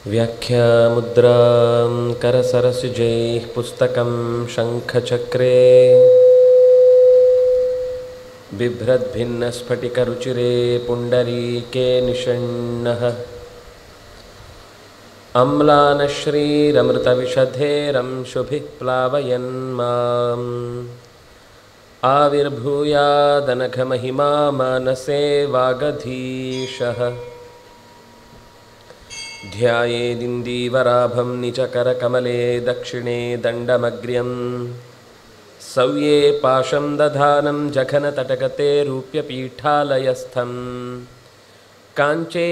व्याख्यामुद्रां करसरसिजैः पुस्तकं शङ्खचक्रे बिभ्रद्भिन्नस्फटिकरुचिरे पुण्डरीके निषण्णः अम्लानश्रीरमृतविशधेरंशुभिः प्लावयन् माम् आविर्भूयादनघमहिमा मानसे वागधीशः ध्यायेदिन्दीवराभं निचकरकमले दक्षिणे दण्डमग्र्यं सव्ये पाशं दधानं जघनतटगते रूप्यपीठालयस्थम् काञ्चे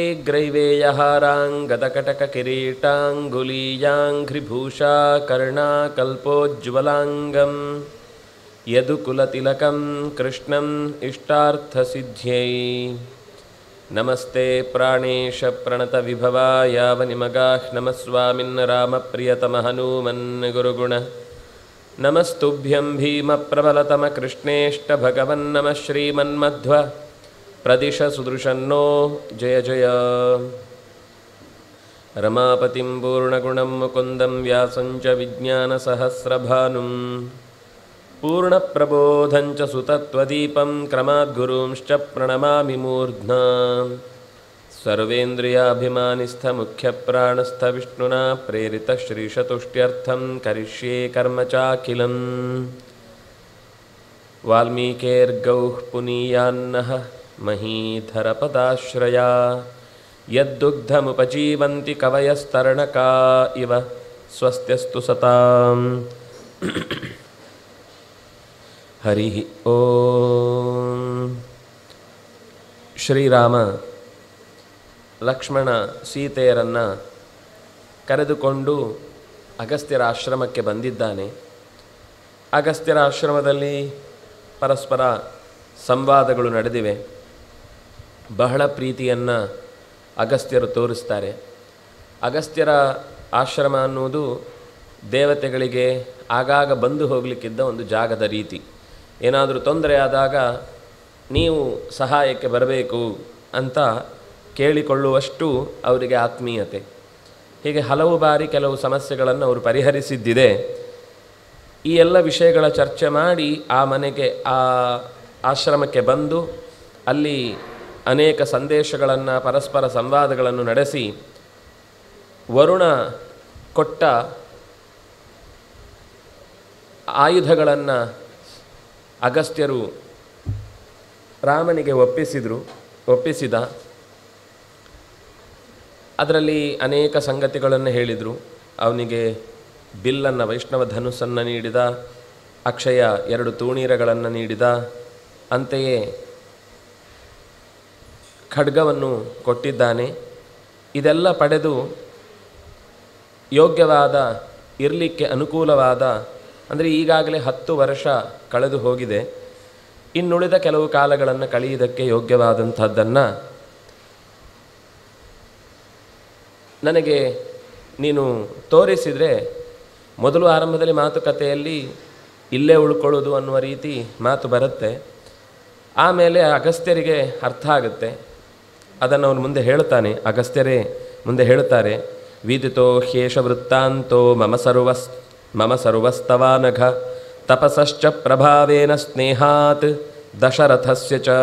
ग्रैवेयहाराङ्गदकटककिरीटाङ्गुलीयाङ्घ्रिभूषा कर्णाकल्पोज्ज्वलाङ्गम् यदुकुलतिलकं कृष्णम् इष्टार्थसिद्ध्यै नमस्ते प्राणेश प्रणतविभवा यावनिमगाः नमः स्वामिन् रामप्रियतमहनूमन् गुरुगुण नमस्तुभ्यं भीमप्रबलतमकृष्णेष्टभगवन्नमः श्रीमन्मध्व प्रदिश सुदृशन्नो जय जय रमापतिं पूर्णगुणं मुकुन्दं व्यासं च विज्ञानसहस्रभानुम् पूर्णप्रबोधं च सुतत्वदीपं क्रमाद्गुरूंश्च प्रणमामि मूर्ध्ना सर्वेन्द्रियाभिमानिस्थमुख्यप्राणस्थविष्णुना प्रेरितश्रीशतुष्ट्यर्थं करिष्ये कर्म चाखिलम् वाल्मीकेर्गौः पुनीयान्नः महीधरपदाश्रया यद्दुग्धमुपजीवन्ति कवयस्तरणका इव स्वस्त्यस्तु सताम् ಹರಿ ಓಂ ಶ್ರೀರಾಮ ಲಕ್ಷ್ಮಣ ಸೀತೆಯರನ್ನು ಕರೆದುಕೊಂಡು ಅಗಸ್ತ್ಯರ ಆಶ್ರಮಕ್ಕೆ ಬಂದಿದ್ದಾನೆ ಅಗಸ್ತ್ಯರ ಆಶ್ರಮದಲ್ಲಿ ಪರಸ್ಪರ ಸಂವಾದಗಳು ನಡೆದಿವೆ ಬಹಳ ಪ್ರೀತಿಯನ್ನು ಅಗಸ್ತ್ಯರು ತೋರಿಸ್ತಾರೆ ಅಗಸ್ತ್ಯರ ಆಶ್ರಮ ಅನ್ನುವುದು ದೇವತೆಗಳಿಗೆ ಆಗಾಗ ಬಂದು ಹೋಗಲಿಕ್ಕಿದ್ದ ಒಂದು ಜಾಗದ ರೀತಿ ಏನಾದರೂ ತೊಂದರೆ ಆದಾಗ ನೀವು ಸಹಾಯಕ್ಕೆ ಬರಬೇಕು ಅಂತ ಕೇಳಿಕೊಳ್ಳುವಷ್ಟು ಅವರಿಗೆ ಆತ್ಮೀಯತೆ ಹೀಗೆ ಹಲವು ಬಾರಿ ಕೆಲವು ಸಮಸ್ಯೆಗಳನ್ನು ಅವರು ಪರಿಹರಿಸಿದ್ದಿದೆ ಈ ಎಲ್ಲ ವಿಷಯಗಳ ಚರ್ಚೆ ಮಾಡಿ ಆ ಮನೆಗೆ ಆ ಆಶ್ರಮಕ್ಕೆ ಬಂದು ಅಲ್ಲಿ ಅನೇಕ ಸಂದೇಶಗಳನ್ನು ಪರಸ್ಪರ ಸಂವಾದಗಳನ್ನು ನಡೆಸಿ ವರುಣ ಕೊಟ್ಟ ಆಯುಧಗಳನ್ನು ಅಗಸ್ತ್ಯರು ರಾಮನಿಗೆ ಒಪ್ಪಿಸಿದರು ಒಪ್ಪಿಸಿದ ಅದರಲ್ಲಿ ಅನೇಕ ಸಂಗತಿಗಳನ್ನು ಹೇಳಿದರು ಅವನಿಗೆ ಬಿಲ್ಲನ್ನು ವೈಷ್ಣವ ಧನುಸ್ಸನ್ನು ನೀಡಿದ ಅಕ್ಷಯ ಎರಡು ತೂಣೀರಗಳನ್ನು ನೀಡಿದ ಅಂತೆಯೇ ಖಡ್ಗವನ್ನು ಕೊಟ್ಟಿದ್ದಾನೆ ಇದೆಲ್ಲ ಪಡೆದು ಯೋಗ್ಯವಾದ ಇರಲಿಕ್ಕೆ ಅನುಕೂಲವಾದ ಅಂದರೆ ಈಗಾಗಲೇ ಹತ್ತು ವರ್ಷ ಕಳೆದು ಹೋಗಿದೆ ಇನ್ನುಳಿದ ಕೆಲವು ಕಾಲಗಳನ್ನು ಕಳೆಯುವುದಕ್ಕೆ ಯೋಗ್ಯವಾದಂಥದ್ದನ್ನು ನನಗೆ ನೀನು ತೋರಿಸಿದರೆ ಮೊದಲು ಆರಂಭದಲ್ಲಿ ಮಾತುಕತೆಯಲ್ಲಿ ಇಲ್ಲೇ ಉಳ್ಕೊಳ್ಳೋದು ಅನ್ನುವ ರೀತಿ ಮಾತು ಬರುತ್ತೆ ಆಮೇಲೆ ಅಗಸ್ತ್ಯರಿಗೆ ಅರ್ಥ ಆಗುತ್ತೆ ಅದನ್ನು ಅವನು ಮುಂದೆ ಹೇಳ್ತಾನೆ ಅಗಸ್ತ್ಯರೇ ಮುಂದೆ ಹೇಳ್ತಾರೆ ವಿದಿತೋ ಹ್ಯೇಷ ವೃತ್ತಾಂತೋ ಮಮ ಸರ್ವಸ್ ಮಮ ಸರ್ವಸ್ತವಾನಘ ತಪಸಶ್ಚ ಪ್ರಭಾವೇನ ಸ್ನೇಹಾತ್ ದಶರಥಸ್ಯ ಚ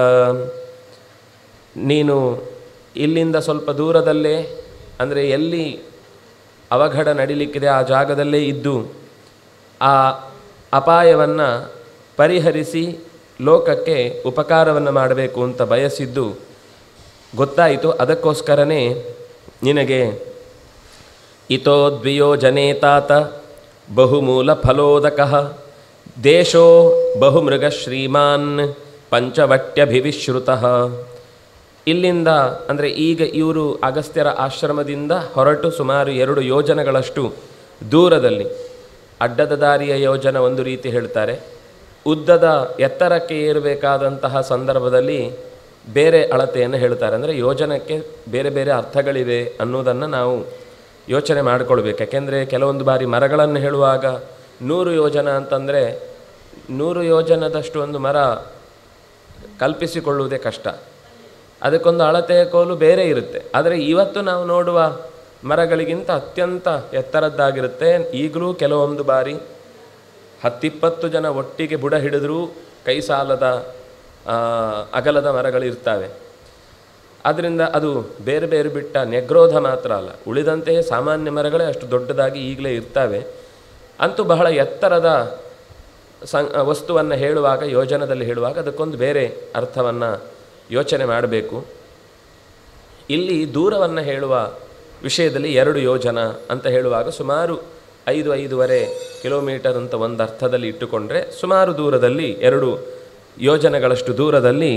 ನೀನು ಇಲ್ಲಿಂದ ಸ್ವಲ್ಪ ದೂರದಲ್ಲೇ ಅಂದರೆ ಎಲ್ಲಿ ಅವಘಡ ನಡಿಲಿಕ್ಕಿದೆ ಆ ಜಾಗದಲ್ಲೇ ಇದ್ದು ಆ ಅಪಾಯವನ್ನು ಪರಿಹರಿಸಿ ಲೋಕಕ್ಕೆ ಉಪಕಾರವನ್ನು ಮಾಡಬೇಕು ಅಂತ ಬಯಸಿದ್ದು ಗೊತ್ತಾಯಿತು ಅದಕ್ಕೋಸ್ಕರನೇ ನಿನಗೆ ಇತೋ ದ್ವಿಯೋಜನೆ ತಾತ ಬಹುಮೂಲ ಫಲೋದಕ ದೇಶೋ ಬಹುಮೃಗ ಶ್ರೀಮಾನ್ ಪಂಚವಟ್ಯಭಿವಿಶ್ರುತ ಇಲ್ಲಿಂದ ಅಂದರೆ ಈಗ ಇವರು ಅಗಸ್ತ್ಯರ ಆಶ್ರಮದಿಂದ ಹೊರಟು ಸುಮಾರು ಎರಡು ಯೋಜನೆಗಳಷ್ಟು ದೂರದಲ್ಲಿ ಅಡ್ಡದ ದಾರಿಯ ಯೋಜನ ಒಂದು ರೀತಿ ಹೇಳ್ತಾರೆ ಉದ್ದದ ಎತ್ತರಕ್ಕೆ ಏರಬೇಕಾದಂತಹ ಸಂದರ್ಭದಲ್ಲಿ ಬೇರೆ ಅಳತೆಯನ್ನು ಹೇಳ್ತಾರೆ ಅಂದರೆ ಯೋಜನಕ್ಕೆ ಬೇರೆ ಬೇರೆ ಅರ್ಥಗಳಿವೆ ಅನ್ನೋದನ್ನು ನಾವು ಯೋಚನೆ ಮಾಡಿಕೊಳ್ಬೇಕು ಯಾಕೆಂದರೆ ಕೆಲವೊಂದು ಬಾರಿ ಮರಗಳನ್ನು ಹೇಳುವಾಗ ನೂರು ಯೋಜನ ಅಂತಂದರೆ ನೂರು ಯೋಜನದಷ್ಟು ಒಂದು ಮರ ಕಲ್ಪಿಸಿಕೊಳ್ಳುವುದೇ ಕಷ್ಟ ಅದಕ್ಕೊಂದು ಅಳತೆಯ ಕೋಲು ಬೇರೆ ಇರುತ್ತೆ ಆದರೆ ಇವತ್ತು ನಾವು ನೋಡುವ ಮರಗಳಿಗಿಂತ ಅತ್ಯಂತ ಎತ್ತರದ್ದಾಗಿರುತ್ತೆ ಈಗಲೂ ಕೆಲವೊಂದು ಬಾರಿ ಹತ್ತಿಪ್ಪತ್ತು ಜನ ಒಟ್ಟಿಗೆ ಬುಡ ಹಿಡಿದ್ರೂ ಕೈ ಸಾಲದ ಆ, ಅಗಲದ ಮರಗಳು ಇರ್ತವೆ ಆದ್ದರಿಂದ ಅದು ಬೇರೆ ಬೇರೆ ಬಿಟ್ಟ ನೆಗ್ರೋಧ ಮಾತ್ರ ಅಲ್ಲ ಉಳಿದಂತೆಯೇ ಸಾಮಾನ್ಯ ಮರಗಳೇ ಅಷ್ಟು ದೊಡ್ಡದಾಗಿ ಈಗಲೇ ಇರ್ತವೆ ಅಂತೂ ಬಹಳ ಎತ್ತರದ ಸಂ ವಸ್ತುವನ್ನು ಹೇಳುವಾಗ ಯೋಜನದಲ್ಲಿ ಹೇಳುವಾಗ ಅದಕ್ಕೊಂದು ಬೇರೆ ಅರ್ಥವನ್ನು ಯೋಚನೆ ಮಾಡಬೇಕು ಇಲ್ಲಿ ದೂರವನ್ನು ಹೇಳುವ ವಿಷಯದಲ್ಲಿ ಎರಡು ಯೋಜನ ಅಂತ ಹೇಳುವಾಗ ಸುಮಾರು ಐದು ಐದೂವರೆ ಕಿಲೋಮೀಟರ್ ಅಂತ ಒಂದು ಅರ್ಥದಲ್ಲಿ ಇಟ್ಟುಕೊಂಡ್ರೆ ಸುಮಾರು ದೂರದಲ್ಲಿ ಎರಡು ಯೋಜನೆಗಳಷ್ಟು ದೂರದಲ್ಲಿ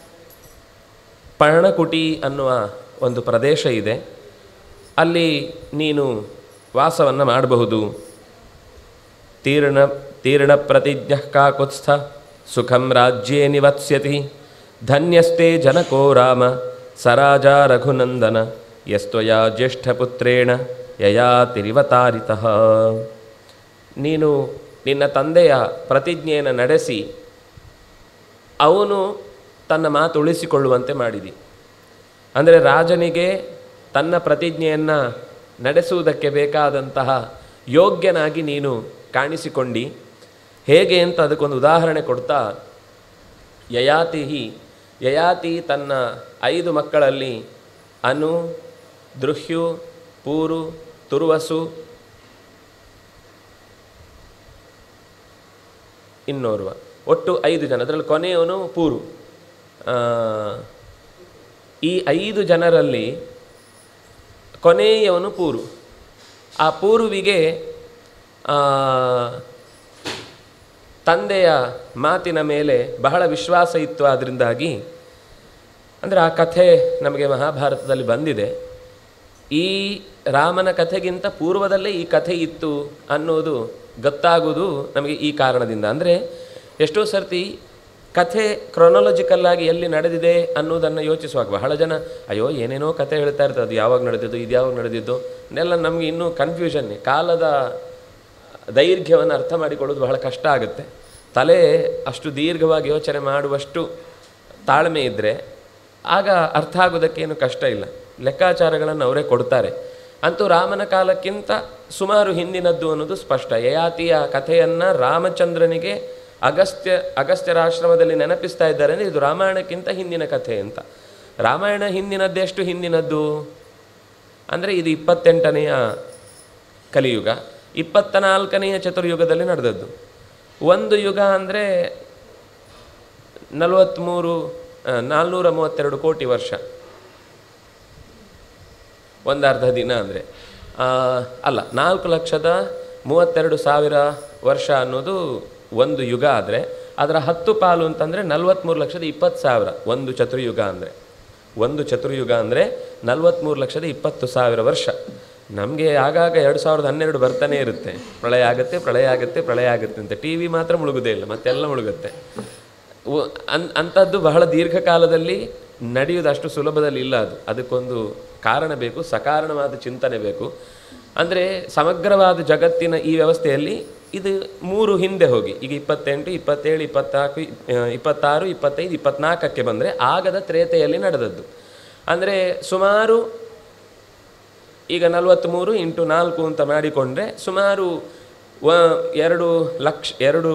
ಪರ್ಣಕುಟಿ ಅನ್ನುವ ಒಂದು ಪ್ರದೇಶ ಇದೆ ಅಲ್ಲಿ ನೀನು ವಾಸವನ್ನು ಮಾಡಬಹುದು ತೀರ್ಣ ತೀರ್ಣ ಪ್ರತಿಜ್ಞ ಕಾಕುತ್ಸ್ಥ ಸುಖಂ ರಾಜ್ಯೇ ನಿವತ್ಸ್ಯತಿ ಧನ್ಯಸ್ತೆ ಜನಕೋ ರಾಮ ಸರಾಜ ರಘುನಂದನ ಯಸ್ತ್ವಯ ಜ್ಯೇಷ್ಠಪುತ್ರೇಣ ಯಯಾತಿರಿವತಾರಿತಃ ನೀನು ನಿನ್ನ ತಂದೆಯ ಪ್ರತಿಜ್ಞೆಯನ್ನು ನಡೆಸಿ ಅವನು ತನ್ನ ಮಾತು ಉಳಿಸಿಕೊಳ್ಳುವಂತೆ ಮಾಡಿದಿ ಅಂದರೆ ರಾಜನಿಗೆ ತನ್ನ ಪ್ರತಿಜ್ಞೆಯನ್ನು ನಡೆಸುವುದಕ್ಕೆ ಬೇಕಾದಂತಹ ಯೋಗ್ಯನಾಗಿ ನೀನು ಕಾಣಿಸಿಕೊಂಡಿ ಹೇಗೆ ಅಂತ ಅದಕ್ಕೊಂದು ಉದಾಹರಣೆ ಕೊಡ್ತಾ ಯಯಾತಿ ಯಯಾತಿ ತನ್ನ ಐದು ಮಕ್ಕಳಲ್ಲಿ ಅನು ದೃಹ್ಯು ಪೂರು ತುರ್ವಸು ಇನ್ನೋರ್ವ ಒಟ್ಟು ಐದು ಜನ ಅದರಲ್ಲಿ ಕೊನೆಯವನು ಪೂರು ಆ, ಈ ಐದು ಜನರಲ್ಲಿ ಕೊನೆಯವನು ಪೂರು ಆ ಪೂರುವಿಗೆ ಆ, ತಂದೆಯ ಮಾತಿನ ಮೇಲೆ ಬಹಳ ವಿಶ್ವಾಸ ಇತ್ತು ಅದರಿಂದಾಗಿ ಅಂದರೆ ಆ ಕಥೆ ನಮಗೆ ಮಹಾಭಾರತದಲ್ಲಿ ಬಂದಿದೆ ಈ ರಾಮನ ಕಥೆಗಿಂತ ಪೂರ್ವದಲ್ಲೇ ಈ ಕಥೆ ಇತ್ತು ಅನ್ನೋದು ಗೊತ್ತಾಗುವುದು ನಮಗೆ ಈ ಕಾರಣದಿಂದ ಅಂದರೆ ಎಷ್ಟೋ ಸರ್ತಿ ಕಥೆ ಕ್ರೊನಾಲಜಿಕಲ್ ಆಗಿ ಎಲ್ಲಿ ನಡೆದಿದೆ ಅನ್ನೋದನ್ನು ಯೋಚಿಸುವಾಗ ಬಹಳ ಜನ ಅಯ್ಯೋ ಏನೇನೋ ಕಥೆ ಹೇಳ್ತಾ ಇರ್ತದೆ ಅದು ಯಾವಾಗ ನಡೆದಿದ್ದು ಇದು ಯಾವಾಗ ನಡೆದಿದ್ದು ಇದೆಲ್ಲ ನಮಗೆ ಇನ್ನೂ ಕನ್ಫ್ಯೂಷನ್ನೇ ಕಾಲದ ದೈರ್ಘ್ಯವನ್ನು ಅರ್ಥ ಮಾಡಿಕೊಳ್ಳೋದು ಬಹಳ ಕಷ್ಟ ಆಗುತ್ತೆ ತಲೆ ಅಷ್ಟು ದೀರ್ಘವಾಗಿ ಯೋಚನೆ ಮಾಡುವಷ್ಟು ತಾಳ್ಮೆ ಇದ್ದರೆ ಆಗ ಅರ್ಥ ಆಗೋದಕ್ಕೇನು ಕಷ್ಟ ಇಲ್ಲ ಲೆಕ್ಕಾಚಾರಗಳನ್ನು ಅವರೇ ಕೊಡ್ತಾರೆ ಅಂತೂ ರಾಮನ ಕಾಲಕ್ಕಿಂತ ಸುಮಾರು ಹಿಂದಿನದ್ದು ಅನ್ನೋದು ಸ್ಪಷ್ಟ ಯಯಾತಿಯ ಕಥೆಯನ್ನು ರಾಮಚಂದ್ರನಿಗೆ ಅಗಸ್ತ್ಯ ಅಗಸ್ತ್ಯರಾಶ್ರಮದಲ್ಲಿ ನೆನಪಿಸ್ತಾ ಇದ್ದಾರೆ ಅಂದರೆ ಇದು ರಾಮಾಯಣಕ್ಕಿಂತ ಹಿಂದಿನ ಕಥೆ ಅಂತ ರಾಮಾಯಣ ಹಿಂದಿನದ್ದೆಷ್ಟು ಹಿಂದಿನದ್ದು ಅಂದರೆ ಇದು ಇಪ್ಪತ್ತೆಂಟನೆಯ ಕಲಿಯುಗ ಇಪ್ಪತ್ತ ನಾಲ್ಕನೆಯ ಚತುರ್ಯುಗದಲ್ಲಿ ನಡೆದದ್ದು ಒಂದು ಯುಗ ಅಂದರೆ ನಲವತ್ತ್ಮೂರು ಆ, ನಾಲ್ನೂರ ಮೂವತ್ತೆರಡು ಕೋಟಿ ವರ್ಷ ಒಂದು ಅರ್ಧ ದಿನ ಅಂದರೆ ಅಲ್ಲ ನಾಲ್ಕು ಲಕ್ಷದ ಮೂವತ್ತೆರಡು ಸಾವಿರ ವರ್ಷ ಅನ್ನೋದು ಒಂದು ಯುಗ ಆದರೆ ಅದರ ಹತ್ತು ಪಾಲು ಅಂತಂದರೆ ನಲ್ವತ್ತ್ಮೂರು ಲಕ್ಷದ ಇಪ್ಪತ್ತು ಸಾವಿರ ಒಂದು ಚತುರ್ಯುಗ ಅಂದರೆ ಒಂದು ಚತುರ್ಯುಗ ಅಂದರೆ ನಲ್ವತ್ತ್ಮೂರು ಲಕ್ಷದ ಇಪ್ಪತ್ತು ಸಾವಿರ ವರ್ಷ ನಮಗೆ ಆಗಾಗ ಎರಡು ಸಾವಿರದ ಹನ್ನೆರಡು ಬರ್ತಾನೆ ಇರುತ್ತೆ ಪ್ರಳಯ ಆಗುತ್ತೆ ಪ್ರಳಯ ಆಗುತ್ತೆ ಪ್ರಳಯ ಆಗುತ್ತೆ ಅಂತ ಟಿ ವಿ ಮಾತ್ರ ಮುಳುಗುದೇ ಇಲ್ಲ ಮತ್ತೆಲ್ಲ ಮುಳುಗುತ್ತೆ ಉ- ಅನ್ ಅಂಥದ್ದು ಬಹಳ ದೀರ್ಘಕಾಲದಲ್ಲಿ ನಡೆಯುವುದು ಅಷ್ಟು ಸುಲಭದಲ್ಲಿ ಇಲ್ಲ ಅದು ಅದಕ್ಕೊಂದು ಕಾರಣ ಬೇಕು ಸಕಾರಣವಾದ ಚಿಂತನೆ ಬೇಕು ಅಂದರೆ ಸಮಗ್ರವಾದ ಜಗತ್ತಿನ ಈ ವ್ಯವಸ್ಥೆಯಲ್ಲಿ ಇದು ಮೂರು ಹಿಂದೆ ಹೋಗಿ ಈಗ ಇಪ್ಪತ್ತೆಂಟು ಇಪ್ಪತ್ತೇಳು ಇಪ್ಪತ್ನಾಲ್ಕು ಆ, ಇಪ್ಪತ್ತಾರು ಇಪ್ಪತ್ತೈದು ಇಪ್ಪತ್ನಾಲ್ಕಕ್ಕೆ ಬಂದರೆ ಆಗದ ತ್ರೇತೆಯಲ್ಲಿ ನಡೆದದ್ದು ಅಂದರೆ ಸುಮಾರು ಈಗ ನಲವತ್ತ್ಮೂರು ಇಂಟು ನಾಲ್ಕು ಅಂತ ಮಾಡಿಕೊಂಡ್ರೆ ಸುಮಾರು ವ ಎರಡು ಲಕ್ಷ ಎರಡು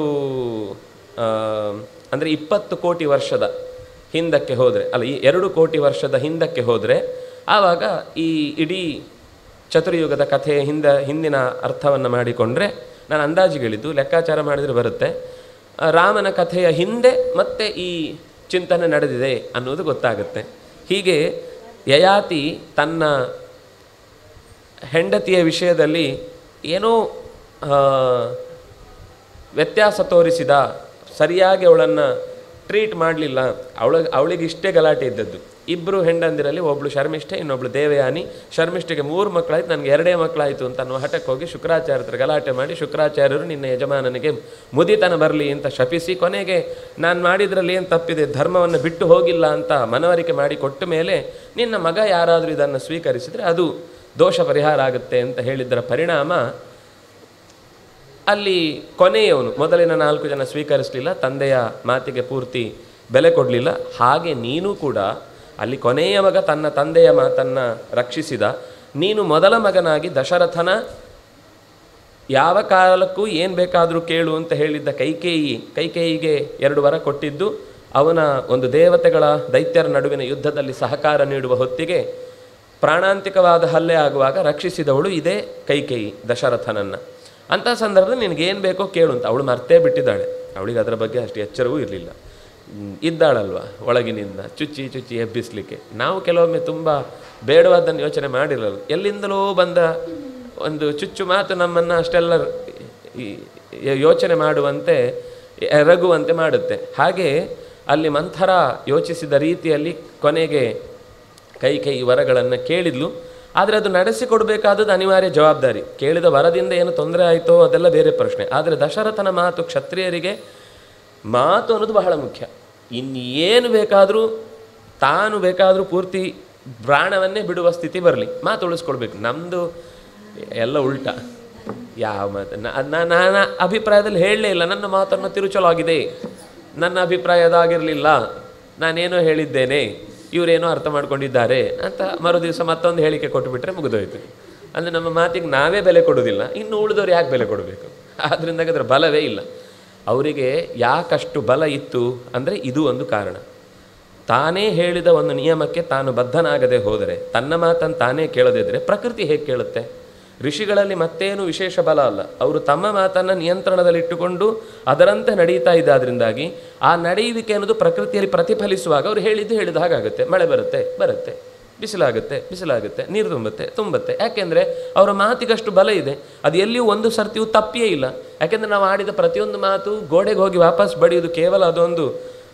ಅಂದರೆ ಇಪ್ಪತ್ತು ಕೋಟಿ ವರ್ಷದ ಹಿಂದಕ್ಕೆ ಹೋದರೆ ಅಲ್ಲ ಈ ಎರಡು ಕೋಟಿ ವರ್ಷದ ಹಿಂದಕ್ಕೆ ಹೋದರೆ ಆವಾಗ ಈ ಇಡೀ ಚತುರ್ಯುಗದ ಕಥೆಯ ಹಿಂದ ಹಿಂದಿನ ಅರ್ಥವನ್ನು ಮಾಡಿಕೊಂಡ್ರೆ ನಾನು ಅಂದಾಜಿಗಳಿದ್ದು ಲೆಕ್ಕಾಚಾರ ಮಾಡಿದರೆ ಬರುತ್ತೆ ಆ, ರಾಮನ ಕಥೆಯ ಹಿಂದೆ ಮತ್ತೆ ಈ ಚಿಂತನೆ ನಡೆದಿದೆ ಅನ್ನೋದು ಗೊತ್ತಾಗುತ್ತೆ ಹೀಗೆ ಯಯಾತಿ ತನ್ನ ಹೆಂಡತಿಯ ವಿಷಯದಲ್ಲಿ ಏನೋ ಆ, ವ್ಯತ್ಯಾಸ ತೋರಿಸಿದ ಸರಿಯಾಗಿ ಅವಳನ್ನು ಟ್ರೀಟ್ ಮಾಡಲಿಲ್ಲ ಅವಳ ಅವಳಿಗೆ ಇಷ್ಟೇ ಗಲಾಟೆ ಇದ್ದದ್ದು ಇಬ್ಬರು ಹೆಂಡಂದಿರಲ್ಲಿ ಒಬ್ಳು ಶರ್ಮಿಷ್ಠೆ ಇನ್ನೊಬ್ಳು ದೇವಯಾನಿ ಶರ್ಮಿಷ್ಠೆಗೆ ಮೂರು ಮಕ್ಕಳಾಯ್ತು ನನಗೆ ಎರಡೇ ಮಕ್ಕಳಾಯಿತು ಅಂತ ಅನ್ನೋ ಹಠಕ್ಕೆ ಹೋಗಿ ಶುಕ್ರಾಚಾರ್ಯ ಹತ್ರ ಗಲಾಟೆ ಮಾಡಿ ಶುಕ್ರಾಚಾರ್ಯರು ನಿನ್ನ ಯಜಮಾನನಿಗೆ ಮುದಿತನ ಬರಲಿ ಅಂತ ಶಪಿಸಿ ಕೊನೆಗೆ ನಾನು ಮಾಡಿದ್ರಲ್ಲಿ ಏನು ತಪ್ಪಿದೆ ಧರ್ಮವನ್ನು ಬಿಟ್ಟು ಹೋಗಿಲ್ಲ ಅಂತ ಮನವರಿಕೆ ಮಾಡಿ ಕೊಟ್ಟ ಮೇಲೆ ನಿನ್ನ ಮಗ ಯಾರಾದರೂ ಇದನ್ನು ಸ್ವೀಕರಿಸಿದರೆ ಅದು ದೋಷ ಪರಿಹಾರ ಆಗುತ್ತೆ ಅಂತ ಹೇಳಿದ್ದರ ಪರಿಣಾಮ ಅಲ್ಲಿ ಕೊನೆಯವನು ಮೊದಲಿನ ನಾಲ್ಕು ಜನ ಸ್ವೀಕರಿಸಲಿಲ್ಲ ತಂದೆಯ ಮಾತಿಗೆ ಪೂರ್ತಿ ಬೆಲೆ ಕೊಡಲಿಲ್ಲ ಹಾಗೆ ನೀನು ಕೂಡ ಅಲ್ಲಿ ಕೊನೆಯ ಮಗ ತನ್ನ ತಂದೆಯ ಮಾತನ್ನು ರಕ್ಷಿಸಿದ ನೀನು ಮೊದಲ ಮಗನಾಗಿ ದಶರಥನ ಯಾವ ಕಾಲಕ್ಕೂ ಏನು ಬೇಕಾದರೂ ಕೇಳು ಅಂತ ಹೇಳಿದ್ದ ಕೈಕೇಯಿ ಕೈಕೇಯಿಗೆ ಎರಡು ವರ ಕೊಟ್ಟಿದ್ದು ಅವನ ಒಂದು ದೇವತೆಗಳ ದೈತ್ಯರ ನಡುವಿನ ಯುದ್ಧದಲ್ಲಿ ಸಹಕಾರ ನೀಡುವ ಹೊತ್ತಿಗೆ ಪ್ರಾಣಾಂತಿಕವಾದ ಹಲ್ಲೆ ಆಗುವಾಗ ರಕ್ಷಿಸಿದವಳು ಇದೇ ಕೈಕೇಯಿ ದಶರಥನನ್ನು ಅಂಥ ಸಂದರ್ಭದಲ್ಲಿ ನಿನಗೇನು ಬೇಕೋ ಕೇಳು ಅಂತ ಅವಳು ಮರ್ತೇ ಬಿಟ್ಟಿದ್ದಾಳೆ ಅವಳಿಗೆ ಅದರ ಬಗ್ಗೆ ಅಷ್ಟು ಎಚ್ಚರವೂ ಇರಲಿಲ್ಲ ಇದ್ದಾಳಲ್ವ ಒಳಗಿನಿಂದ ಚುಚ್ಚಿ ಚುಚ್ಚಿ ಎಬ್ಬಿಸ್ಲಿಕ್ಕೆ ನಾವು ಕೆಲವೊಮ್ಮೆ ತುಂಬ ಬೇಡವಾದನ್ನು ಯೋಚನೆ ಮಾಡಿರಲ್ಲ ಎಲ್ಲಿಂದಲೋ ಬಂದ ಒಂದು ಚುಚ್ಚು ಮಾತು ನಮ್ಮನ್ನು ಅಷ್ಟೆಲ್ಲ ಈ- ಈ- ಯೋಚನೆ ಮಾಡುವಂತೆ ಎರಗುವಂತೆ ಮಾಡುತ್ತೆ ಹಾಗೆ ಅಲ್ಲಿ ಮಂಥರ ಯೋಚಿಸಿದ ರೀತಿಯಲ್ಲಿ ಕೊನೆಗೆ ಕೈ ಕೈ ವರಗಳನ್ನು ಕೇಳಿದ್ಲು ಆದರೆ ಅದು ನಡೆಸಿಕೊಡ್ಬೇಕಾದದ್ದು ಅನಿವಾರ್ಯ ಜವಾಬ್ದಾರಿ ಕೇಳಿದ ವರದಿಂದ ಏನು ತೊಂದರೆ ಆಯಿತೋ ಅದೆಲ್ಲ ಬೇರೆ ಪ್ರಶ್ನೆ ಆದರೆ ದಶರಥನ ಮಾತು ಕ್ಷತ್ರಿಯರಿಗೆ ಮಾತು ಅನ್ನೋದು ಬಹಳ ಮುಖ್ಯ ಇನ್ನೇನು ಬೇಕಾದರೂ ತಾನು ಬೇಕಾದರೂ ಪೂರ್ತಿ ಪ್ರಾಣವನ್ನೇ ಬಿಡುವ ಸ್ಥಿತಿ ಬರಲಿ ಮಾತು ಉಳಿಸ್ಕೊಡ್ಬೇಕು ನಮ್ಮದು ಎಲ್ಲ ಉಲ್ಟ ಯಾವ ಮಾತು ನಾನು ಅಭಿಪ್ರಾಯದಲ್ಲಿ ಹೇಳಲೇ ಇಲ್ಲ ನನ್ನ ಮಾತನ್ನು ತಿರುಚಲಾಗಿದೆ ನನ್ನ ಅಭಿಪ್ರಾಯ ಅದಾಗಿರಲಿಲ್ಲ ನಾನೇನೋ ಹೇಳಿದ್ದೇನೆ ಇವರೇನೋ ಅರ್ಥ ಮಾಡ್ಕೊಂಡಿದ್ದಾರೆ ಅಂತ ಮರು ದಿವಸ ಮತ್ತೊಂದು ಹೇಳಿಕೆ ಕೊಟ್ಟುಬಿಟ್ರೆ ಮುಗಿದೋಯ್ತು ಅಂದರೆ ನಮ್ಮ ಮಾತಿಗೆ ನಾವೇ ಬೆಲೆ ಕೊಡೋದಿಲ್ಲ ಇನ್ನು ಉಳಿದವ್ರು ಯಾಕೆ ಬೆಲೆ ಕೊಡಬೇಕು ಆದ್ದರಿಂದ ಅದರ ಬಲವೇ ಇಲ್ಲ ಅವರಿಗೆ ಯಾಕಷ್ಟು ಬಲ ಇತ್ತು ಅಂದರೆ ಇದು ಒಂದು ಕಾರಣ ತಾನೇ ಹೇಳಿದ ಒಂದು ನಿಯಮಕ್ಕೆ ತಾನು ಬದ್ಧನಾಗದೆ ಹೋದರೆ ತನ್ನ ಮಾತನ್ನು ತಾನೇ ಕೇಳದಿದ್ದರೆ ಪ್ರಕೃತಿ ಹೇಗೆ ಕೇಳುತ್ತೆ ಋಷಿಗಳಲ್ಲಿ ಮತ್ತೇನು ವಿಶೇಷ ಬಲ ಅಲ್ಲ ಅವರು ತಮ್ಮ ಮಾತನ್ನು ನಿಯಂತ್ರಣದಲ್ಲಿಟ್ಟುಕೊಂಡು ಅದರಂತೆ ನಡೀತಾ ಇದ್ದಾದ್ರಿಂದಾಗಿ ಆ ನಡೆಯುವಿಕೆ ಅನ್ನೋದು ಪ್ರಕೃತಿಯಲ್ಲಿ ಪ್ರತಿಫಲಿಸುವಾಗ ಅವರು ಹೇಳಿದ್ದು ಹೇಳಿದ ಹಾಗಾಗುತ್ತೆ ಮಳೆ ಬರುತ್ತೆ ಬರುತ್ತೆ ಬಿಸಿಲಾಗುತ್ತೆ ಬಿಸಿಲಾಗುತ್ತೆ ನೀರು ತುಂಬುತ್ತೆ ತುಂಬುತ್ತೆ ಯಾಕೆಂದರೆ ಅವರ ಮಾತಿಗಷ್ಟು ಬಲ ಇದೆ ಅದು ಎಲ್ಲಿಯೂ ಒಂದು ಸರ್ತಿಯೂ ತಪ್ಪಿಯೇ ಇಲ್ಲ ಯಾಕೆಂದರೆ ನಾವು ಆಡಿದ ಪ್ರತಿಯೊಂದು ಮಾತು ಗೋಡೆಗೆ ಹೋಗಿ ವಾಪಸ್ ಬಡಿಯೋದು ಕೇವಲ ಅದೊಂದು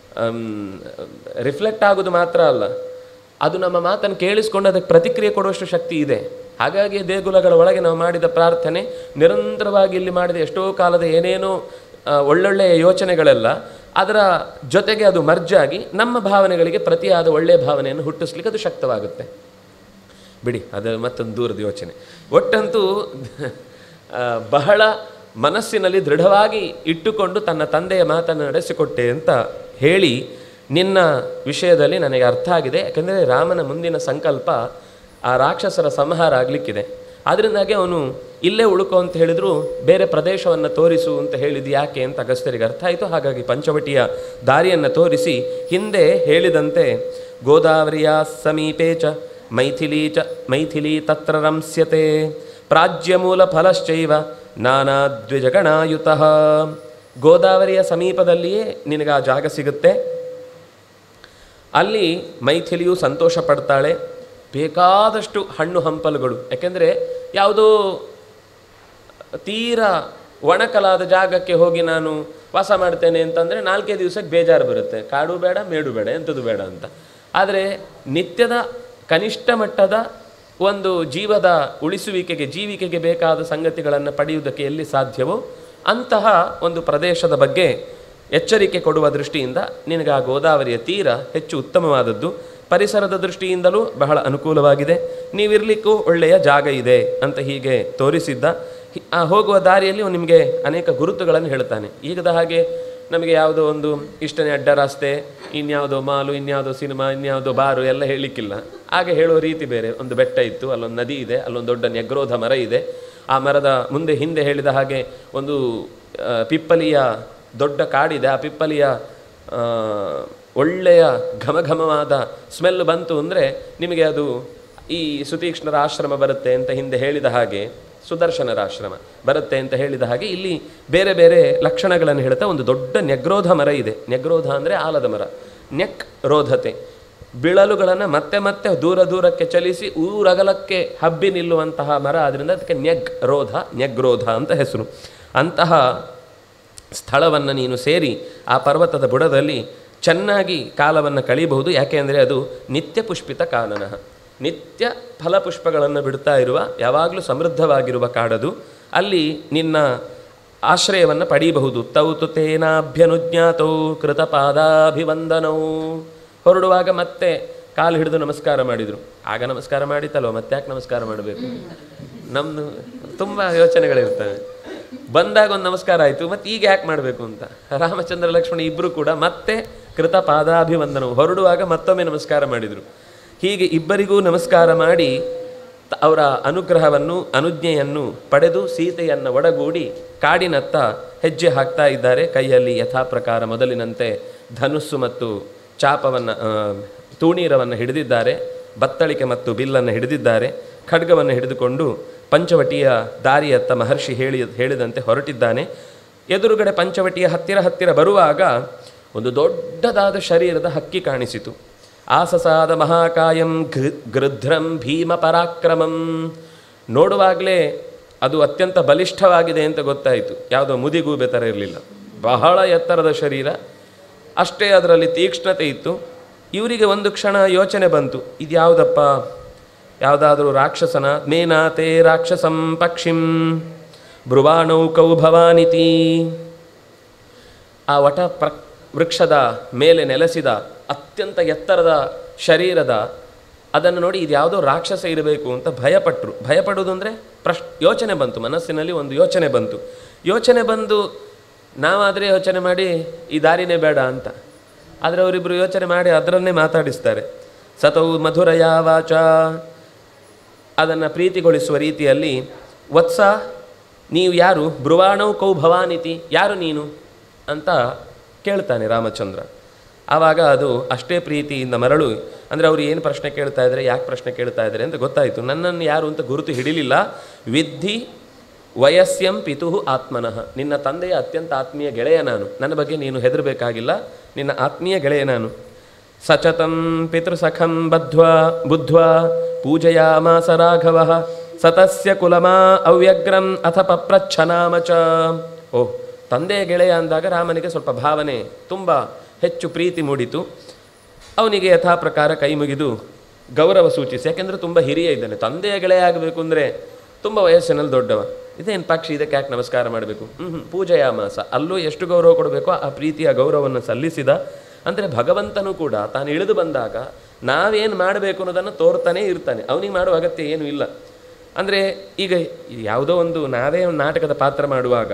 ರಿಫ್ಲೆಕ್ಟ್ ಆಗೋದು ಮಾತ್ರ ಅಲ್ಲ ಅದು ನಮ್ಮ ಮಾತನ್ನು ಕೇಳಿಸ್ಕೊಂಡು ಅದಕ್ಕೆ ಪ್ರತಿಕ್ರಿಯೆ ಕೊಡುವಷ್ಟು ಶಕ್ತಿ ಇದೆ ಹಾಗಾಗಿ ದೇಗುಲಗಳ ಒಳಗೆ ನಾವು ಮಾಡಿದ ಪ್ರಾರ್ಥನೆ ನಿರಂತರವಾಗಿ ಇಲ್ಲಿ ಮಾಡಿದ ಎಷ್ಟೋ ಕಾಲದ ಏನೇನೋ ಆ, ಒಳ್ಳೊಳ್ಳೆಯ ಯೋಚನೆಗಳೆಲ್ಲ ಅದರ ಜೊತೆಗೆ ಅದು ಮರ್ಜಾಗಿ ನಮ್ಮ ಭಾವನೆಗಳಿಗೆ ಪ್ರತಿಯಾದ ಒಳ್ಳೆಯ ಭಾವನೆಯನ್ನು ಹುಟ್ಟಿಸ್ಲಿಕ್ಕೆ ಅದು ಶಕ್ತವಾಗುತ್ತೆ ಬಿಡಿ ಅದು ಮತ್ತೊಂದು ದೂರದ ಯೋಚನೆ ಒಟ್ಟಂತೂ ಆ, ಬಹಳ ಮನಸ್ಸಿನಲ್ಲಿ ದೃಢವಾಗಿ ಇಟ್ಟುಕೊಂಡು ತನ್ನ ತಂದೆಯ ಮಾತನ್ನು ನಡೆಸಿಕೊಟ್ಟೆ ಅಂತ ಹೇಳಿ ನಿನ್ನ ವಿಷಯದಲ್ಲಿ ನನಗೆ ಅರ್ಥ ಆಗಿದೆ ಯಾಕಂದರೆ ರಾಮನ ಮುಂದಿನ ಸಂಕಲ್ಪ ಆ ರಾಕ್ಷಸರ ಸಂಹಾರ ಆಗಲಿಕ್ಕಿದೆ ಅದರಿಂದಾಗಿ ಅವನು ಇಲ್ಲೇ ಉಳುಕೋ ಅಂತ ಹೇಳಿದ್ರು ಬೇರೆ ಪ್ರದೇಶವನ್ನು ತೋರಿಸು ಅಂತ ಹೇಳಿದ್ದು ಯಾಕೆ ಅಂತ ಅಗಸ್ತ್ಯರಿಗೆ ಅರ್ಥ ಆಯಿತು ಹಾಗಾಗಿ ಪಂಚವಟಿಯ ದಾರಿಯನ್ನು ತೋರಿಸಿ ಹಿಂದೆ ಹೇಳಿದಂತೆ ಗೋದಾವರಿಯ ಸಮೀಪೇ ಚ ಮೈಥಿಲಿ ಚ ಮೈಥಿಲಿ ತತ್ರ ರಂಸ್ಯತೆ ಪ್ರಾಜ್ಯಮೂಲ ಫಲಶ್ಚೈವ ನಾನಾ ದ್ವಿಜಗಣಾಯುತ ಗೋದಾವರಿಯ ಸಮೀಪದಲ್ಲಿಯೇ ನಿನಗೆ ಆ ಜಾಗ ಸಿಗುತ್ತೆ ಅಲ್ಲಿ ಮೈಥಿಲಿಯು ಸಂತೋಷ ಪಡ್ತಾಳೆ ಬೇಕಾದಷ್ಟು ಹಣ್ಣು ಹಂಪಲುಗಳು ಯಾಕೆಂದರೆ ಯಾವುದೋ ತೀರಾ ಒಣಕಲಾದ ಜಾಗಕ್ಕೆ ಹೋಗಿ ನಾನು ವಾಸ ಮಾಡ್ತೇನೆ ಅಂತಂದರೆ ನಾಲ್ಕೇ ದಿವಸಕ್ಕೆ ಬೇಜಾರು ಬರುತ್ತೆ ಕಾಡು ಬೇಡ ಮೇಡು ಬೇಡ ಎಂಥದ್ದು ಬೇಡ ಅಂತ ಆದರೆ ನಿತ್ಯದ ಕನಿಷ್ಠ ಮಟ್ಟದ ಒಂದು ಜೀವದ ಉಳಿಸುವಿಕೆಗೆ ಜೀವಿಕೆಗೆ ಬೇಕಾದ ಸಂಗತಿಗಳನ್ನು ಪಡೆಯುವುದಕ್ಕೆ ಎಲ್ಲಿ ಸಾಧ್ಯವೋ ಅಂತಹ ಒಂದು ಪ್ರದೇಶದ ಬಗ್ಗೆ ಎಚ್ಚರಿಕೆ ಕೊಡುವ ದೃಷ್ಟಿಯಿಂದ ನಿನಗೆ ಆ ಗೋದಾವರಿಯ ತೀರ ಹೆಚ್ಚು ಉತ್ತಮವಾದದ್ದು ಪರಿಸರದ ದೃಷ್ಟಿಯಿಂದಲೂ ಬಹಳ ಅನುಕೂಲವಾಗಿದೆ ನೀವಿರಲಿಕ್ಕೂ ಒಳ್ಳೆಯ ಜಾಗ ಇದೆ ಅಂತ ಹೀಗೆ ತೋರಿಸಿದ್ದ ಹಿ- ಆ ಹೋಗುವ ದಾರಿಯಲ್ಲಿ ಅವ್ನು ನಿಮಗೆ ಅನೇಕ ಗುರುತುಗಳನ್ನು ಹೇಳ್ತಾನೆ ಈಗದ ಹಾಗೆ ನಮಗೆ ಯಾವುದೋ ಒಂದು ಇಷ್ಟನೇ ಅಡ್ಡ ರಸ್ತೆ ಇನ್ಯಾವುದೋ ಮಾಲು ಇನ್ಯಾವುದೋ ಸಿನಿಮಾ ಇನ್ಯಾವುದೋ ಬಾರು ಎಲ್ಲ ಹೇಳಲಿಕ್ಕಿಲ್ಲ ಆಗ ಹೇಳುವ ರೀತಿ ಬೇರೆ ಒಂದು ಬೆಟ್ಟ ಇತ್ತು ಅಲ್ಲೊಂದು ನದಿ ಇದೆ ಅಲ್ಲೊಂದು ದೊಡ್ಡ ನೆಗ್ರೋಧ ಮರ ಇದೆ ಆ ಮರದ ಮುಂದೆ ಹಿಂದೆ ಹೇಳಿದ ಹಾಗೆ ಒಂದು ಆ, ಪಿಪ್ಪಲಿಯ ದೊಡ್ಡ ಕಾಡಿದೆ ಆ ಪಿಪ್ಪಲಿಯ ಆ, ಒಳ್ಳೆಯ ಘಮಘಮವಾದ ಸ್ಮೆಲ್ ಬಂತು ಅಂದರೆ ನಿಮಗೆ ಅದು ಈ ಸುತೀಕ್ಷ್ಣರ ಆಶ್ರಮ ಬರುತ್ತೆ ಅಂತ ಹಿಂದೆ ಹೇಳಿದ ಹಾಗೆ ಸುದರ್ಶನರ ಆಶ್ರಮ ಬರುತ್ತೆ ಅಂತ ಹೇಳಿದ ಹಾಗೆ ಇಲ್ಲಿ ಬೇರೆ ಬೇರೆ ಲಕ್ಷಣಗಳನ್ನು ಹೇಳ್ತಾ ಒಂದು ದೊಡ್ಡ ನೆಗ್ರೋಧ ಮರ ಇದೆ ನೆಗ್ರೋಧ ಅಂದರೆ ಆಲದ ಮರ ನೆಕ್ ರೋಧತೆ ಬಿಳಲುಗಳನ್ನು ಮತ್ತೆ ಮತ್ತೆ ದೂರ ದೂರಕ್ಕೆ ಚಲಿಸಿ ಊರಗಲಕ್ಕೆ ಹಬ್ಬಿ ನಿಲ್ಲುವಂತಹ ಮರ ಅದರಿಂದ ಅದಕ್ಕೆ ನೆಗ್ ರೋಧ ನೆಗ್ರೋಧ ಅಂತ ಹೆಸರು ಅಂತಹ ಸ್ಥಳವನ್ನು ನೀನು ಸೇರಿ ಆ ಪರ್ವತದ ಬುಡದಲ್ಲಿ ಚೆನ್ನಾಗಿ ಕಾಲವನ್ನು ಕಳೀಬಹುದು ಯಾಕೆ ಅಂದರೆ ಅದು ನಿತ್ಯ ಪುಷ್ಪಿತ ಕಾನನ ನಿತ್ಯ ಫಲಪುಷ್ಪಗಳನ್ನು ಬಿಡ್ತಾ ಇರುವ ಯಾವಾಗಲೂ ಸಮೃದ್ಧವಾಗಿರುವ ಕಾಡದು ಅಲ್ಲಿ ನಿನ್ನ ಆಶ್ರಯವನ್ನು ಪಡೆಯಬಹುದು ತೌತು ತೇನಾಭ್ಯನುಜ್ಞಾತೌ ಕೃತಪಾದಾಭಿವಂದನೌ ಹೊರಡುವಾಗ ಮತ್ತೆ ಕಾಲು ಹಿಡಿದು ನಮಸ್ಕಾರ ಮಾಡಿದರು ಆಗ ನಮಸ್ಕಾರ ಮಾಡಿತಲ್ವ ಮತ್ತೆ ಯಾಕೆ ನಮಸ್ಕಾರ ಮಾಡಬೇಕು ನಮ್ಮದು ತುಂಬ ಯೋಚನೆಗಳಿರ್ತವೆ ಬಂದಾಗ ಒಂದು ನಮಸ್ಕಾರ ಆಯಿತು ಮತ್ತು ಈಗ ಯಾಕೆ ಮಾಡಬೇಕು ಅಂತ ರಾಮಚಂದ್ರ ಲಕ್ಷ್ಮಣ ಇಬ್ಬರು ಕೂಡ ಮತ್ತೆ ಕೃತ ಪಾದಾಭಿವಂದನವು ಹೊರಡುವಾಗ ಮತ್ತೊಮ್ಮೆ ನಮಸ್ಕಾರ ಮಾಡಿದರು ಹೀಗೆ ಇಬ್ಬರಿಗೂ ನಮಸ್ಕಾರ ಮಾಡಿ ತ- ಅವರ ಅನುಗ್ರಹವನ್ನು ಅನುಜ್ಞೆಯನ್ನು ಪಡೆದು ಸೀತೆಯನ್ನು ಒಡಗೂಡಿ ಕಾಡಿನತ್ತ ಹೆಜ್ಜೆ ಹಾಕ್ತಾ ಇದ್ದಾರೆ ಕೈಯಲ್ಲಿ ಯಥಾ ಪ್ರಕಾರ ಮೊದಲಿನಂತೆ ಧನುಸ್ಸು ಮತ್ತು ಚಾಪವನ್ನು ತೂಣೀರವನ್ನು ಹಿಡಿದಿದ್ದಾರೆ ಬತ್ತಳಿಕೆ ಮತ್ತು ಬಿಲ್ಲನ್ನು ಹಿಡಿದಿದ್ದಾರೆ ಖಡ್ಗವನ್ನು ಹಿಡಿದುಕೊಂಡು ಪಂಚವಟಿಯ ದಾರಿಯತ್ತ ಮಹರ್ಷಿ ಹೇಳಿ ಹೇಳಿದಂತೆ ಹೊರಟಿದ್ದಾನೆ ಎದುರುಗಡೆ ಪಂಚವಟಿಯ ಹತ್ತಿರ ಹತ್ತಿರ ಬರುವಾಗ ಒಂದು ದೊಡ್ಡದಾದ ಶರೀರದ ಹಕ್ಕಿ ಕಾಣಿಸಿತು ಆಸಸಾದ ಮಹಾಕಾಯಂ ಗೃ ಗೃಧ್ರಂ ಭೀಮ ಪರಾಕ್ರಮಂ ನೋಡುವಾಗಲೇ ಅದು ಅತ್ಯಂತ ಬಲಿಷ್ಠವಾಗಿದೆ ಅಂತ ಗೊತ್ತಾಯಿತು ಯಾವುದೋ ಮುದಿಗೂಬೆ ಥರ ಇರಲಿಲ್ಲ ಬಹಳ ಎತ್ತರದ ಶರೀರ ಅಷ್ಟೇ ಅದರಲ್ಲಿ ತೀಕ್ಷ್ಣತೆ ಇತ್ತು ಇವರಿಗೆ ಒಂದು ಕ್ಷಣ ಯೋಚನೆ ಬಂತು ಇದು ಯಾವುದಪ್ಪ ಯಾವುದಾದ್ರೂ ರಾಕ್ಷಸನ ಮೇನಾತೆ ರಾಕ್ಷಸಂ ಪಕ್ಷಿಂ ಭ್ರುವಾಣೌಕೌ ಭವಾನಿತಿ ಆ ವಟ ಪ್ರ ವೃಕ್ಷದ ಮೇಲೆ ನೆಲೆಸಿದ ಅತ್ಯಂತ ಎತ್ತರದ ಶರೀರದ ಅದನ್ನು ನೋಡಿ ಇದು ಯಾವುದೋ ರಾಕ್ಷಸ ಇರಬೇಕು ಅಂತ ಭಯಪಟ್ಟರು ಭಯಪಡುವುದು ಅಂದರೆ ಪ್ರಶ್ ಯೋಚನೆ ಬಂತು ಮನಸ್ಸಿನಲ್ಲಿ ಒಂದು ಯೋಚನೆ ಬಂತು ಯೋಚನೆ ಬಂದು ನಾವಾದರೆ ಯೋಚನೆ ಮಾಡಿ ಈ ದಾರಿನೇ ಬೇಡ ಅಂತ ಆದರೆ ಅವರಿಬ್ಬರು ಯೋಚನೆ ಮಾಡಿ ಅದರನ್ನೇ ಮಾತಾಡಿಸ್ತಾರೆ ಸತೌ ಮಧುರಯ ವಾಚ ಅದನ್ನು ಪ್ರೀತಿಗೊಳಿಸುವ ರೀತಿಯಲ್ಲಿ ವತ್ಸ ನೀವು ಯಾರು ಬ್ರುವಾಣೌ ಕೌ ಭವಾನಿತಿ ಯಾರು ನೀನು ಅಂತ ಕೇಳ್ತಾನೆ ರಾಮಚಂದ್ರ ಆವಾಗ ಅದು ಅಷ್ಟೇ ಪ್ರೀತಿಯಿಂದ ಮರಳು ಅಂದರೆ ಅವರು ಏನು ಪ್ರಶ್ನೆ ಕೇಳ್ತಾ ಇದ್ದಾರೆ ಯಾಕೆ ಪ್ರಶ್ನೆ ಕೇಳ್ತಾ ಇದ್ದಾರೆ ಅಂತ ಗೊತ್ತಾಯಿತು ನನ್ನನ್ನು ಯಾರು ಅಂತ ಗುರುತು ಹಿಡಿಲಿಲ್ಲ ವಿದ್ಧಿ ವಯಸ್ಯಂ ಪಿತು ಆತ್ಮನಃ ನಿನ್ನ ತಂದೆಯ ಅತ್ಯಂತ ಆತ್ಮೀಯ ಗೆಳೆಯ ನಾನು ನನ್ನ ಬಗ್ಗೆ ನೀನು ಹೆದರಬೇಕಾಗಿಲ್ಲ ನಿನ್ನ ಆತ್ಮೀಯ ಗೆಳೆಯ ನಾನು ಸಚತಂ ಪಿತೃಸಖಂ ಬದ್ಧ್ವಾ ಬುದ್ಧ್ವಾ ಪೂಜಯಾಮಾಸ ರಾಘವ ಸತಸ್ಯ ಕುಲಮಾ ಅವ್ಯಗ್ರಂ ಅಥ ಪಪ್ರಚ್ಛನಾಮ ಚ ಓಹ್ ತಂದೆಯ ಗೆಳೆಯ ಅಂದಾಗ ರಾಮನಿಗೆ ಸ್ವಲ್ಪ ಭಾವನೆ ತುಂಬ ಹೆಚ್ಚು ಪ್ರೀತಿ ಮೂಡಿತು ಅವನಿಗೆ ಯಥಾ ಪ್ರಕಾರ ಕೈ ಮುಗಿದು ಗೌರವ ಸೂಚಿಸಿ ಯಾಕೆಂದರೆ ತುಂಬ ಹಿರಿಯ ಇದ್ದಾನೆ ತಂದೆಯ ಗೆಳೆಯ ಆಗಬೇಕು ಅಂದರೆ ತುಂಬ ವಯಸ್ಸಿನಲ್ಲಿ ದೊಡ್ಡವ ಇದೇನು ಪಕ್ಷಿ ಇದಕ್ಕೆ ಯಾಕೆ ನಮಸ್ಕಾರ ಮಾಡಬೇಕು ಹ್ಞೂ ಹ್ಞೂ ಪೂಜೆಯ ಮಾಸ ಅಲ್ಲೂ ಎಷ್ಟು ಗೌರವ ಕೊಡಬೇಕೋ ಆ ಪ್ರೀತಿಯ ಗೌರವವನ್ನು ಸಲ್ಲಿಸಿದ ಅಂದರೆ ಭಗವಂತನು ಕೂಡ ತಾನು ಇಳಿದು ಬಂದಾಗ ನಾವೇನು ಮಾಡಬೇಕು ಅನ್ನೋದನ್ನು ತೋರ್ತಾನೆ ಇರ್ತಾನೆ ಅವನಿಗೆ ಮಾಡುವ ಅಗತ್ಯ ಏನೂ ಇಲ್ಲ ಅಂದರೆ ಈಗ ಯಾವುದೋ ಒಂದು ನಾವೇ ಒಂದು ನಾಟಕದ ಪಾತ್ರ ಮಾಡುವಾಗ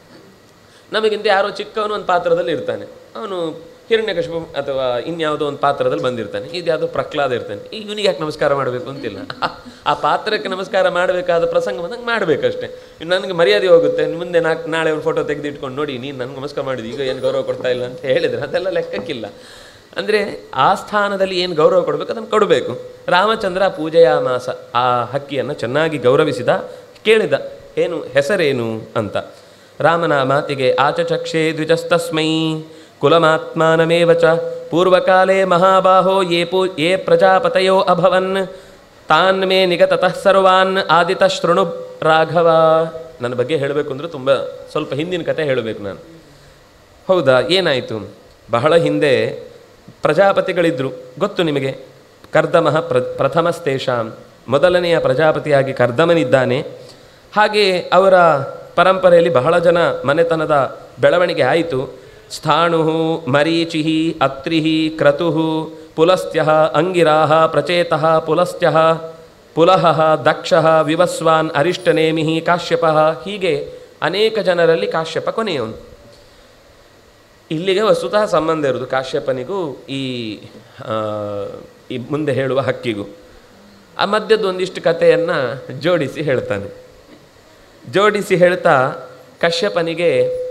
ನಮಗಿಂತ ಯಾರೋ ಚಿಕ್ಕವನು ಒಂದು ಪಾತ್ರದಲ್ಲಿ ಇರ್ತಾನೆ ಅವನು ಹಿರಣ್ಯಕಶಿಪು ಅಥವಾ ಇನ್ಯಾವುದೋ ಒಂದು ಪಾತ್ರದಲ್ಲಿ ಬಂದಿರ್ತಾನೆ ಇದು ಯಾವುದೋ ಪ್ರಹ್ಲಾದ ಇರ್ತಾನೆ ಈಗ ಇವನಿಗೆ ಯಾಕೆ ನಮಸ್ಕಾರ ಮಾಡಬೇಕು ಅಂತಿಲ್ಲ ಆ ಪಾತ್ರಕ್ಕೆ ನಮಸ್ಕಾರ ಮಾಡಬೇಕಾದ ಪ್ರಸಂಗ ಬಂದಂಗೆ ಮಾಡಬೇಕಷ್ಟೇ ನನಗೆ ಮರ್ಯಾದೆ ಹೋಗುತ್ತೆ ಮುಂದೆ ನಾಲ್ಕು ನಾಳೆ ಒಂದು ಫೋಟೋ ತೆಗೆದಿಟ್ಕೊಂಡು ನೋಡಿ ನೀನು ನನಗೆ ನಮಸ್ಕಾರ ಮಾಡಿದ್ದು ಈಗ ಏನು ಗೌರವ ಕೊಡ್ತಾ ಇಲ್ಲ ಅಂತ ಹೇಳಿದ್ರೆ ಅದೆಲ್ಲ ಲೆಕ್ಕಕ್ಕಿಲ್ಲ ಅಂದರೆ ಆ ಸ್ಥಾನದಲ್ಲಿ ಏನು ಗೌರವ ಕೊಡಬೇಕು ಅದನ್ನು ಕೊಡಬೇಕು ರಾಮಚಂದ್ರ ಪೂಜೆಯ ಮಾಸ ಆ ಹಕ್ಕಿಯನ್ನು ಚೆನ್ನಾಗಿ ಗೌರವಿಸಿದ ಕೇಳಿದ ಏನು ಹೆಸರೇನು ಅಂತ ರಾಮನ ಮಾತಿಗೆ ಆಚಚಕ್ಷೆ ದ್ವಿಜಸ್ತಸ್ಮೈ ಕುಲಮಾತ್ಮಾನಮೇವ ಚ ಪೂರ್ವಕಾಲೇ ಮಹಾಬಾಹೋ ಯೇ ಪೂ ಯೇ ಪ್ರಜಾಪತಯೋ ಅಭವನ್ ತಾನ್ ಮೇ ನಿಗತತಃ ಸರ್ವಾನ್ ಆದಿತ ಶೃಣು ರಾಘವ ನನ್ನ ಬಗ್ಗೆ ಹೇಳಬೇಕು ಅಂದರೆ ತುಂಬ ಸ್ವಲ್ಪ ಹಿಂದಿನ ಕತೆ ಹೇಳಬೇಕು ನಾನು ಹೌದಾ ಏನಾಯಿತು ಬಹಳ ಹಿಂದೆ ಪ್ರಜಾಪತಿಗಳಿದ್ದರು ಗೊತ್ತು ನಿಮಗೆ ಕರ್ದಮಃ ಪ್ರ ಪ್ರಥಮಸ್ತೇಷಾಂ ಮೊದಲನೆಯ ಪ್ರಜಾಪತಿಯಾಗಿ ಕರ್ದಮನಿದ್ದಾನೆ ಹಾಗೆ ಅವರ ಪರಂಪರೆಯಲ್ಲಿ ಬಹಳ ಜನ ಮನೆತನದ ಬೆಳವಣಿಗೆ ಆಯಿತು ಸ್ಥಾಣು ಮರೀಚಿ ಅತ್ರಿ ಕ್ರತು ಪುಲಸ್ತ್ಯ ಅಂಗಿರಾ ಪ್ರಚೇತ ಪುಲಸ್ತ್ಯ ಪುಲಹ ದಕ್ಷ ವಿವಸ್ವಾನ್ ಅರಿಷ್ಟನೇಮಿ ಕಾಶ್ಯಪ ಹೀಗೆ ಅನೇಕ ಜನರಲ್ಲಿ ಕಾಶ್ಯಪ ಕೊನೆಯವನು ಇಲ್ಲಿಗೆ ವಸ್ತುತಃ ಸಂಬಂಧ ಇರೋದು ಕಾಶ್ಯಪನಿಗೂ ಈ ಆ, ಈ ಮುಂದೆ ಹೇಳುವ ಹಕ್ಕಿಗೂ ಆ ಮಧ್ಯದ ಒಂದಿಷ್ಟು ಕಥೆಯನ್ನು ಜೋಡಿಸಿ ಹೇಳ್ತಾನೆ ಜೋಡಿಸಿ ಹೇಳ್ತಾ ಕಶ್ಯಪನಿಗೆ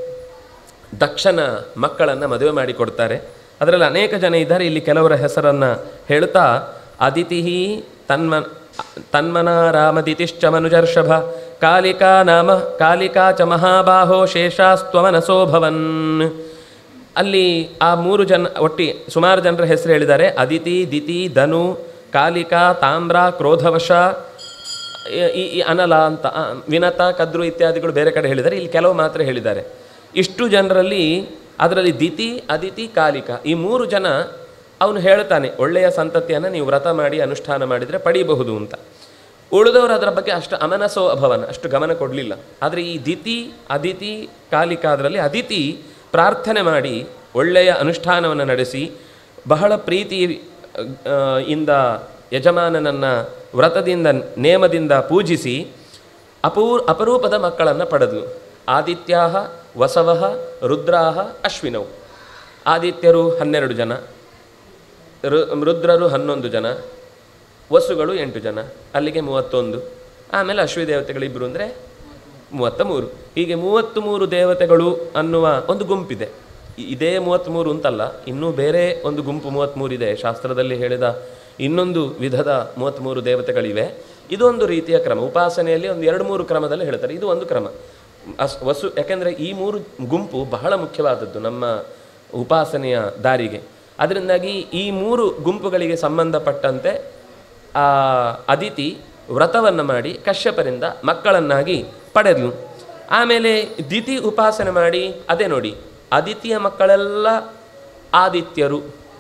ದಕ್ಷನ ಮಕ್ಕಳನ್ನು ಮದುವೆ ಮಾಡಿ ಕೊಡ್ತಾರೆ ಅದರಲ್ಲಿ ಅನೇಕ ಜನ ಇದ್ದಾರೆ ಇಲ್ಲಿ ಕೆಲವರ ಹೆಸರನ್ನು ಹೇಳ್ತಾ ಅದಿತಿ ತನ್ಮ ತನ್ಮನ ರಾಮದಿತಿಶ್ಚ ಮನುಜರ್ಷಭ ಕಾಲಿಕಾ ನಾಮ ಕಾಲಿಕಾ ಚ ಮಹಾಬಾಹೋ ಶೇಷಾಸ್ತ್ವಮನಸೋ ಭವನ್ ಅಲ್ಲಿ ಆ ಮೂರು ಜನ ಒಟ್ಟಿ ಸುಮಾರು ಜನರ ಹೆಸರು ಹೇಳಿದ್ದಾರೆ ಅದಿತಿ ದಿತಿ ಧನು ಕಾಲಿಕಾ ತಾಮ್ರ ಕ್ರೋಧವಶ ಈ- ಈ ಈ ಅನಲ ಅಂತ ಆ, ವಿನತ ಕದ್ರು ಇತ್ಯಾದಿಗಳು ಬೇರೆ ಕಡೆ ಹೇಳಿದ್ದಾರೆ ಇಲ್ಲಿ ಕೆಲವು ಮಾತ್ರ ಹೇಳಿದ್ದಾರೆ ಇಷ್ಟು ಜನರಲ್ಲಿ ಅದರಲ್ಲಿ ದಿತಿ ಅದಿತಿ ಕಾಲಿಕ ಈ ಮೂರು ಜನ ಅವನು ಹೇಳ್ತಾನೆ ಒಳ್ಳೆಯ ಸಂತತಿಯನ್ನು ನೀವು ವ್ರತ ಮಾಡಿ ಅನುಷ್ಠಾನ ಮಾಡಿದರೆ ಪಡೀಬಹುದು ಅಂತ ಉಳಿದವರು ಅದರ ಬಗ್ಗೆ ಅಷ್ಟು ಅಮನಸೋ ಅಭವನ ಅಷ್ಟು ಗಮನ ಕೊಡಲಿಲ್ಲ ಆದರೆ ಈ ದಿತಿ ಅದಿತಿ ಕಾಲಿಕ ಅದರಲ್ಲಿ ಅದಿತಿ ಪ್ರಾರ್ಥನೆ ಮಾಡಿ ಒಳ್ಳೆಯ ಅನುಷ್ಠಾನವನ್ನು ನಡೆಸಿ ಬಹಳ ಪ್ರೀತಿ ಆ, ಇಂದ ಯಜಮಾನನನ್ನು ವ್ರತದಿಂದ ನೇಮದಿಂದ ಪೂಜಿಸಿ ಅಪೂರ್ ಅಪರೂಪದ ಮಕ್ಕಳನ್ನು ಪಡೆದಳು ಆದಿತ್ಯಾ ವಸವ ರುದ್ರಾ ಅಶ್ವಿನವು ಆದಿತ್ಯರು ಹನ್ನೆರಡು ಜನ ರು ರುದ್ರರು ಹನ್ನೊಂದು ಜನ ವಸುಗಳು ಎಂಟು ಜನ ಅಲ್ಲಿಗೆ ಮೂವತ್ತೊಂದು ಆಮೇಲೆ ಅಶ್ವಿ ದೇವತೆಗಳಿಬ್ಬರು ಅಂದರೆ ಮೂವತ್ತ ಮೂರು ಹೀಗೆ ಮೂವತ್ತ್ ಮೂರು ದೇವತೆಗಳು ಅನ್ನುವ ಒಂದು ಗುಂಪಿದೆ ಇ- ಇದೇ ಮೂವತ್ತ್ಮೂರು ಅಂತಲ್ಲ ಇನ್ನೂ ಬೇರೆ ಒಂದು ಗುಂಪು ಮೂವತ್ತ್ಮೂರು ಇದೆ ಶಾಸ್ತ್ರದಲ್ಲಿ ಹೇಳಿದ ಇನ್ನೊಂದು ವಿಧದ ಮೂವತ್ತ್ಮೂರು ದೇವತೆಗಳಿವೆ ಇದೊಂದು ರೀತಿಯ ಕ್ರಮ ಉಪಾಸನೆಯಲ್ಲಿ ಒಂದು ಎರಡು ಮೂರು ಕ್ರಮದಲ್ಲಿ ಹೇಳ್ತಾರೆ ಇದು ಒಂದು ಕ್ರಮ ಅಸ್ ವಸು ಯಾಕೆಂದರೆ ಈ ಮೂರು ಗುಂಪು ಬಹಳ ಮುಖ್ಯವಾದದ್ದು ನಮ್ಮ ಉಪಾಸನೆಯ ದಾರಿಗೆ ಅದರಿಂದಾಗಿ ಈ ಮೂರು ಗುಂಪುಗಳಿಗೆ ಸಂಬಂಧಪಟ್ಟಂತೆ ಆ ಅದಿತಿ ವ್ರತವನ್ನು ಮಾಡಿ ಕಶ್ಯಪರಿಂದ ಮಕ್ಕಳನ್ನಾಗಿ ಪಡೆದಳು ಆಮೇಲೆ ದಿತಿ ಉಪಾಸನೆ ಮಾಡಿ ಅದೇ ನೋಡಿ ಅದಿತಿಯ ಮಕ್ಕಳೆಲ್ಲ ಆದಿತ್ಯರು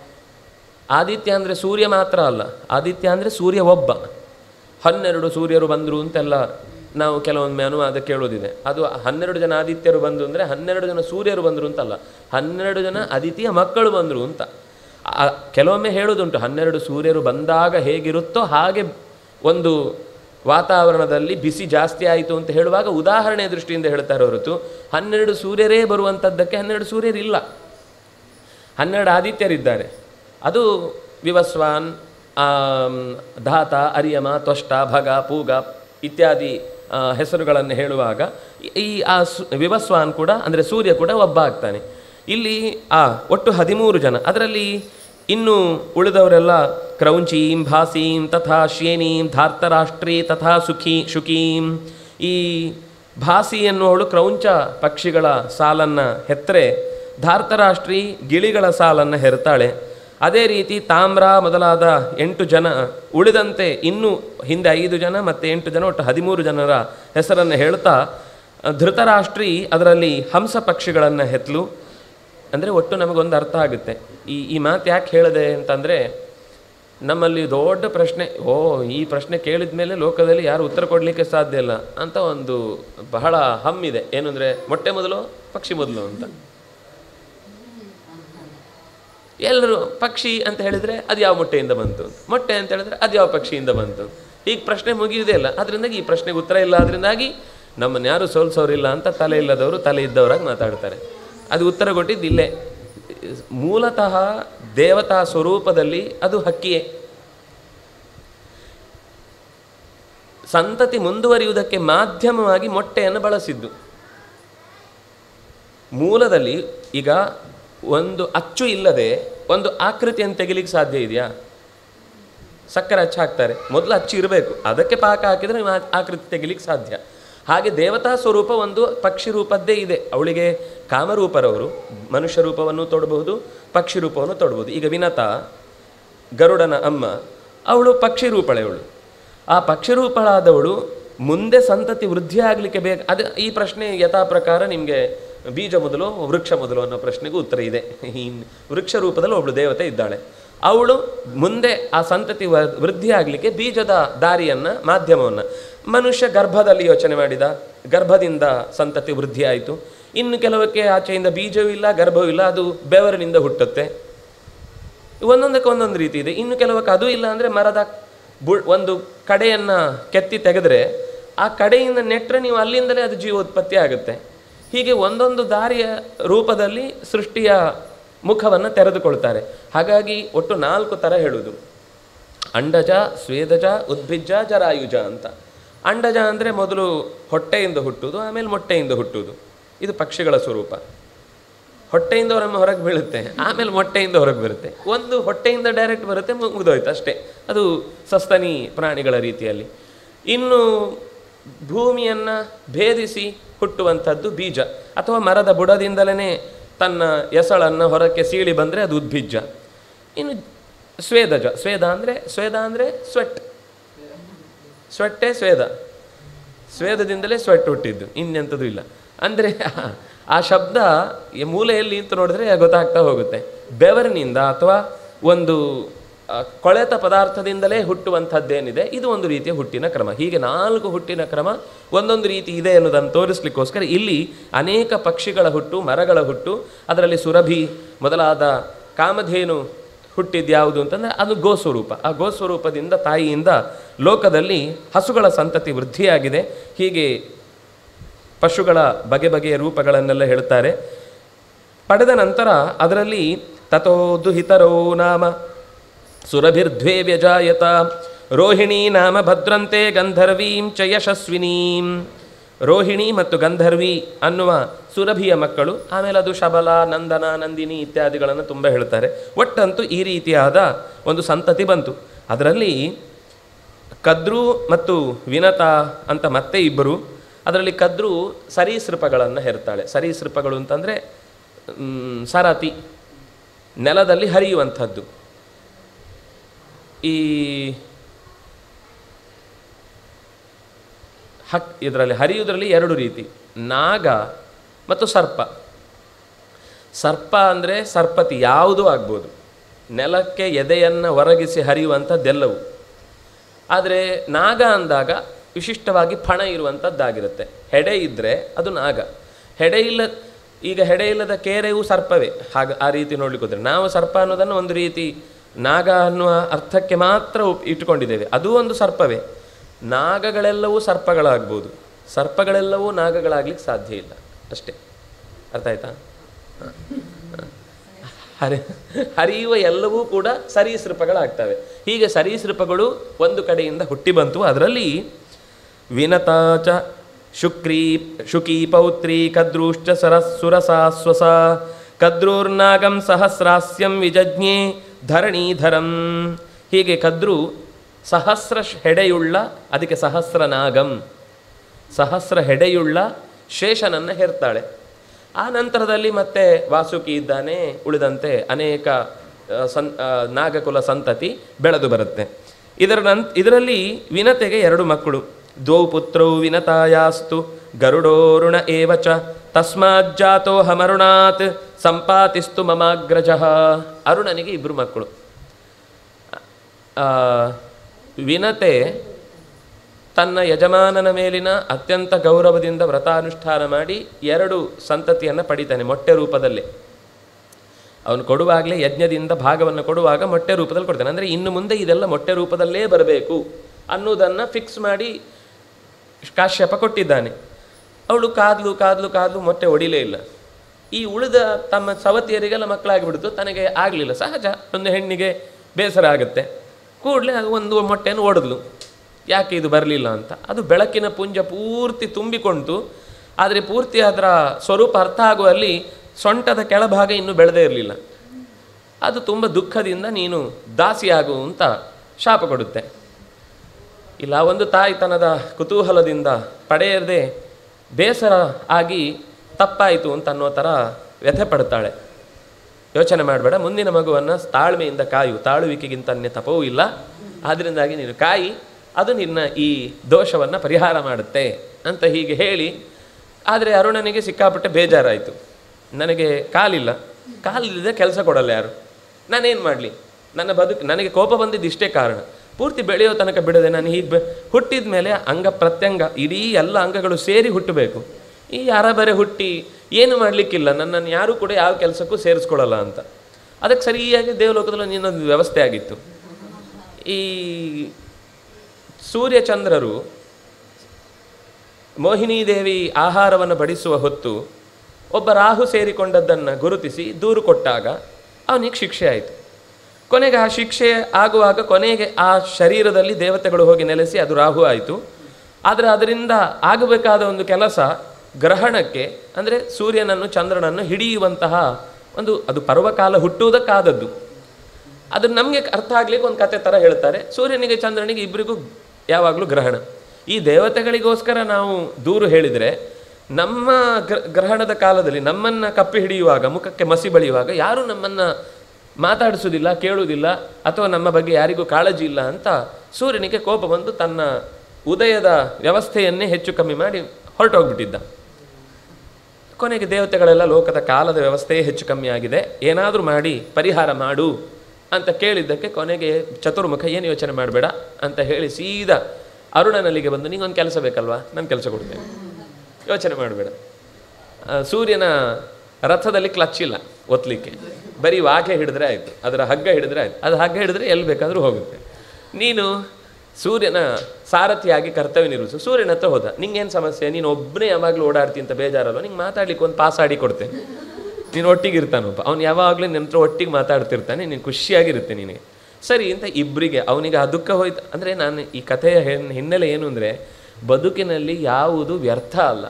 ಆದಿತ್ಯ ಅಂದರೆ ಸೂರ್ಯ ಮಾತ್ರ ಅಲ್ಲ ಆದಿತ್ಯ ಅಂದರೆ ಸೂರ್ಯ ಒಬ್ಬ ಹನ್ನೆರಡು ಸೂರ್ಯರು ಬಂದರು ಅಂತೆಲ್ಲ ನಾವು ಕೆಲವೊಮ್ಮೆ ಅನುವಾದ ಕೇಳೋದಿದೆ ಅದು ಹನ್ನೆರಡು ಜನ ಆದಿತ್ಯರು ಬಂದು ಅಂದರೆ ಹನ್ನೆರಡು ಜನ ಸೂರ್ಯರು ಬಂದರು ಅಂತಲ್ಲ ಹನ್ನೆರಡು ಜನ ಅದಿತಿಯ ಮಕ್ಕಳು ಬಂದರು ಅಂತ ಆ, ಕೆಲವೊಮ್ಮೆ ಹೇಳೋದುಂಟು ಹನ್ನೆರಡು ಸೂರ್ಯರು ಬಂದಾಗ ಹೇಗಿರುತ್ತೋ ಹಾಗೆ ಒಂದು ವಾತಾವರಣದಲ್ಲಿ ಬಿಸಿ ಜಾಸ್ತಿ ಆಯಿತು ಅಂತ ಹೇಳುವಾಗ ಉದಾಹರಣೆ ದೃಷ್ಟಿಯಿಂದ ಹೇಳ್ತಾರೆ ಹೊರತು ಹನ್ನೆರಡು ಸೂರ್ಯರೇ ಬರುವಂಥದ್ದಕ್ಕೆ ಹನ್ನೆರಡು ಸೂರ್ಯರಿಲ್ಲ ಹನ್ನೆರಡು ಆದಿತ್ಯರಿದ್ದಾರೆ ಅದು ವಿವಸ್ವಾನ್ ಆಮ್, ಧಾತ ಅರಿಯಮ ತ್ವಷ್ಟ ಭಗ ಪೂಗ ಇತ್ಯಾದಿ ಆ, ಹೆಸರುಗಳನ್ನು ಹೇಳುವಾಗ ಈ- ಈ ಆ ಸು ವಿವಸ್ವಾನ್ ಕೂಡ ಅಂದರೆ ಸೂರ್ಯ ಕೂಡ ಒಬ್ಬ ಆಗ್ತಾನೆ ಇಲ್ಲಿ ಆ ಒಟ್ಟು ಹದಿಮೂರು ಜನ ಅದರಲ್ಲಿ ಇನ್ನು ಉಳಿದವರೆಲ್ಲ ಕ್ರೌಂಚೀಂ ಭಾಸೀಂ ತಥಾ ಶ್ಯೇನೀಂ ಧಾರ್ತರಾಷ್ಟ್ರೀ ತಥಾ ಸುಖಿ ಶುಕೀಂ ಈ ಭಾಸಿ ಎನ್ನುವಳು ಕ್ರೌಂಚ ಪಕ್ಷಿಗಳ ಸಾಲನ್ನು ಹೆತ್ತರೆ ಧಾರ್ತರಾಷ್ಟ್ರಿ ಗಿಳಿಗಳ ಸಾಲನ್ನು ಹೆರ್ತಾಳೆ ಅದೇ ರೀತಿ ತಾಮ್ರ ಮೊದಲಾದ ಎಂಟು ಜನ ಉಳಿದಂತೆ ಇನ್ನೂ ಹಿಂದೆ ಐದು ಜನ ಮತ್ತು ಎಂಟು ಜನ ಒಟ್ಟು ಹದಿಮೂರು ಜನರ ಹೆಸರನ್ನು ಹೇಳ್ತಾ ಧೃತರಾಷ್ಟ್ರಿ ಅದರಲ್ಲಿ ಹಂಸ ಪಕ್ಷಿಗಳನ್ನು ಹೆತ್ತಲು ಅಂದರೆ ಒಟ್ಟು ನಮಗೊಂದು ಅರ್ಥ ಆಗುತ್ತೆ ಈ ಈ ಮಾತು ಯಾಕೆ ಹೇಳಿದೆ ಅಂತಂದರೆ ನಮ್ಮಲ್ಲಿ ದೊಡ್ಡ ಪ್ರಶ್ನೆ ಓ ಈ ಪ್ರಶ್ನೆ ಕೇಳಿದ ಮೇಲೆ ಲೋಕದಲ್ಲಿ ಯಾರು ಉತ್ತರ ಕೊಡಲಿಕ್ಕೆ ಸಾಧ್ಯ ಇಲ್ಲ ಅಂತ ಒಂದು ಬಹಳ ಹಮ್ಮಿದೆ ಏನು ಅಂದರೆ ಮೊಟ್ಟೆ ಮೊದಲು ಪಕ್ಷಿ ಮೊದಲು ಅಂತ ಎಲ್ಲರೂ ಪಕ್ಷಿ ಅಂತ ಹೇಳಿದರೆ ಅದು ಯಾವ ಮೊಟ್ಟೆಯಿಂದ ಬಂತು ಮೊಟ್ಟೆ ಅಂತ ಹೇಳಿದ್ರೆ ಅದು ಯಾವ ಪಕ್ಷಿಯಿಂದ ಬಂತು ಈಗ ಪ್ರಶ್ನೆ ಮುಗಿಯುವುದೇ ಇಲ್ಲ ಅದರಿಂದಾಗಿ ಈ ಪ್ರಶ್ನೆಗೆ ಉತ್ತರ ಇಲ್ಲ ಅದರಿಂದಾಗಿ ನಮ್ಮನ್ನು ಯಾರು ಸೋಲ್ಸೋರಿಲ್ಲ ಅಂತ ತಲೆ ಇಲ್ಲದವರು ತಲೆ ಇದ್ದವರಾಗಿ ಮಾತಾಡ್ತಾರೆ ಅದು ಉತ್ತರ ಕೊಟ್ಟಿದ್ದು ಇಲ್ಲೇ ಮೂಲತಃ ದೇವತಾ ಸ್ವರೂಪದಲ್ಲಿ ಅದು ಹಕ್ಕಿಯೇ ಸಂತತಿ ಮುಂದುವರಿಯುವುದಕ್ಕೆ ಮಾಧ್ಯಮವಾಗಿ ಮೊಟ್ಟೆಯನ್ನು ಬಳಸಿದ್ದು ಮೂಲದಲ್ಲಿ ಈಗ ಒಂದು ಅಚ್ಚು ಇಲ್ಲದೆ ಒಂದು ಆಕೃತಿಯನ್ನು ತೆಗಿಲಿಕ್ಕೆ ಸಾಧ್ಯ ಇದೆಯಾ ಸಕ್ಕರೆ ಅಚ್ಚು ಹಾಕ್ತಾರೆ ಮೊದಲು ಅಚ್ಚು ಇರಬೇಕು ಅದಕ್ಕೆ ಪಾಕ ಹಾಕಿದರೆ ನೀವು ಆ- ಆಕೃತಿ ತೆಗಿಲಿಕ್ಕೆ ಸಾಧ್ಯ ಹಾಗೆ ದೇವತಾ ಸ್ವರೂಪ ಒಂದು ಪಕ್ಷಿ ರೂಪದ್ದೇ ಇದೆ ಅವಳಿಗೆ ಕಾಮರೂಪರವರು ಮನುಷ್ಯ ರೂಪವನ್ನು ತೊಡಬಹುದು ಪಕ್ಷಿ ರೂಪವನ್ನು ತೊಡಬಹುದು ಈಗ ವಿನತ ಗರುಡನ ಅಮ್ಮ ಅವಳು ಪಕ್ಷಿ ರೂಪಳೆಯವಳು ಆ ಪಕ್ಷಿ ರೂಪಳಾದವಳು ಮುಂದೆ ಸಂತತಿ ವೃದ್ಧಿ ಆಗಲಿಕ್ಕೆ ಬೇಕು ಅದು ಈ ಪ್ರಶ್ನೆ ಯಥಾ ಪ್ರಕಾರ ನಿಮಗೆ ಬೀಜ ಮೊದಲು ವೃಕ್ಷ ಮೊದಲು ಅನ್ನೋ ಪ್ರಶ್ನೆಗೂ ಉತ್ತರ ಇದೆ ಈ ವೃಕ್ಷ ರೂಪದಲ್ಲಿ ಒಬ್ಬಳು ದೇವತೆ ಇದ್ದಾಳೆ ಅವಳು ಮುಂದೆ ಆ ಸಂತತಿ ವ- ವೃದ್ಧಿ ಆಗಲಿಕ್ಕೆ ಬೀಜದ ದಾರಿಯನ್ನು ಮಾಧ್ಯಮವನ್ನು ಮನುಷ್ಯ ಗರ್ಭದಲ್ಲಿ ಯೋಚನೆ ಮಾಡಿದ ಗರ್ಭದಿಂದ ಸಂತತಿ ವೃದ್ಧಿ ಆಯಿತು ಇನ್ನು ಕೆಲವಕ್ಕೆ ಆಚೆಯಿಂದ ಬೀಜವೂ ಇಲ್ಲ ಗರ್ಭವೂ ಇಲ್ಲ ಅದು ಬೆವರಿನಿಂದ ಹುಟ್ಟುತ್ತೆ ಒಂದೊಂದಕ್ಕೆ ಒಂದೊಂದು ರೀತಿ ಇದೆ ಇನ್ನು ಕೆಲವಕ್ಕೆ ಅದು ಇಲ್ಲ ಅಂದರೆ ಮರದ ಬು ಒಂದು ಕಡೆಯನ್ನು ಕೆತ್ತಿ ತೆಗೆದ್ರೆ ಆ ಕಡೆಯಿಂದ ನೆಟ್ಟರೆ ನೀವು ಅಲ್ಲಿಂದಲೇ ಅದು ಜೀವೋತ್ಪತ್ತಿ ಆಗುತ್ತೆ ಹೀಗೆ ಒಂದೊಂದು ದಾರಿಯ ರೂಪದಲ್ಲಿ ಸೃಷ್ಟಿಯ ಮುಖವನ್ನು ತೆರೆದುಕೊಳ್ತಾರೆ ಹಾಗಾಗಿ ಒಟ್ಟು ನಾಲ್ಕು ಥರ ಹೇಳುವುದು ಅಂಡಜ ಸ್ವೇದಜ ಉದ್ಭಿಜ್ಜ ಜರಾಯುಜ ಅಂತ ಅಂಡಜ ಅಂದರೆ ಮೊದಲು ಹೊಟ್ಟೆಯಿಂದ ಹುಟ್ಟುವುದು ಆಮೇಲೆ ಮೊಟ್ಟೆಯಿಂದ ಹುಟ್ಟುವುದು ಇದು ಪಕ್ಷಿಗಳ ಸ್ವರೂಪ ಹೊಟ್ಟೆಯಿಂದ ಹೊರ ಹೊರಗೆ ಬೀಳುತ್ತೆ ಆಮೇಲೆ ಮೊಟ್ಟೆಯಿಂದ ಹೊರಗೆ ಬರುತ್ತೆ ಒಂದು ಹೊಟ್ಟೆಯಿಂದ ಡೈರೆಕ್ಟ್ ಬರುತ್ತೆ ಮು- ಮುಗ್ದೋಯ್ತು ಅಷ್ಟೇ ಅದು ಸಸ್ತನಿ ಪ್ರಾಣಿಗಳ ರೀತಿಯಲ್ಲಿ ಇನ್ನು ಭೂಮಿಯನ್ನು ಭೇದಿಸಿ ಹುಟ್ಟುವಂಥದ್ದು ಬೀಜ ಅಥವಾ ಮರದ ಬುಡದಿಂದಲೇ ತನ್ನ ಎಸಳನ್ನು ಹೊರಕ್ಕೆ ಸೀಳಿ ಬಂದರೆ ಅದು ಉದ್ಭಿಜ್ಜ ಇನ್ನು ಸ್ವೇದಜ ಸ್ವೇದ ಅಂದರೆ ಸ್ವೇದ ಅಂದರೆ ಸ್ವೆಟ್ ಸ್ವೆಟ್ಟೇ ಸ್ವೇದ ಸ್ವೇದದಿಂದಲೇ ಸ್ವೆಟ್ ಹುಟ್ಟಿದ್ದು ಇನ್ನೆಂಥದ್ದು ಇಲ್ಲ ಅಂದರೆ ಆ ಶಬ್ದ ಈ ಮೂಲೆಯಲ್ಲಿ ಅಂತ ನೋಡಿದ್ರೆ ಗೊತ್ತಾಗ್ತಾ ಹೋಗುತ್ತೆ ಬೆವರಿನಿಂದ ಅಥವಾ ಒಂದು ಆ, ಕೊಳೆತ ಪದಾರ್ಥದಿಂದಲೇ ಹುಟ್ಟುವಂಥದ್ದೇನಿದೆ ಇದು ಒಂದು ರೀತಿಯ ಹುಟ್ಟಿನ ಕ್ರಮ ಹೀಗೆ ನಾಲ್ಕು ಹುಟ್ಟಿನ ಕ್ರಮ ಒಂದೊಂದು ರೀತಿ ಇದೆ ಅನ್ನೋದನ್ನು ತೋರಿಸ್ಲಿಕ್ಕೋಸ್ಕರ ಇಲ್ಲಿ ಅನೇಕ ಪಕ್ಷಿಗಳ ಹುಟ್ಟು ಮರಗಳ ಹುಟ್ಟು ಅದರಲ್ಲಿ ಸುರಭಿ ಮೊದಲಾದ ಕಾಮಧೇನು ಹುಟ್ಟಿದ್ದು ಯಾವುದು ಅಂತಂದರೆ ಅದು ಗೋಸ್ವರೂಪ ಆ ಗೋಸ್ವರೂಪದಿಂದ ತಾಯಿಯಿಂದ ಲೋಕದಲ್ಲಿ ಹಸುಗಳ ಸಂತತಿ ವೃದ್ಧಿಯಾಗಿದೆ ಹೀಗೆ ಪಶುಗಳ ಬಗೆ ಬಗೆಯ ರೂಪಗಳನ್ನೆಲ್ಲ ಹೇಳ್ತಾರೆ ಪಡೆದ ನಂತರ ಅದರಲ್ಲಿ ತಥೋ ದುಹಿತರೋ ನಾಮ ಸುರಭಿರ್ಧ್ವೇ ವ್ಯಜಾಯತ ರೋಹಿಣಿ ನಾಮ ಭದ್ರಂತೆ ಗಂಧರ್ವೀಂ ಚ ಯಶಸ್ವಿನೀಂ ರೋಹಿಣಿ ಮತ್ತು ಗಂಧರ್ವಿ ಅನ್ನುವ ಸುರಭಿಯ ಮಕ್ಕಳು ಆಮೇಲೆ ಅದು ಶಬಲ ನಂದನ ನಂದಿನಿ ಇತ್ಯಾದಿಗಳನ್ನು ತುಂಬ ಹೇಳ್ತಾರೆ ಒಟ್ಟಂತೂ ಈ ರೀತಿಯಾದ ಒಂದು ಸಂತತಿ ಬಂತು ಅದರಲ್ಲಿ ಕದ್ರು ಮತ್ತು ವಿನತ ಅಂತ ಮತ್ತೆ ಇಬ್ಬರು ಅದರಲ್ಲಿ ಕದ್ರು ಸರೀಸೃಪಗಳನ್ನು ಹೆರ್ತಾಳೆ ಸರೀಸೃಪಗಳು ಅಂತಂದರೆ ಮ್, ಸರತಿ ನೆಲದಲ್ಲಿ ಹರಿಯುವಂಥದ್ದು ಈ ಹಕ್ ಇದರಲ್ಲಿ ಹರಿಯುವುದರಲ್ಲಿ ಎರಡು ರೀತಿ ನಾಗ ಮತ್ತು ಸರ್ಪ ಸರ್ಪ ಅಂದರೆ ಸರ್ಪತಿ ಯಾವುದೂ ಆಗ್ಬೋದು ನೆಲಕ್ಕೆ ಎದೆಯನ್ನು ಒರಗಿಸಿ ಹರಿಯುವಂಥದ್ದೆಲ್ಲವು ಆದರೆ ನಾಗ ಅಂದಾಗ ವಿಶಿಷ್ಟವಾಗಿ ಫಣ ಇರುವಂಥದ್ದಾಗಿರುತ್ತೆ ಹೆಡೆ ಇದ್ದರೆ ಅದು ನಾಗ ಹೆಡೆ ಇಲ್ಲ ಈಗ ಹೆಡೆ ಇಲ್ಲದ ಕೇರೆಯೂ ಸರ್ಪವೇ ಹಾಗೆ ಆ ರೀತಿ ನೋಡ್ಲಿಕ್ಕೆ ಹೋದರೆ ನಾವು ಸರ್ಪ ಅನ್ನೋದನ್ನು ಒಂದು ರೀತಿ ನಾಗ ಅನ್ನುವ ಅರ್ಥಕ್ಕೆ ಮಾತ್ರ ಉಪ್- ಇಟ್ಟುಕೊಂಡಿದ್ದೇವೆ ಅದು ಒಂದು ಸರ್ಪವೇ ನಾಗಗಳೆಲ್ಲವೂ ಸರ್ಪಗಳಾಗ್ಬೋದು ಸರ್ಪಗಳೆಲ್ಲವೂ ನಾಗಗಳಾಗ್ಲಿಕ್ಕೆ ಸಾಧ್ಯ ಇಲ್ಲ ಅಷ್ಟೇ ಅರ್ಥ ಆಯ್ತಾ ಹರಿ ಹರಿಯುವ ಎಲ್ಲವೂ ಕೂಡ ಸರೀಸೃಪಗಳಾಗ್ತವೆ ಹೀಗೆ ಸರೀಸೃಪಗಳು ಒಂದು ಕಡೆಯಿಂದ ಹುಟ್ಟಿ ಬಂತು ಅದರಲ್ಲಿ ವಿನತಾಚ ಶುಕ್ರೀ ಶುಕೀ ಪೌತ್ರಿ ಕದ್ರೂಶ್ಚ ಸರ ಸುರಸಾಸ್ವಸ ಕದ್ರೂರ್ನಾಗಂ ಸಹಸ್ರಾಸ್ಯಂ ವಿಜಜ್ಞೆ ಧರಣೀಧರಂ ಹೀಗೆ ಕದ್ರು ಸಹಸ್ರ ಶ್- ಹೆಡೆಯುಳ್ಳ ಅದಕ್ಕೆ ಸಹಸ್ರನಾಗಂ ಸಹಸ್ರ ಹೆಡೆಯುಳ್ಳ ಶೇಷನನ್ನು ಹೆರ್ತಾಳೆ ಆ ನಂತರದಲ್ಲಿ ಮತ್ತೆ ವಾಸುಕಿ ಇದ್ದಾನೆ ಉಳಿದಂತೆ ಅನೇಕ ಆ, ಸನ್ ಆ, ನಾಗಕುಲ ಸಂತತಿ ಬೆಳೆದು ಬರುತ್ತೆ ಇದರ ನನ್ ಇದರಲ್ಲಿ ವಿನತೆಗೆ ಎರಡು ಮಕ್ಕಳು ದ್ವೌ ಪುತ್ರೌ ವಿನತಾಯಾಸ್ತು ಗರುಡೋರುಣ ಏವ ಚ ತಸ್ಮಾಜ್ಜಾತೋ ಹಮರುಣಾತ್ ಸಂಪಾತಿಸ್ತು ಮಮಾಗ್ರಜ ಅರುಣನಿಗೆ ಇಬ್ಬರು ಮಕ್ಕಳು ಆ, ವಿನತೆ ತನ್ನ ಯಜಮಾನನ ಮೇಲಿನ ಅತ್ಯಂತ ಗೌರವದಿಂದ ವ್ರತಾನುಷ್ಠಾನ ಮಾಡಿ ಎರಡು ಸಂತತಿಯನ್ನು ಪಡಿತಾನೆ ಮೊಟ್ಟೆ ರೂಪದಲ್ಲಿ ಅವನು ಕೊಡುವಾಗಲೇ ಯಜ್ಞದಿಂದ ಭಾಗವನ್ನು ಕೊಡುವಾಗ ಮೊಟ್ಟೆ ರೂಪದಲ್ಲಿ ಕೊಡ್ತಾನೆ ಅಂದರೆ ಇನ್ನು ಮುಂದೆ ಇದೆಲ್ಲ ಮೊಟ್ಟೆ ರೂಪದಲ್ಲೇ ಬರಬೇಕು ಅನ್ನೋದನ್ನು ಫಿಕ್ಸ್ ಮಾಡಿ ಕಾಶ್ಯಪ ಕೊಟ್ಟಿದ್ದಾನೆ ಅವಳು ಕಾದ್ಲು ಕಾದ್ಲು ಕಾದ್ಲು ಮೊಟ್ಟೆ ಒಡಿಲೇ ಇಲ್ಲ ಈ ಉಳಿದ ತಮ್ಮ ಸವತಿಯರಿಗೆಲ್ಲ ಮಕ್ಕಳಾಗಿಬಿಡ್ತು ತನಗೆ ಆಗಲಿಲ್ಲ ಸಹಜ ಒಂದು ಹೆಣ್ಣಿಗೆ ಬೇಸರ ಆಗುತ್ತೆ ಕೂಡಲೇ ಅದು ಒಂದು ಮೊಟ್ಟೆಯನ್ನು ಒಡೆದ್ಲು ಯಾಕೆ ಇದು ಬರಲಿಲ್ಲ ಅಂತ ಅದು ಬೆಳಕಿನ ಪುಂಜ ಪೂರ್ತಿ ತುಂಬಿಕೊಂಡು ಆದರೆ ಪೂರ್ತಿ ಅದರ ಸ್ವರೂಪ ಅರ್ಥ ಆಗುವಲ್ಲಿ ಸೊಂಟದ ಕೆಳಭಾಗ ಇನ್ನೂ ಬೆಳೆದೇ ಇರಲಿಲ್ಲ ಅದು ತುಂಬ ದುಃಖದಿಂದ ನೀನು ದಾಸಿಯಾಗು ಅಂತ ಶಾಪ ಕೊಡುತ್ತೆ ಇಲ್ಲ ಒಂದು ತಾಯ್ತನದ ಕುತೂಹಲದಿಂದ ಪಡೆಯದೆ ಬೇಸರ ಆಗಿ ತಪ್ಪಾಯಿತು ಅಂತ ಅನ್ನೋ ಥರ ವ್ಯಥೆ ಪಡ್ತಾಳೆ ಯೋಚನೆ ಮಾಡಬೇಡ ಮುಂದಿನ ಮಗುವನ್ನು ತಾಳ್ಮೆಯಿಂದ ಕಾಯು ತಾಳುವಿಕೆಗಿಂತ ಅನ್ಯ ತಪವೂ ಇಲ್ಲ ಆದ್ದರಿಂದಾಗಿ ನೀನು ಕಾಯಿ ಅದು ನಿನ್ನ ಈ ದೋಷವನ್ನು ಪರಿಹಾರ ಮಾಡುತ್ತೆ ಅಂತ ಹೀಗೆ ಹೇಳಿ ಆದರೆ ಅರುಣನಿಗೆ ಸಿಕ್ಕಾಪಟ್ಟೆ ಬೇಜಾರಾಯಿತು ನನಗೆ ಕಾಲಿಲ್ಲ ಕಾಲಿಲ್ಲದೆ ಕೆಲಸ ಕೊಡಲ್ಲ ಯಾರು ನಾನೇನು ಮಾಡಲಿ ನನ್ನ ಬದುಕು ನನಗೆ ಕೋಪ ಬಂದಿದ್ದು ಇಷ್ಟೇ ಕಾರಣ ಪೂರ್ತಿ ಬೆಳೆಯೋ ತನಕ ಬಿಡದೆ ನಾನು ಹೀಗೆ ಬೆ ಹುಟ್ಟಿದ ಮೇಲೆ ಅಂಗ ಪ್ರತ್ಯಂಗ ಇಡೀ ಎಲ್ಲ ಅಂಗಗಳು ಸೇರಿ ಹುಟ್ಟಬೇಕು ಈ ಯಾರ ಬರೆ ಹುಟ್ಟಿ ಏನು ಮಾಡಲಿಕ್ಕಿಲ್ಲ ನನ್ನನ್ನು ಯಾರೂ ಕೂಡ ಯಾವ ಕೆಲಸಕ್ಕೂ ಸೇರಿಸ್ಕೊಳ್ಳಲ್ಲ ಅಂತ ಅದಕ್ಕೆ ಸರಿಯಾಗಿ ದೇವಲೋಕದಲ್ಲಿ ಇನ್ನೊಂದು ವ್ಯವಸ್ಥೆ ಆಗಿತ್ತು ಈ ಸೂರ್ಯಚಂದ್ರರು ಮೋಹಿನಿ ದೇವಿ ಆಹಾರವನ್ನು ಬಡಿಸುವ ಹೊತ್ತು ಒಬ್ಬ ರಾಹು ಸೇರಿಕೊಂಡದ್ದನ್ನು ಗುರುತಿಸಿ ದೂರು ಕೊಟ್ಟಾಗ ಅವನಿಗೆ ಶಿಕ್ಷೆ ಆಯಿತು ಕೊನೆಗೆ ಆ ಶಿಕ್ಷೆ ಆಗುವಾಗ ಕೊನೆಗೆ ಆ ಶರೀರದಲ್ಲಿ ದೇವತೆಗಳು ಹೋಗಿ ನೆಲೆಸಿ ಅದು ರಾಹು ಆಯಿತು ಆದರೆ ಅದರಿಂದ ಆಗಬೇಕಾದ ಒಂದು ಕೆಲಸ ಗ್ರಹಣಕ್ಕೆ ಅಂದರೆ ಸೂರ್ಯನನ್ನು ಚಂದ್ರನನ್ನು ಹಿಡಿಯುವಂತಹ ಒಂದು ಅದು ಪರ್ವಕಾಲ ಹುಟ್ಟುವುದಕ್ಕಾದದ್ದು ಅದು ನಮಗೆ ಅರ್ಥ ಆಗ್ಲಿಕ್ಕೆ ಒಂದು ಕತೆ ಥರ ಹೇಳ್ತಾರೆ ಸೂರ್ಯನಿಗೆ ಚಂದ್ರನಿಗೆ ಇಬ್ಬರಿಗೂ ಯಾವಾಗಲೂ ಗ್ರಹಣ ಈ ದೇವತೆಗಳಿಗೋಸ್ಕರ ನಾವು ದೂರು ಹೇಳಿದರೆ ನಮ್ಮ ಗ್ರ- ಗ್ರಹಣದ ಕಾಲದಲ್ಲಿ ನಮ್ಮನ್ನು ಕಪ್ಪಿ ಹಿಡಿಯುವಾಗ ಮುಖಕ್ಕೆ ಮಸಿ ಬಳಿಯುವಾಗ ಯಾರೂ ನಮ್ಮನ್ನು ಮಾತಾಡಿಸೋದಿಲ್ಲ ಕೇಳುವುದಿಲ್ಲ ಅಥವಾ ನಮ್ಮ ಬಗ್ಗೆ ಯಾರಿಗೂ ಕಾಳಜಿ ಇಲ್ಲ ಅಂತ ಸೂರ್ಯನಿಗೆ ಕೋಪ ಬಂದು ತನ್ನ ಉದಯದ ವ್ಯವಸ್ಥೆಯನ್ನೇ ಹೆಚ್ಚು ಕಮ್ಮಿ ಮಾಡಿ ಹೊರಟೋಗ್ಬಿಟ್ಟಿದ್ದ ಕೊನೆಗೆ ದೇವತೆಗಳೆಲ್ಲ ಲೋಕದ ಕಾಲದ ವ್ಯವಸ್ಥೆಯೇ ಹೆಚ್ಚು ಕಮ್ಮಿ ಆಗಿದೆ ಏನಾದರೂ ಮಾಡಿ ಪರಿಹಾರ ಮಾಡು ಅಂತ ಕೇಳಿದ್ದಕ್ಕೆ ಕೊನೆಗೆ ಚತುರ್ಮುಖ ಏನು ಯೋಚನೆ ಮಾಡಬೇಡ ಅಂತ ಹೇಳಿ ಸೀದಾ ಅರುಣನಲ್ಲಿಗೆ ಬಂದು ನಿಂಗೊಂದು ಕೆಲಸ ಬೇಕಲ್ವಾ ನಾನು ಕೆಲಸ ಕೊಡ್ತೇನೆ ಯೋಚನೆ ಮಾಡಬೇಡ ಸೂರ್ಯನ ರಥದಲ್ಲಿ ಕ್ಲಚ್ ಇಲ್ಲ ಒತ್ತಲಿಕ್ಕೆ ಬರೀ ವಾಕೆ ಹಿಡಿದ್ರೆ ಆಯಿತು ಅದರ ಹಗ್ಗ ಹಿಡಿದ್ರೆ ಆಯ್ತು ಅದು ಹಗ್ಗ ಹಿಡಿದ್ರೆ ಎಲ್ಲಿ ಬೇಕಾದರೂ ಹೋಗುತ್ತೆ ನೀನು ಸೂರ್ಯನ ಸಾರಥಿಯಾಗಿ ಕರ್ತವ್ಯ ನಿರ್ವಹಿಸು ಸೂರ್ಯನ ಹತ್ರ ಹೋದ ನಿಂಗೇನು ಸಮಸ್ಯೆ ನೀನು ಒಬ್ಬನೇ ಯಾವಾಗಲೂ ಓಡಾಡ್ತಿ ಅಂತ ಬೇಜಾರಲ್ವ ನಿಂಗೆ ಮಾತಾಡ್ಲಿಕ್ಕೆ ಒಂದು ಪಾಸ್ ಆಡಿ ಕೊಡ್ತೇನೆ ನೀನು ಒಟ್ಟಿಗೆ ಇರ್ತಾನೊಬ್ಬ ಅವ್ನು ಯಾವಾಗಲೂ ನಿನ್ನ ಹತ್ರ ಒಟ್ಟಿಗೆ ಮಾತಾಡ್ತಿರ್ತಾನೆ ನೀನು ಖುಷಿಯಾಗಿರುತ್ತೆ ನಿನಗೆ ಸರಿ ಅಂತ ಇಬ್ಬರಿಗೆ ಅವನಿಗೆ ಆ ದುಃಖ ಹೋಯ್ತು ಅಂದರೆ ನಾನು ಈ ಕಥೆಯ ಹಿನ್- ಹಿನ್ನೆಲೆ ಏನು ಅಂದರೆ ಬದುಕಿನಲ್ಲಿ ಯಾವುದು ವ್ಯರ್ಥ ಅಲ್ಲ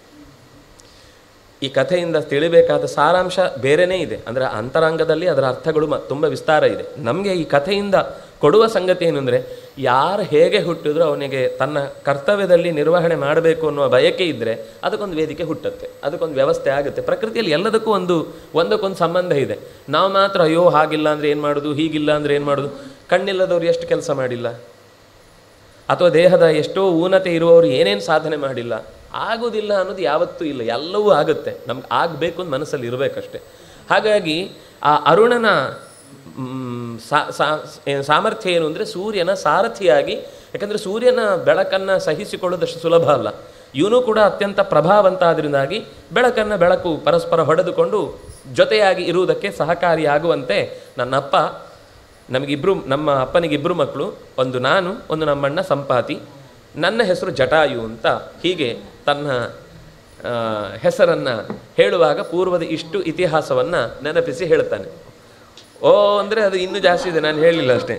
ಈ ಕಥೆಯಿಂದ ತಿಳಿಬೇಕಾದ ಸಾರಾಂಶ ಬೇರೆನೇ ಇದೆ ಅಂದರೆ ಅಂತರಂಗದಲ್ಲಿ ಅದರ ಅರ್ಥಗಳು ಮ ತುಂಬ ವಿಸ್ತಾರ ಇದೆ ನಮಗೆ ಈ ಕಥೆಯಿಂದ ಕೊಡುವ ಸಂಗತಿ ಏನು ಅಂದರೆ ಯಾರು ಹೇಗೆ ಹುಟ್ಟಿದ್ರೂ ಅವನಿಗೆ ತನ್ನ ಕರ್ತವ್ಯದಲ್ಲಿ ನಿರ್ವಹಣೆ ಮಾಡಬೇಕು ಅನ್ನುವ ಬಯಕೆ ಇದ್ದರೆ ಅದಕ್ಕೊಂದು ವೇದಿಕೆ ಹುಟ್ಟುತ್ತೆ ಅದಕ್ಕೊಂದು ವ್ಯವಸ್ಥೆ ಆಗುತ್ತೆ ಪ್ರಕೃತಿಯಲ್ಲಿ ಎಲ್ಲದಕ್ಕೂ ಒಂದು ಒಂದಕ್ಕೊಂದು ಸಂಬಂಧ ಇದೆ ನಾವು ಮಾತ್ರ ಅಯ್ಯೋ ಹಾಗಿಲ್ಲ ಅಂದರೆ ಏನು ಮಾಡೋದು ಹೀಗಿಲ್ಲ ಅಂದರೆ ಏನು ಮಾಡೋದು ಕಣ್ಣಿಲ್ಲದವ್ರು ಎಷ್ಟು ಕೆಲಸ ಮಾಡಿಲ್ಲ ಅಥವಾ ದೇಹದ ಎಷ್ಟೋ ಊನತೆ ಇರುವವರು ಏನೇನು ಸಾಧನೆ ಮಾಡಿಲ್ಲ ಆಗೋದಿಲ್ಲ ಅನ್ನೋದು ಯಾವತ್ತೂ ಇಲ್ಲ ಎಲ್ಲವೂ ಆಗುತ್ತೆ ನಮ್ಗೆ ಆಗಬೇಕು ಅಂತ ಮನಸ್ಸಲ್ಲಿ ಇರಬೇಕಷ್ಟೆ ಹಾಗಾಗಿ ಆ ಅರುಣನ ಮ್, ಸಾ- ಸಾ- ಏನ್ ಸಾಮರ್ಥ್ಯ ಏನು ಅಂದರೆ ಸೂರ್ಯನ ಸಾರಥಿಯಾಗಿ ಯಾಕಂದರೆ ಸೂರ್ಯನ ಬೆಳಕನ್ನು ಸಹಿಸಿಕೊಳ್ಳೋದಷ್ಟು ಸುಲಭ ಅಲ್ಲ ಇವನು ಕೂಡ ಅತ್ಯಂತ ಪ್ರಭಾವಂತ ಆದ್ರಿಂದಾಗಿ ಬೆಳಕನ್ನು ಬೆಳಕು ಪರಸ್ಪರ ಹೊಡೆದುಕೊಂಡು ಜೊತೆಯಾಗಿ ಇರುವುದಕ್ಕೆ ಸಹಕಾರಿಯಾಗುವಂತೆ ನನ್ನಪ್ಪ ನಮಗಿಬ್ರು ನಮ್ಮ ಅಪ್ಪನಿಗಿಬ್ಬರು ಮಕ್ಕಳು ಒಂದು ನಾನು ಒಂದು ನಮ್ಮಣ್ಣ ಸಂಪಾತಿ ನನ್ನ ಹೆಸರು ಜಟಾಯು ಅಂತ ಹೀಗೆ ತನ್ನ ಹೆಸರನ್ನು ಹೇಳುವಾಗ ಪೂರ್ವದ ಇಷ್ಟು ಇತಿಹಾಸವನ್ನು ನೆನಪಿಸಿ ಹೇಳ್ತಾನೆ ಓ ಅಂದರೆ ಅದು ಇನ್ನೂ ಜಾಸ್ತಿ ಇದೆ ನಾನು ಹೇಳಿಲ್ಲ ಅಷ್ಟೇ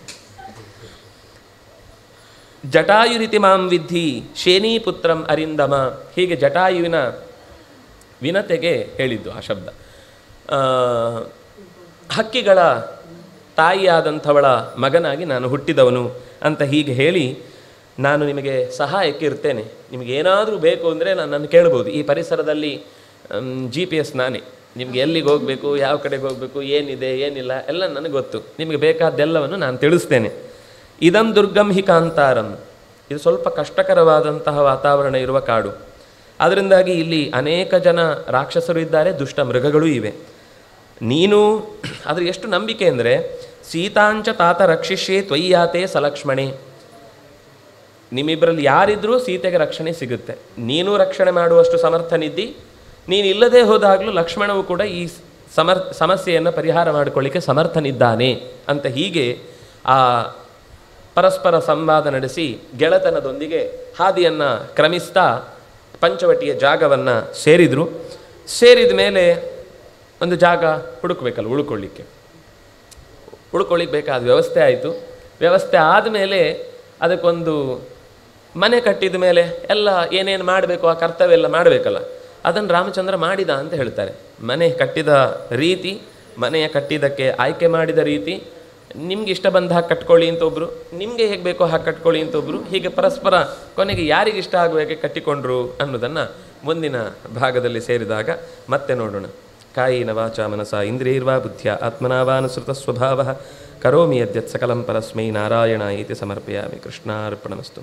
ಜಟಾಯು ರೀತಿ ಮಾಂ ವಿದ್ಧಿ ಶೇನಿ ಪುತ್ರಂ ಅರಿಂದಮ ಹೀಗೆ ಜಟಾಯುವಿನ ವಿನತೆಗೆ ಹೇಳಿದ್ದು ಆ ಶಬ್ದ ಆ, ಹಕ್ಕಿಗಳ ತಾಯಿಯಾದಂಥವಳ ಮಗನಾಗಿ ನಾನು ಹುಟ್ಟಿದವನು ಅಂತ ಹೀಗೆ ಹೇಳಿ ನಾನು ನಿಮಗೆ ಸಹಾಯಕ್ಕೆ ಇರ್ತೇನೆ ನಿಮಗೆ ಏನಾದರೂ ಬೇಕು ಅಂದರೆ ನನ್ನನ್ನು ಕೇಳ್ಬೋದು ಈ ಪರಿಸರದಲ್ಲಿ ಜಿ ಪಿ ಎಸ್ ನಾನೇ ನಿಮಗೆ ಎಲ್ಲಿಗೆ ಹೋಗಬೇಕು ಯಾವ ಕಡೆಗೆ ಹೋಗಬೇಕು ಏನಿದೆ ಏನಿಲ್ಲ ಎಲ್ಲ ನನಗೆ ಗೊತ್ತು ನಿಮಗೆ ಬೇಕಾದ್ದೆಲ್ಲವನ್ನು ನಾನು ತಿಳಿಸ್ತೇನೆ ಇದಂ ದುರ್ಗಂ ಹಿ ಕಾಂತಾರಂ ಇದು ಸ್ವಲ್ಪ ಕಷ್ಟಕರವಾದಂತಹ ವಾತಾವರಣ ಇರುವ ಕಾಡು ಅದರಿಂದಾಗಿ ಇಲ್ಲಿ ಅನೇಕ ಜನ ರಾಕ್ಷಸರು ಇದ್ದಾರೆ ದುಷ್ಟ ಮೃಗಗಳೂ ಇವೆ ನೀನು ಅದ್ರ ಎಷ್ಟು ನಂಬಿಕೆ ಅಂದರೆ ಸೀತಾಂಚ ತಾತ ರಕ್ಷಿಷ್ಯೇ ತ್ವಯ್ಯಾತೆ ಸಲಕ್ಷ್ಮಣೆ ನಿಮ್ಮಿಬ್ಬರಲ್ಲಿ ಯಾರಿದ್ರೂ ಸೀತೆಗೆ ರಕ್ಷಣೆ ಸಿಗುತ್ತೆ ನೀನು ರಕ್ಷಣೆ ಮಾಡುವಷ್ಟು ಸಮರ್ಥನಿದ್ದಿ ನೀನು ಇಲ್ಲದೆ ಹೋದಾಗಲೂ ಲಕ್ಷ್ಮಣವು ಕೂಡ ಈ ಸಮರ್ ಸಮಸ್ಯೆಯನ್ನು ಪರಿಹಾರ ಮಾಡಿಕೊಳ್ಳಿಕ್ಕೆ ಸಮರ್ಥನಿದ್ದಾನೆ ಅಂತ ಹೀಗೆ ಆ ಪರಸ್ಪರ ಸಂವಾದ ನಡೆಸಿ ಗೆಳೆತನದೊಂದಿಗೆ ಹಾದಿಯನ್ನು ಕ್ರಮಿಸ್ತಾ ಪಂಚವಟಿಯ ಜಾಗವನ್ನು ಸೇರಿದರು ಸೇರಿದ ಮೇಲೆ ಒಂದು ಜಾಗ ಹುಡುಕ್ಬೇಕಲ್ಲ ಉಳ್ಕೊಳ್ಳಿಕ್ಕೆ ಉಳ್ಕೊಳ್ಳಿಕ್ಕೆ ಬೇಕಾದ ವ್ಯವಸ್ಥೆ ಆಯಿತು ವ್ಯವಸ್ಥೆ ಆದಮೇಲೆ ಅದಕ್ಕೊಂದು ಮನೆ ಕಟ್ಟಿದ ಮೇಲೆ ಎಲ್ಲ ಏನೇನು ಮಾಡಬೇಕು ಆ ಕರ್ತವ್ಯ ಎಲ್ಲ ಮಾಡಬೇಕಲ್ಲ ಅದನ್ನು ರಾಮಚಂದ್ರ ಮಾಡಿದ ಅಂತ ಹೇಳ್ತಾರೆ ಮನೆ ಕಟ್ಟಿದ ರೀತಿ ಮನೆಯ ಕಟ್ಟಿದ್ದಕ್ಕೆ ಆಯ್ಕೆ ಮಾಡಿದ ರೀತಿ ನಿಮ್ಗೆ ಇಷ್ಟ ಬಂದ ಹಾಗೆ ಕಟ್ಕೊಳ್ಳಿ ಅಂತ ಒಬ್ರು ನಿಮಗೆ ಹೇಗೆ ಬೇಕೋ ಹಾಗೆ ಕಟ್ಕೊಳ್ಳಿ ಅಂತ ಒಬ್ರು ಹೀಗೆ ಪರಸ್ಪರ ಕೊನೆಗೆ ಯಾರಿಗೆ ಇಷ್ಟ ಆಗುವ ಹಾಗೆ ಕಟ್ಟಿಕೊಂಡ್ರು ಅನ್ನೋದನ್ನು ಮುಂದಿನ ಭಾಗದಲ್ಲಿ ಸೇರಿದಾಗ ಮತ್ತೆ ನೋಡೋಣ ಕಾಯಿನ ವಾಚ ಮನಸ ಇಂದ್ರಿಯರ್ವಾ ಬುದ್ಧಿಯ ಆತ್ಮನಾವಾನುಸೃತ ಸ್ವಭಾವ ಕರೋಮಿ ಯದ್ಯತ್ ಸಕಲಂ ಪರಸ್ಮೈ ನಾರಾಯಣ ಇತಿ ಸಮರ್ಪಯಾಮಿ ಕೃಷ್ಣಾರ್ಪಣಮಸ್ತು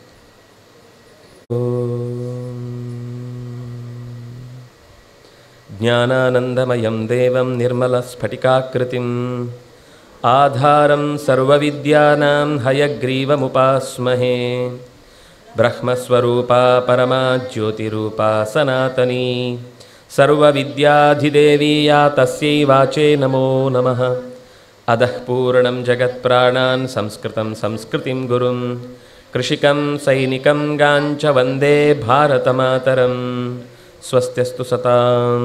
ಜ್ಞಾನಾನಂದಮಯಂ ದೇವಂ ನಿರ್ಮಲಸ್ಫಟಿಕಾಕೃತಿಂ ಆಧಾರಂ ಸರ್ವವಿದ್ಯಾನಾಂ ಹಯಗ್ರೀವಮುಪಾಸ್ಮಹೇ ಬ್ರಹ್ಮಸ್ವರೂಪಾ ಪರಮಾ ಜ್ಯೋತಿರೂಪಾ ಸನಾತನೀ ಸರ್ವವಿದ್ಯಾಧಿದೇವಿ ಯಾ ತಸ್ಯೈ ವಾಚೇ ನಮೋ ನಮಃ ಅಧಃ ಪೂರ್ಣಂ ಜಗತ್ಪ್ರಾಣಾನ್ ಸಂಸ್ಕೃತಂ ಸಂಸ್ಕೃತಿಂ ಗುರುಂ ಕೃಷಿಕಂ ಸೈನಿಕಂ ಗಾಂಚ ವಂದೇ ಭಾರತಮಾತರಂ ಸ್ವಸ್ತ್ಯಸ್ತು ಸತಾಂ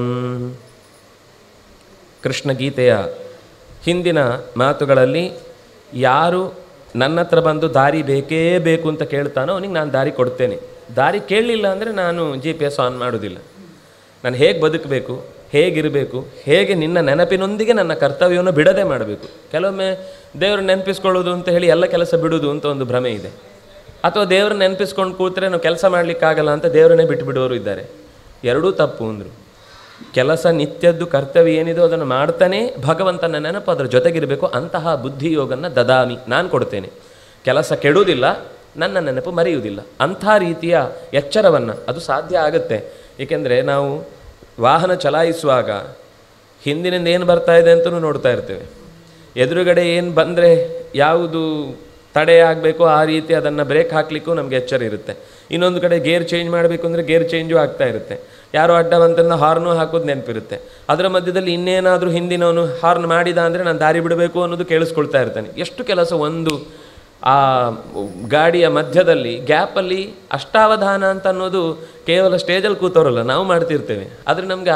ಕೃಷ್ಣ ಗೀತೆಯ ಹಿಂದಿನ ಮಾತುಗಳಲ್ಲಿ ಯಾರು ನನ್ನ ಹತ್ರ ಬಂದು ದಾರಿ ಬೇಕೇ ಬೇಕು ಅಂತ ಕೇಳ್ತಾನೋ ಅವನಿಗೆ ನಾನು ದಾರಿ ಕೊಡ್ತೇನೆ ದಾರಿ ಕೇಳಲಿಲ್ಲ ಅಂದರೆ ನಾನು ಜಿ ಪಿ ಎಸ್ ಆನ್ ಮಾಡೋದಿಲ್ಲ ನಾನು ಹೇಗೆ ಬದುಕಬೇಕು ಹೇಗಿರಬೇಕು ಹೇಗೆ ನಿನ್ನ ನೆನಪಿನೊಂದಿಗೆ ನನ್ನ ಕರ್ತವ್ಯವನ್ನು ಬಿಡದೆ ಮಾಡಬೇಕು ಕೆಲವೊಮ್ಮೆ ದೇವರು ನೆನಪಿಸ್ಕೊಳ್ಳೋದು ಅಂತ ಹೇಳಿ ಎಲ್ಲ ಕೆಲಸ ಬಿಡೋದು ಅಂತ ಒಂದು ಭ್ರಮೆ ಇದೆ ಅಥವಾ ದೇವ್ರ ನೆನಪಿಸ್ಕೊಂಡು ಕೂತ್ರೆ ನಾವು ಕೆಲಸ ಮಾಡಲಿಕ್ಕಾಗಲ್ಲ ಅಂತ ದೇವರನ್ನೇ ಬಿಟ್ಟು ಬಿಡೋರು ಇದ್ದಾರೆ ಎರಡೂ ತಪ್ಪು ಅಂದರು ಕೆಲಸ ನಿತ್ಯದ್ದು ಕರ್ತವ್ಯ ಏನಿದೋ ಅದನ್ನು ಮಾಡ್ತಾನೆ ಭಗವಂತನ ನೆನಪು ಅದರ ಜೊತೆಗಿರಬೇಕು ಅಂತಹ ಬುದ್ಧಿಯೋಗನ್ನು ದದಾಮಿ ನಾನು ಕೊಡ್ತೇನೆ ಕೆಲಸ ಕೆಡುವುದಿಲ್ಲ ನನ್ನ ನೆನಪು ಮರೆಯುವುದಿಲ್ಲ ಅಂಥ ರೀತಿಯ ಎಚ್ಚರವನ್ನು ಅದು ಸಾಧ್ಯ ಆಗುತ್ತೆ ಏಕೆಂದರೆ ನಾವು ವಾಹನ ಚಲಾಯಿಸುವಾಗ ಹಿಂದಿನಿಂದ ಏನು ಬರ್ತಾ ಇದೆ ಅಂತಲೂ ನೋಡ್ತಾ ಇರ್ತೇವೆ ಎದುರುಗಡೆ ಏನು ಬಂದರೆ ಯಾವುದು ತಡೆ ಆಗಬೇಕು ಆ ರೀತಿ ಅದನ್ನು ಬ್ರೇಕ್ ಹಾಕಲಿಕ್ಕೂ ನಮಗೆ ಎಚ್ಚರ ಇರುತ್ತೆ ಇನ್ನೊಂದು ಕಡೆ ಗೇರ್ ಚೇಂಜ್ ಮಾಡಬೇಕು ಅಂದರೆ ಗೇರ್ ಚೇಂಜು ಆಗ್ತಾ ಇರುತ್ತೆ ಯಾರೋ ಅಡ್ಡ ಬಂತಂದ ಹಾರ್ನು ಹಾಕೋದು ನೆನಪಿರುತ್ತೆ ಅದರ ಮಧ್ಯದಲ್ಲಿ ಇನ್ನೇನಾದರೂ ಹಿಂದಿನವನು ಹಾರ್ನ್ ಮಾಡಿದ ಅಂದರೆ ನಾನು ದಾರಿ ಬಿಡಬೇಕು ಅನ್ನೋದು ಕೇಳಿಸ್ಕೊಳ್ತಾ ಇರ್ತಾನೆ ಎಷ್ಟು ಕೆಲಸ ಒಂದು ಆ ಗಾಡಿಯ ಮಧ್ಯದಲ್ಲಿ ಗ್ಯಾಪಲ್ಲಿ ಅಷ್ಟಾವಧಾನ ಅಂತ ಅನ್ನೋದು ಕೇವಲ ಸ್ಟೇಜಲ್ಲಿ ಕೂತವರಲ್ಲ ನಾವು ಮಾಡ್ತಿರ್ತೇವೆ ಆದರೆ ನಮಗೆ ಆ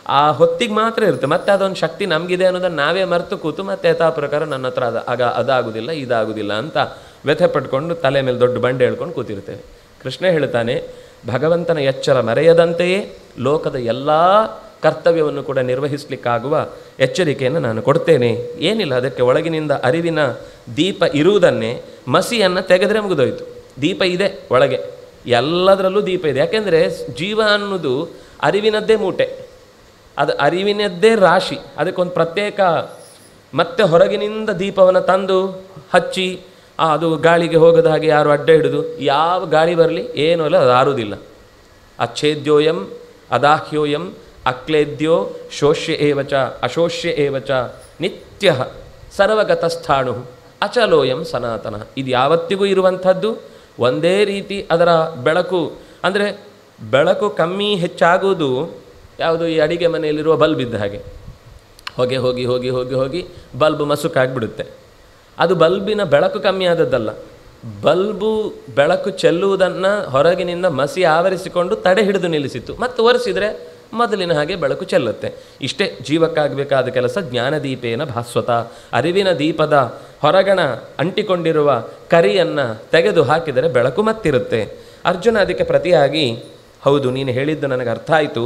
ಆ ಹೊತ್ತಿಗೆ ಮಾತ್ರ ಇರುತ್ತೆ ಮತ್ತೆ ಅದೊಂದು ಶಕ್ತಿ ನಮಗಿದೆ ಅನ್ನೋದನ್ನು ನಾವೇ ಮರೆತು ಕೂತು ಮತ್ತೆ ಯಥಾ ಪ್ರಕಾರ ನನ್ನ ಹತ್ರ ಅದು ಆಗ ಅದಾಗುದಿಲ್ಲ ಇದಾಗುದಿಲ್ಲ ಅಂತ ವ್ಯಥೆ ಪಟ್ಕೊಂಡು ತಲೆ ಮೇಲೆ ದೊಡ್ಡ ಬಂಡೆ ಹೇಳ್ಕೊಂಡು ಕೂತಿರ್ತೇವೆ ಕೃಷ್ಣ ಹೇಳ್ತಾನೆ ಭಗವಂತನ ಎಚ್ಚರ ಮರೆಯದಂತೆಯೇ ಲೋಕದ ಎಲ್ಲ ಕರ್ತವ್ಯವನ್ನು ಕೂಡ ನಿರ್ವಹಿಸಲಿಕ್ಕಾಗುವ ಎಚ್ಚರಿಕೆಯನ್ನು ನಾನು ಕೊಡ್ತೇನೆ ಏನಿಲ್ಲ ಅದಕ್ಕೆ ಒಳಗಿನಿಂದ ಅರಿವಿನ ದೀಪ ಇರುವುದನ್ನೇ ಮಸಿಯನ್ನು ತೆಗೆದ್ರೆ ಮುಗಿದೋಯ್ತು ದೀಪ ಇದೆ ಒಳಗೆ ಎಲ್ಲದರಲ್ಲೂ ದೀಪ ಇದೆ ಯಾಕೆಂದರೆ ಜೀವ ಅನ್ನೋದು ಅರಿವಿನದ್ದೇ ಮೂಟೆ ಅದು ಅರಿವಿನದ್ದೇ ರಾಶಿ ಅದಕ್ಕೊಂದು ಪ್ರತ್ಯೇಕ ಮತ್ತೆ ಹೊರಗಿನಿಂದ ದೀಪವನ್ನು ತಂದು ಹಚ್ಚಿ ಆ, ಅದು ಗಾಳಿಗೆ ಹೋಗದ ಹಾಗೆ ಯಾರು ಅಡ್ಡ ಹಿಡಿದು ಯಾವ ಗಾಳಿ ಬರಲಿ ಏನೂ ಅಲ್ಲ ಅದು ಆರುವುದಿಲ್ಲ ಅಚ್ಛೇದ್ಯೋಯಂ ಅದಾಹ್ಯೋಯಂ ಅಕ್ಲೇದ್ಯೋ ಶೋಷ್ಯ ಏವಚ ಅಶೋಷ್ಯ ಏವಚ ನಿತ್ಯ ಸರ್ವಗತಸ್ಥಾಣು ಅಚಲೋಯಂ ಸನಾತನ ಇದು ಯಾವತ್ತಿಗೂ ಇರುವಂಥದ್ದು ಒಂದೇ ರೀತಿ ಅದರ ಬೆಳಕು ಅಂದರೆ ಬೆಳಕು ಕಮ್ಮಿ ಹೆಚ್ಚಾಗುವುದು ಯಾವುದು ಈ ಅಡಿಗೆ ಮನೆಯಲ್ಲಿರುವ ಬಲ್ಬ್ ಇದ್ದ ಹಾಗೆ ಹೊಗೆ ಹೋಗಿ ಹೋಗಿ ಹೋಗಿ ಹೋಗಿ ಬಲ್ಬ್ ಮಸುಕಾಗ್ಬಿಡುತ್ತೆ ಅದು ಬಲ್ಬಿನ ಬೆಳಕು ಕಮ್ಮಿ ಆದದ್ದಲ್ಲ ಬಲ್ಬು ಬೆಳಕು ಚೆಲ್ಲುವುದನ್ನು ಹೊರಗಿನಿಂದ ಮಸಿ ಆವರಿಸಿಕೊಂಡು ತಡೆ ಹಿಡಿದು ನಿಲ್ಲಿಸಿತ್ತು ಮತ್ತು ಒರೆಸಿದರೆ ಮೊದಲಿನ ಹಾಗೆ ಬೆಳಕು ಚೆಲ್ಲುತ್ತೆ ಇಷ್ಟೇ ಜೀವಕ್ಕಾಗಬೇಕಾದ ಕೆಲಸ ಜ್ಞಾನದೀಪೇನ ಭಾಸ್ವತ ಅರಿವಿನ ದೀಪದ ಹೊರಗಣ ಅಂಟಿಕೊಂಡಿರುವ ಕರಿಯನ್ನು ತೆಗೆದು ಹಾಕಿದರೆ ಬೆಳಕು ಮತ್ತಿರುತ್ತೆ ಅರ್ಜುನ ಅದಕ್ಕೆ ಪ್ರತಿಯಾಗಿ ಹೌದು ನೀನು ಹೇಳಿದ್ದು ನನಗೆ ಅರ್ಥ ಆಯಿತು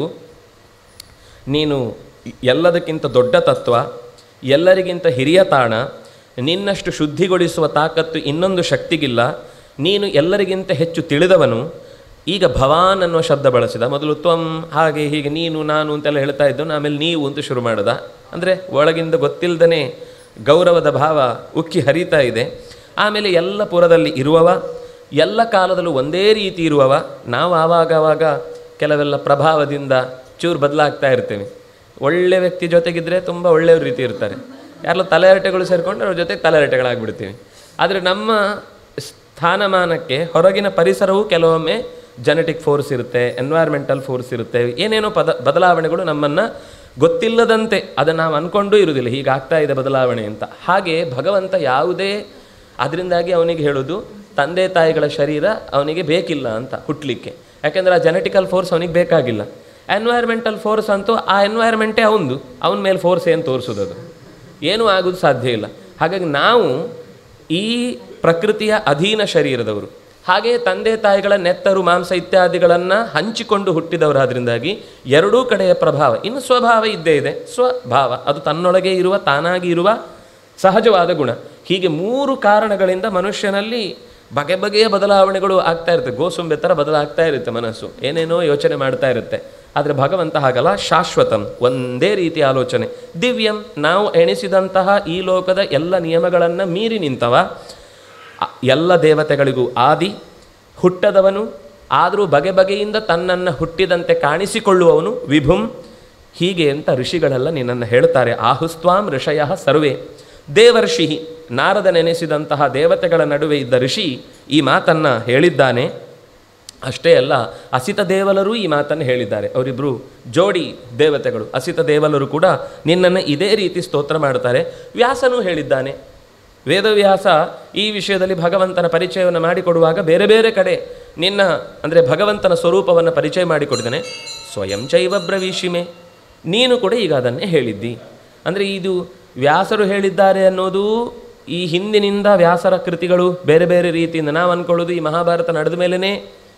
ನೀನು ಎಲ್ಲದಕ್ಕಿಂತ ದೊಡ್ಡ ತತ್ವ ಎಲ್ಲರಿಗಿಂತ ಹಿರಿಯ ತಾಣ ನಿನ್ನಷ್ಟು ಶುದ್ಧಿಗೊಳಿಸುವ ತಾಕತ್ತು ಇನ್ನೊಂದು ಶಕ್ತಿಗಿಲ್ಲ ನೀನು ಎಲ್ಲರಿಗಿಂತ ಹೆಚ್ಚು ತಿಳಿದವನು ಈಗ ಭವಾನ್ ಅನ್ನುವ ಶಬ್ದ ಬಳಸಿದ ಮೊದಲು ತ್ವಂ ಹಾಗೆ ಹೀಗೆ ನೀನು ನಾನು ಅಂತೆಲ್ಲ ಹೇಳ್ತಾ ಇದ್ದನು ಆಮೇಲೆ ನೀವು ಅಂತ ಶುರು ಮಾಡದ ಅಂದರೆ ಒಳಗಿಂದ ಗೊತ್ತಿಲ್ಲದೇ ಗೌರವದ ಭಾವ ಉಕ್ಕಿ ಹರಿತಾ ಇದೆ ಆಮೇಲೆ ಎಲ್ಲ ಪುರದಲ್ಲಿ ಇರುವವ ಎಲ್ಲ ಕಾಲದಲ್ಲೂ ಒಂದೇ ರೀತಿ ಇರುವವ ನಾವು ಆವಾಗ ಆವಾಗ ಕೆಲವೆಲ್ಲ ಪ್ರಭಾವದಿಂದ ಚೂರು ಬದಲಾಗ್ತಾ ಇರ್ತೇವೆ ಒಳ್ಳೆ ವ್ಯಕ್ತಿ ಜೊತೆಗಿದ್ರೆ ತುಂಬ ಒಳ್ಳೆಯ ರೀತಿ ಇರ್ತಾರೆ ಯಾರೆಲ್ಲ ತಲೆಹರಟೆಗಳು ಸೇರಿಕೊಂಡು ಅವ್ರ ಜೊತೆ ತಲೆಹರಟೆಗಳಾಗ್ಬಿಡ್ತೀವಿ ಆದರೆ ನಮ್ಮ ಸ್ಥಾನಮಾನಕ್ಕೆ ಹೊರಗಿನ ಪರಿಸರವೂ ಕೆಲವೊಮ್ಮೆ ಜೆನೆಟಿಕ್ ಫೋರ್ಸ್ ಇರುತ್ತೆ ಎನ್ವೈರ್ಮೆಂಟಲ್ ಫೋರ್ಸ್ ಇರುತ್ತೆ ಏನೇನೋ ಪದ ಬದಲಾವಣೆಗಳು ನಮ್ಮನ್ನು ಗೊತ್ತಿಲ್ಲದಂತೆ ಅದನ್ನು ನಾವು ಅಂದ್ಕೊಂಡು ಇರುವುದಿಲ್ಲ ಹೀಗಾಗ್ತಾ ಇದೆ ಬದಲಾವಣೆ ಅಂತ ಹಾಗೆ ಭಗವಂತ ಯಾವುದೇ ಅದರಿಂದಾಗಿ ಅವನಿಗೆ ಹೇಳೋದು ತಂದೆ ತಾಯಿಗಳ ಶರೀರ ಅವನಿಗೆ ಬೇಕಿಲ್ಲ ಅಂತ ಹುಟ್ಟಲಿಕ್ಕೆ ಯಾಕೆಂದರೆ ಆ ಜೆನೆಟಿಕಲ್ ಫೋರ್ಸ್ ಅವನಿಗೆ ಬೇಕಾಗಿಲ್ಲ ಎನ್ವೈರ್ಮೆಂಟಲ್ ಫೋರ್ಸ್ ಅಂತೂ ಆ ಎನ್ವೈರ್ಮೆಂಟೇ ಅವನದು ಅವನ ಮೇಲೆ ಫೋರ್ಸ್ ಏನು ತೋರಿಸೋದು ಅದು ಏನೂ ಆಗೋದು ಸಾಧ್ಯ ಇಲ್ಲ ಹಾಗಾಗಿ ನಾವು ಈ ಪ್ರಕೃತಿಯ ಅಧೀನ ಶರೀರದವರು ಹಾಗೆ ತಂದೆ ತಾಯಿಗಳ ನೆತ್ತರು ಮಾಂಸ ಇತ್ಯಾದಿಗಳನ್ನು ಹಂಚಿಕೊಂಡು ಹುಟ್ಟಿದವರಾದ್ರಿಂದಾಗಿ ಎರಡೂ ಕಡೆಯ ಪ್ರಭಾವ ಇನ್ನು ಸ್ವಭಾವ ಇದ್ದೇ ಇದೆ ಸ್ವಭಾವ ಅದು ತನ್ನೊಳಗೆ ಇರುವ ತಾನಾಗಿ ಇರುವ ಸಹಜವಾದ ಗುಣ ಹೀಗೆ ಮೂರು ಕಾರಣಗಳಿಂದ ಮನುಷ್ಯನಲ್ಲಿ ಬಗೆ ಬಗೆಯ ಬದಲಾವಣೆಗಳು ಆಗ್ತಾ ಇರುತ್ತೆ ಗೋಸುಂಬೆ ಥರ ಬದಲಾಗ್ತಾ ಇರುತ್ತೆ ಮನಸ್ಸು ಏನೇನೋ ಯೋಚನೆ ಮಾಡ್ತಾ ಇರುತ್ತೆ ಆದರೆ ಭಗವಂತ ಹಾಗಲ್ಲ ಶಾಶ್ವತಂ ಒಂದೇ ರೀತಿಯ ಆಲೋಚನೆ ದಿವ್ಯಂ ನಾವು ಎಣಿಸಿದಂತಹ ಈ ಲೋಕದ ಎಲ್ಲ ನಿಯಮಗಳನ್ನು ಮೀರಿ ನಿಂತವ ಅ- ಎಲ್ಲ ದೇವತೆಗಳಿಗೂ ಆದಿ ಹುಟ್ಟದವನು ಆದರೂ ಬಗೆ ಬಗೆಯಿಂದ ತನ್ನನ್ನು ಹುಟ್ಟಿದಂತೆ ಕಾಣಿಸಿಕೊಳ್ಳುವವನು ವಿಭುಂ ಹೀಗೆ ಅಂತ ಋಷಿಗಳೆಲ್ಲ ನಿನ್ನನ್ನು ಹೇಳ್ತಾರೆ ಆಹುಸ್ತ್ವಾಂ ಋಷಯ ಸರ್ವೇ ದೇವರ್ಷಿ ನಾರದ ನೆನೆಸಿದಂತಹ ದೇವತೆಗಳ ನಡುವೆ ಇದ್ದ ಋಷಿ ಈ ಮಾತನ್ನು ಹೇಳಿದ್ದಾನೆ ಅಷ್ಟೇ ಅಲ್ಲ ಅಸಿತ ದೇವಲರೂ ಈ ಮಾತನ್ನು ಹೇಳಿದ್ದಾರೆ ಅವರಿಬ್ಬರು ಜೋಡಿ ದೇವತೆಗಳು ಅಸಿತ ದೇವಲರು ಕೂಡ ನಿನ್ನನ್ನು ಇದೇ ರೀತಿ ಸ್ತೋತ್ರ ಮಾಡ್ತಾರೆ ವ್ಯಾಸನೂ ಹೇಳಿದ್ದಾನೆ ವೇದವ್ಯಾಸ ಈ ವಿಷಯದಲ್ಲಿ ಭಗವಂತನ ಪರಿಚಯವನ್ನು ಮಾಡಿಕೊಡುವಾಗ ಬೇರೆ ಬೇರೆ ಕಡೆ ನಿನ್ನ ಅಂದರೆ ಭಗವಂತನ ಸ್ವರೂಪವನ್ನು ಪರಿಚಯ ಮಾಡಿಕೊಡಿದ್ದಾನೆ ಸ್ವಯಂ ಚೈವ ಬ್ರವೀಷಿಮೆ ನೀನು ಕೂಡ ಈಗ ಅದನ್ನೇ ಹೇಳಿದ್ದಿ ಅಂದರೆ ಇದು ವ್ಯಾಸರು ಹೇಳಿದ್ದಾರೆ ಅನ್ನೋದು ಈ ಹಿಂದಿನಿಂದ ವ್ಯಾಸರ ಕೃತಿಗಳು ಬೇರೆ ಬೇರೆ ರೀತಿಯಿಂದ ನಾವು ಅಂದ್ಕೊಳ್ಳೋದು ಈ ಮಹಾಭಾರತ ನಡೆದ ಮೇಲೇ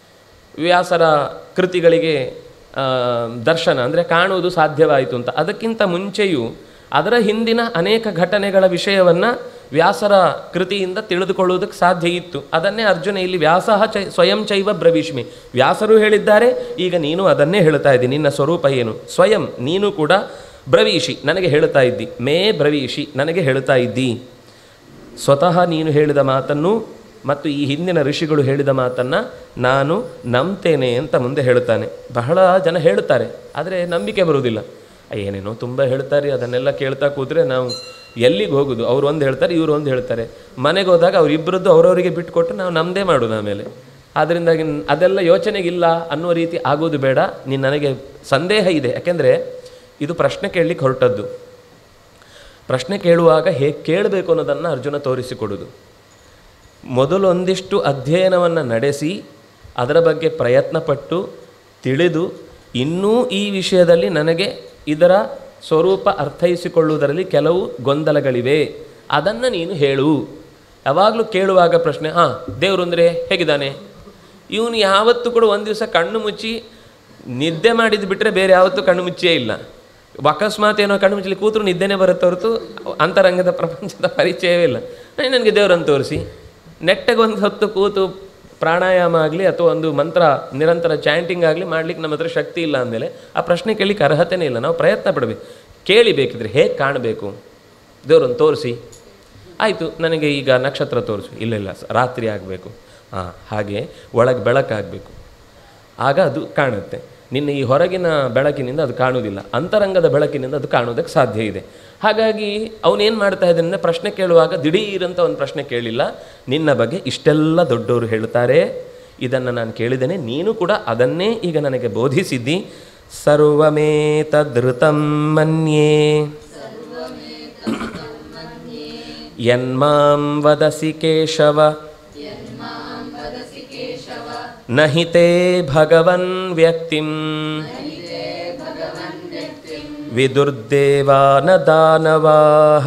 ವ್ಯಾಸರ ಕೃತಿಗಳಿಗೆ ಆ, ದರ್ಶನ ಅಂದರೆ ಕಾಣುವುದು ಸಾಧ್ಯವಾಯಿತು ಅಂತ ಅದಕ್ಕಿಂತ ಮುಂಚೆಯೂ ಅದರ ಹಿಂದಿನ ಅನೇಕ ಘಟನೆಗಳ ವಿಷಯವನ್ನು ವ್ಯಾಸರ ಕೃತಿಯಿಂದ ತಿಳಿದುಕೊಳ್ಳುವುದಕ್ಕೆ ಸಾಧ್ಯ ಇತ್ತು ಅದನ್ನೇ ಅರ್ಜುನ ಇಲ್ಲಿ ವ್ಯಾಸ ಚೈ ಸ್ವಯಂ ಚೈವ ಬ್ರವೀಷ್ಮಿ ವ್ಯಾಸರು ಹೇಳಿದ್ದಾರೆ ಈಗ ನೀನು ಅದನ್ನೇ ಹೇಳ್ತಾ ಇದ್ದಿ ನಿನ್ನ ಸ್ವರೂಪ ಏನು ಸ್ವಯಂ ನೀನು ಕೂಡ ಬ್ರವೀಷಿ ನನಗೆ ಹೇಳ್ತಾ ಇದ್ದಿ ಮೇ ಬ್ರವೀಷಿ ನನಗೆ ಹೇಳ್ತಾ ಇದ್ದಿ ಸ್ವತಃ ನೀನು ಹೇಳಿದ ಮಾತನ್ನು ಮತ್ತು ಈ ಹಿಂದಿನ ಋಷಿಗಳು ಹೇಳಿದ ಮಾತನ್ನು ನಾನು ನಂಬ್ತೇನೆ ಅಂತ ಮುಂದೆ ಹೇಳುತ್ತಾನೆ ಬಹಳ ಜನ ಹೇಳುತ್ತಾರೆ ಆದರೆ ನಂಬಿಕೆ ಬರುವುದಿಲ್ಲ ಏನೇನೋ ತುಂಬ ಹೇಳ್ತಾರೆ ಅದನ್ನೆಲ್ಲ ಕೇಳ್ತಾ ಕೂತ್ರೆ ನಾವು ಎಲ್ಲಿಗೆ ಹೋಗೋದು ಅವ್ರು ಒಂದು ಹೇಳ್ತಾರೆ ಇವರು ಒಂದು ಹೇಳ್ತಾರೆ ಮನೆಗೆ ಹೋದಾಗ ಅವರಿಬ್ಬರದ್ದು ಅವರವರಿಗೆ ಬಿಟ್ಟುಕೊಟ್ಟು ನಾವು ನಮ್ಮದೇ ಮಾಡೋದು ಆಮೇಲೆ ಆದ್ದರಿಂದಾಗಿ ನ್- ಅದೆಲ್ಲ ಯೋಚನೆಗಿಲ್ಲ ಅನ್ನುವ ರೀತಿ ಆಗೋದು ಬೇಡ ನೀನು ನನಗೆ ಸಂದೇಹ ಇದೆ ಯಾಕೆಂದರೆ ಇದು ಪ್ರಶ್ನೆ ಕೇಳಲಿಕ್ಕೆ ಹೊರಟದ್ದು ಪ್ರಶ್ನೆ ಕೇಳುವಾಗ ಹೇಗೆ ಕೇಳಬೇಕು ಅನ್ನೋದನ್ನು ಅರ್ಜುನ ತೋರಿಸಿಕೊಡುವುದು ಮೊದಲು ಒಂದಿಷ್ಟು ಅಧ್ಯಯನವನ್ನು ನಡೆಸಿ ಅದರ ಬಗ್ಗೆ ಪ್ರಯತ್ನಪಟ್ಟು ತಿಳಿದು ಇನ್ನೂ ಈ ವಿಷಯದಲ್ಲಿ ನನಗೆ ಇದರ ಸ್ವರೂಪ ಅರ್ಥೈಸಿಕೊಳ್ಳುವುದರಲ್ಲಿ ಕೆಲವು ಗೊಂದಲಗಳಿವೆ ಅದನ್ನು ನೀನು ಹೇಳು ಯಾವಾಗಲೂ ಕೇಳುವಾಗ ಪ್ರಶ್ನೆ ಹಾಂ ದೇವರು ಅಂದರೆ ಹೇಗಿದ್ದಾನೆ ಇವನು ಯಾವತ್ತೂ ಕೂಡ ಒಂದು ದಿವಸ ಕಣ್ಣು ಮುಚ್ಚಿ ನಿದ್ದೆ ಮಾಡಿದ್ದು ಬಿಟ್ಟರೆ ಬೇರೆ ಯಾವತ್ತೂ ಕಣ್ಣು ಮುಚ್ಚಿಯೇ ಇಲ್ಲ ಅಕಸ್ಮಾತ್ ಏನೋ ಕಣ್ಣು ಮುಚ್ಚಲಿ ಕೂತರು ನಿದ್ದೆನೇ ಬರುತ್ತೆ ಹೊರತು ಅಂತರಂಗದ ಪ್ರಪಂಚದ ಪರಿಚಯವೇ ಇಲ್ಲ ನನಗೆ ದೇವರನ್ನು ತೋರಿಸಿ ನೆಟ್ಟಗೆ ಒಂದು ಹೊತ್ತು ಕೂತು ಪ್ರಾಣಾಯಾಮ ಆಗಲಿ ಅಥವಾ ಒಂದು ಮಂತ್ರ ನಿರಂತರ ಚಾಂಟಿಂಗ್ ಆಗಲಿ ಮಾಡ್ಲಿಕ್ಕೆ ನಮ್ಮ ಹತ್ರ ಶಕ್ತಿ ಇಲ್ಲ ಅಂದಮೇಲೆ ಆ ಪ್ರಶ್ನೆ ಕೇಳಲಿಕ್ಕೆ ಅರ್ಹತೆನೇ ಇಲ್ಲ ನಾವು ಪ್ರಯತ್ನ ಪಡಬೇಕು ಕೇಳಿ ಬೇಕಿದ್ರೆ ಹೇಗೆ ಕಾಣಬೇಕು ದೇವರನ್ನು ತೋರಿಸಿ ಆಯಿತು ನನಗೆ ಈಗ ನಕ್ಷತ್ರ ತೋರಿಸು ಇಲ್ಲ ಇಲ್ಲ ಸ- ರಾತ್ರಿ ಆಗಬೇಕು ಹಾಂ ಹಾಗೆ ಒಳಗೆ ಬೆಳಕಾಗಬೇಕು ಆಗ ಅದು ಕಾಣುತ್ತೆ ನಿನ್ನ ಈ ಹೊರಗಿನ ಬೆಳಕಿನಿಂದ ಅದು ಕಾಣುವುದಿಲ್ಲ ಅಂತರಂಗದ ಬೆಳಕಿನಿಂದ ಅದು ಕಾಣೋದಕ್ಕೆ ಸಾಧ್ಯ ಇದೆ ಹಾಗಾಗಿ ಅವನೇನು ಮಾಡ್ತಾ ಇದ್ದಾನೆ ಪ್ರಶ್ನೆ ಕೇಳುವಾಗ ದಿಢೀರಂತ ಒಂದು ಪ್ರಶ್ನೆ ಕೇಳಿಲ್ಲ ನಿನ್ನ ಬಗ್ಗೆ ಇಷ್ಟೆಲ್ಲ ದೊಡ್ಡವರು ಹೇಳ್ತಾರೆ ಇದನ್ನು ನಾನು ಕೇಳಿದ್ದೇನೆ ನೀನು ಕೂಡ ಅದನ್ನೇ ಈಗ ನನಗೆ ಬೋಧಿಸಿದ್ದಿ ಸರ್ವಮೇತದೃತಂ ಮನ್ಯೇ ಯನ್ಮಾಂ ವದಸಿ ಕೇಶವ ನ ಹಿ ತೇ ಭಗವನ್ ವ್ಯಕ್ತಿಂ ವಿದುರ್ದೇವಾ ನ ದಾನವಾಹ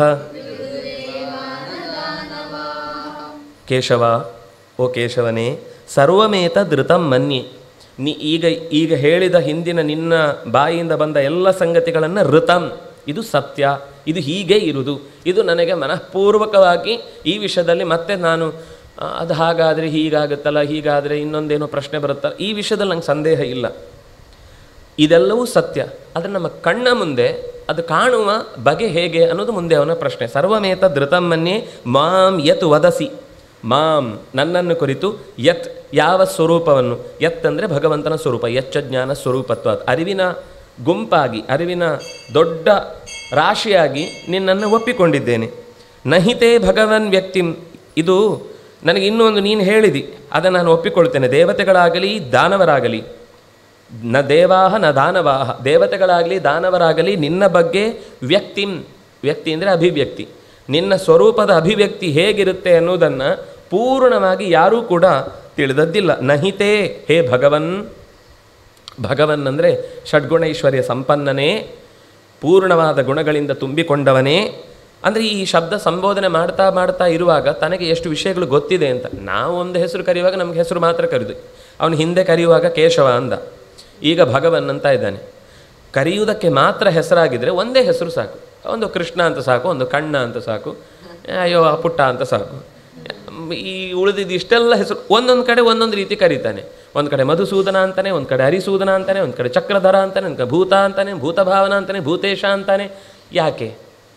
ಕೇಶವ ಓ ಕೇಶವನೇ ಸರ್ವಮೇತ ಧೃತಂ ಮನ್ಯೆ ನೀ ಈಗ ಈಗ ಹೇಳಿದ ಹಿಂದಿನ ನಿನ್ನ ಬಾಯಿಯಿಂದ ಬಂದ ಎಲ್ಲ ಸಂಗತಿಗಳನ್ನು ಋತಂ ಇದು ಸತ್ಯ ಇದು ಹೀಗೆ ಇರುವುದು ಇದು ನನಗೆ ಮನಃಪೂರ್ವಕವಾಗಿ ಈ ವಿಷಯದಲ್ಲಿ ಮತ್ತೆ ನಾನು ಆ, ಅದು ಹಾಗಾದರೆ ಹೀಗಾಗುತ್ತಲ್ಲ ಹೀಗಾದರೆ ಇನ್ನೊಂದೇನೋ ಪ್ರಶ್ನೆ ಬರುತ್ತಲ್ಲ ಈ ವಿಷಯದಲ್ಲಿ ನಂಗೆ ಸಂದೇಹ ಇಲ್ಲ ಇದೆಲ್ಲವೂ ಸತ್ಯ ಆದರೆ ನಮ್ಮ ಕಣ್ಣ ಮುಂದೆ ಅದು ಕಾಣುವ ಬಗೆ ಹೇಗೆ ಅನ್ನೋದು ಮುಂದೆ ಅವನ ಪ್ರಶ್ನೆ ಸರ್ವಮೇತ ಧೃತಮ್ಮನ್ನೇ ಮಾಂ ಯತ್ ವದಸಿ ಮಾಂ ನನ್ನನ್ನು ಕುರಿತು ಯತ್ ಯಾವ ಸ್ವರೂಪವನ್ನು ಯತ್ ಅಂದರೆ ಭಗವಂತನ ಸ್ವರೂಪ ಯಚ್ಚ ಜ್ಞಾನ ಸ್ವರೂಪತ್ವ ಅರಿವಿನ ಗುಂಪಾಗಿ ಅರಿವಿನ ದೊಡ್ಡ ರಾಶಿಯಾಗಿ ನಿನ್ನನ್ನು ಒಪ್ಪಿಕೊಂಡಿದ್ದೇನೆ ನಹಿತೇ ಭಗವನ್ ವ್ಯಕ್ತಿಂ ಇದು ನನಗೆ ಇನ್ನೂ ಒಂದು ನೀನು ಹೇಳಿದಿ ಅದನ್ನು ನಾನು ಒಪ್ಪಿಕೊಳ್ತೇನೆ ದೇವತೆಗಳಾಗಲಿ ದಾನವರಾಗಲಿ ನ ದೇವಾಹ ನ ದಾನವಾಹ ದೇವತೆಗಳಾಗಲಿ ದಾನವರಾಗಲಿ ನಿನ್ನ ಬಗ್ಗೆ ವ್ಯಕ್ತಿಂ ವ್ಯಕ್ತಿ ಅಂದರೆ ಅಭಿವ್ಯಕ್ತಿ ನಿನ್ನ ಸ್ವರೂಪದ ಅಭಿವ್ಯಕ್ತಿ ಹೇಗಿರುತ್ತೆ ಅನ್ನೋದನ್ನು ಪೂರ್ಣವಾಗಿ ಯಾರೂ ಕೂಡ ತಿಳಿದದ್ದಿಲ್ಲ ನಹಿತೇ ಹೇ ಭಗವನ್ ಭಗವನ್ ಅಂದರೆ ಷಡ್ಗುಣೈಶ್ವರ್ಯ ಸಂಪನ್ನನೇ ಪೂರ್ಣವಾದ ಗುಣಗಳಿಂದ ತುಂಬಿಕೊಂಡವನೇ ಅಂದರೆ ಈ ಶಬ್ದ ಸಂಬೋಧನೆ ಮಾಡ್ತಾ ಮಾಡ್ತಾ ಇರುವಾಗ ತನಗೆ ಎಷ್ಟು ವಿಷಯಗಳು ಗೊತ್ತಿದೆ ಅಂತ ನಾವು ಒಂದು ಹೆಸರು ಕರೆಯುವಾಗ ನಮ್ಗೆ ಹೆಸರು ಮಾತ್ರ ಕರೆದು ಅವನು ಹಿಂದೆ ಕರೆಯುವಾಗ ಕೇಶವ ಅಂದ ಈಗ ಭಗವನ್ ಅಂತ ಇದ್ದಾನೆ ಕರೆಯುವುದಕ್ಕೆ ಮಾತ್ರ ಹೆಸರಾಗಿದ್ದರೆ ಒಂದೇ ಹೆಸರು ಸಾಕು ಒಂದು ಕೃಷ್ಣ ಅಂತ ಸಾಕು ಒಂದು ಕಣ್ಣ ಅಂತ ಸಾಕು ಅಯ್ಯೋ ಆ ಪುಟ್ಟ ಅಂತ ಸಾಕು ಈ ಉಳಿದಿದ್ದು ಇಷ್ಟೆಲ್ಲ ಹೆಸರು ಒಂದೊಂದು ಕಡೆ ಒಂದೊಂದು ರೀತಿ ಕರೀತಾನೆ ಒಂದು ಕಡೆ ಮಧುಸೂದನ ಅಂತಾನೆ ಒಂದು ಕಡೆ ಹರಿಸೂದನ ಅಂತಾನೆ ಒಂದು ಕಡೆ ಚಕ್ರಧರ ಅಂತಾನೆ ಒಂದು ಕಡೆ ಭೂತ ಅಂತಾನೆ ಭೂತಭಾವನ ಅಂತಾನೆ ಭೂತೇಶ ಅಂತಾನೆ ಯಾಕೆ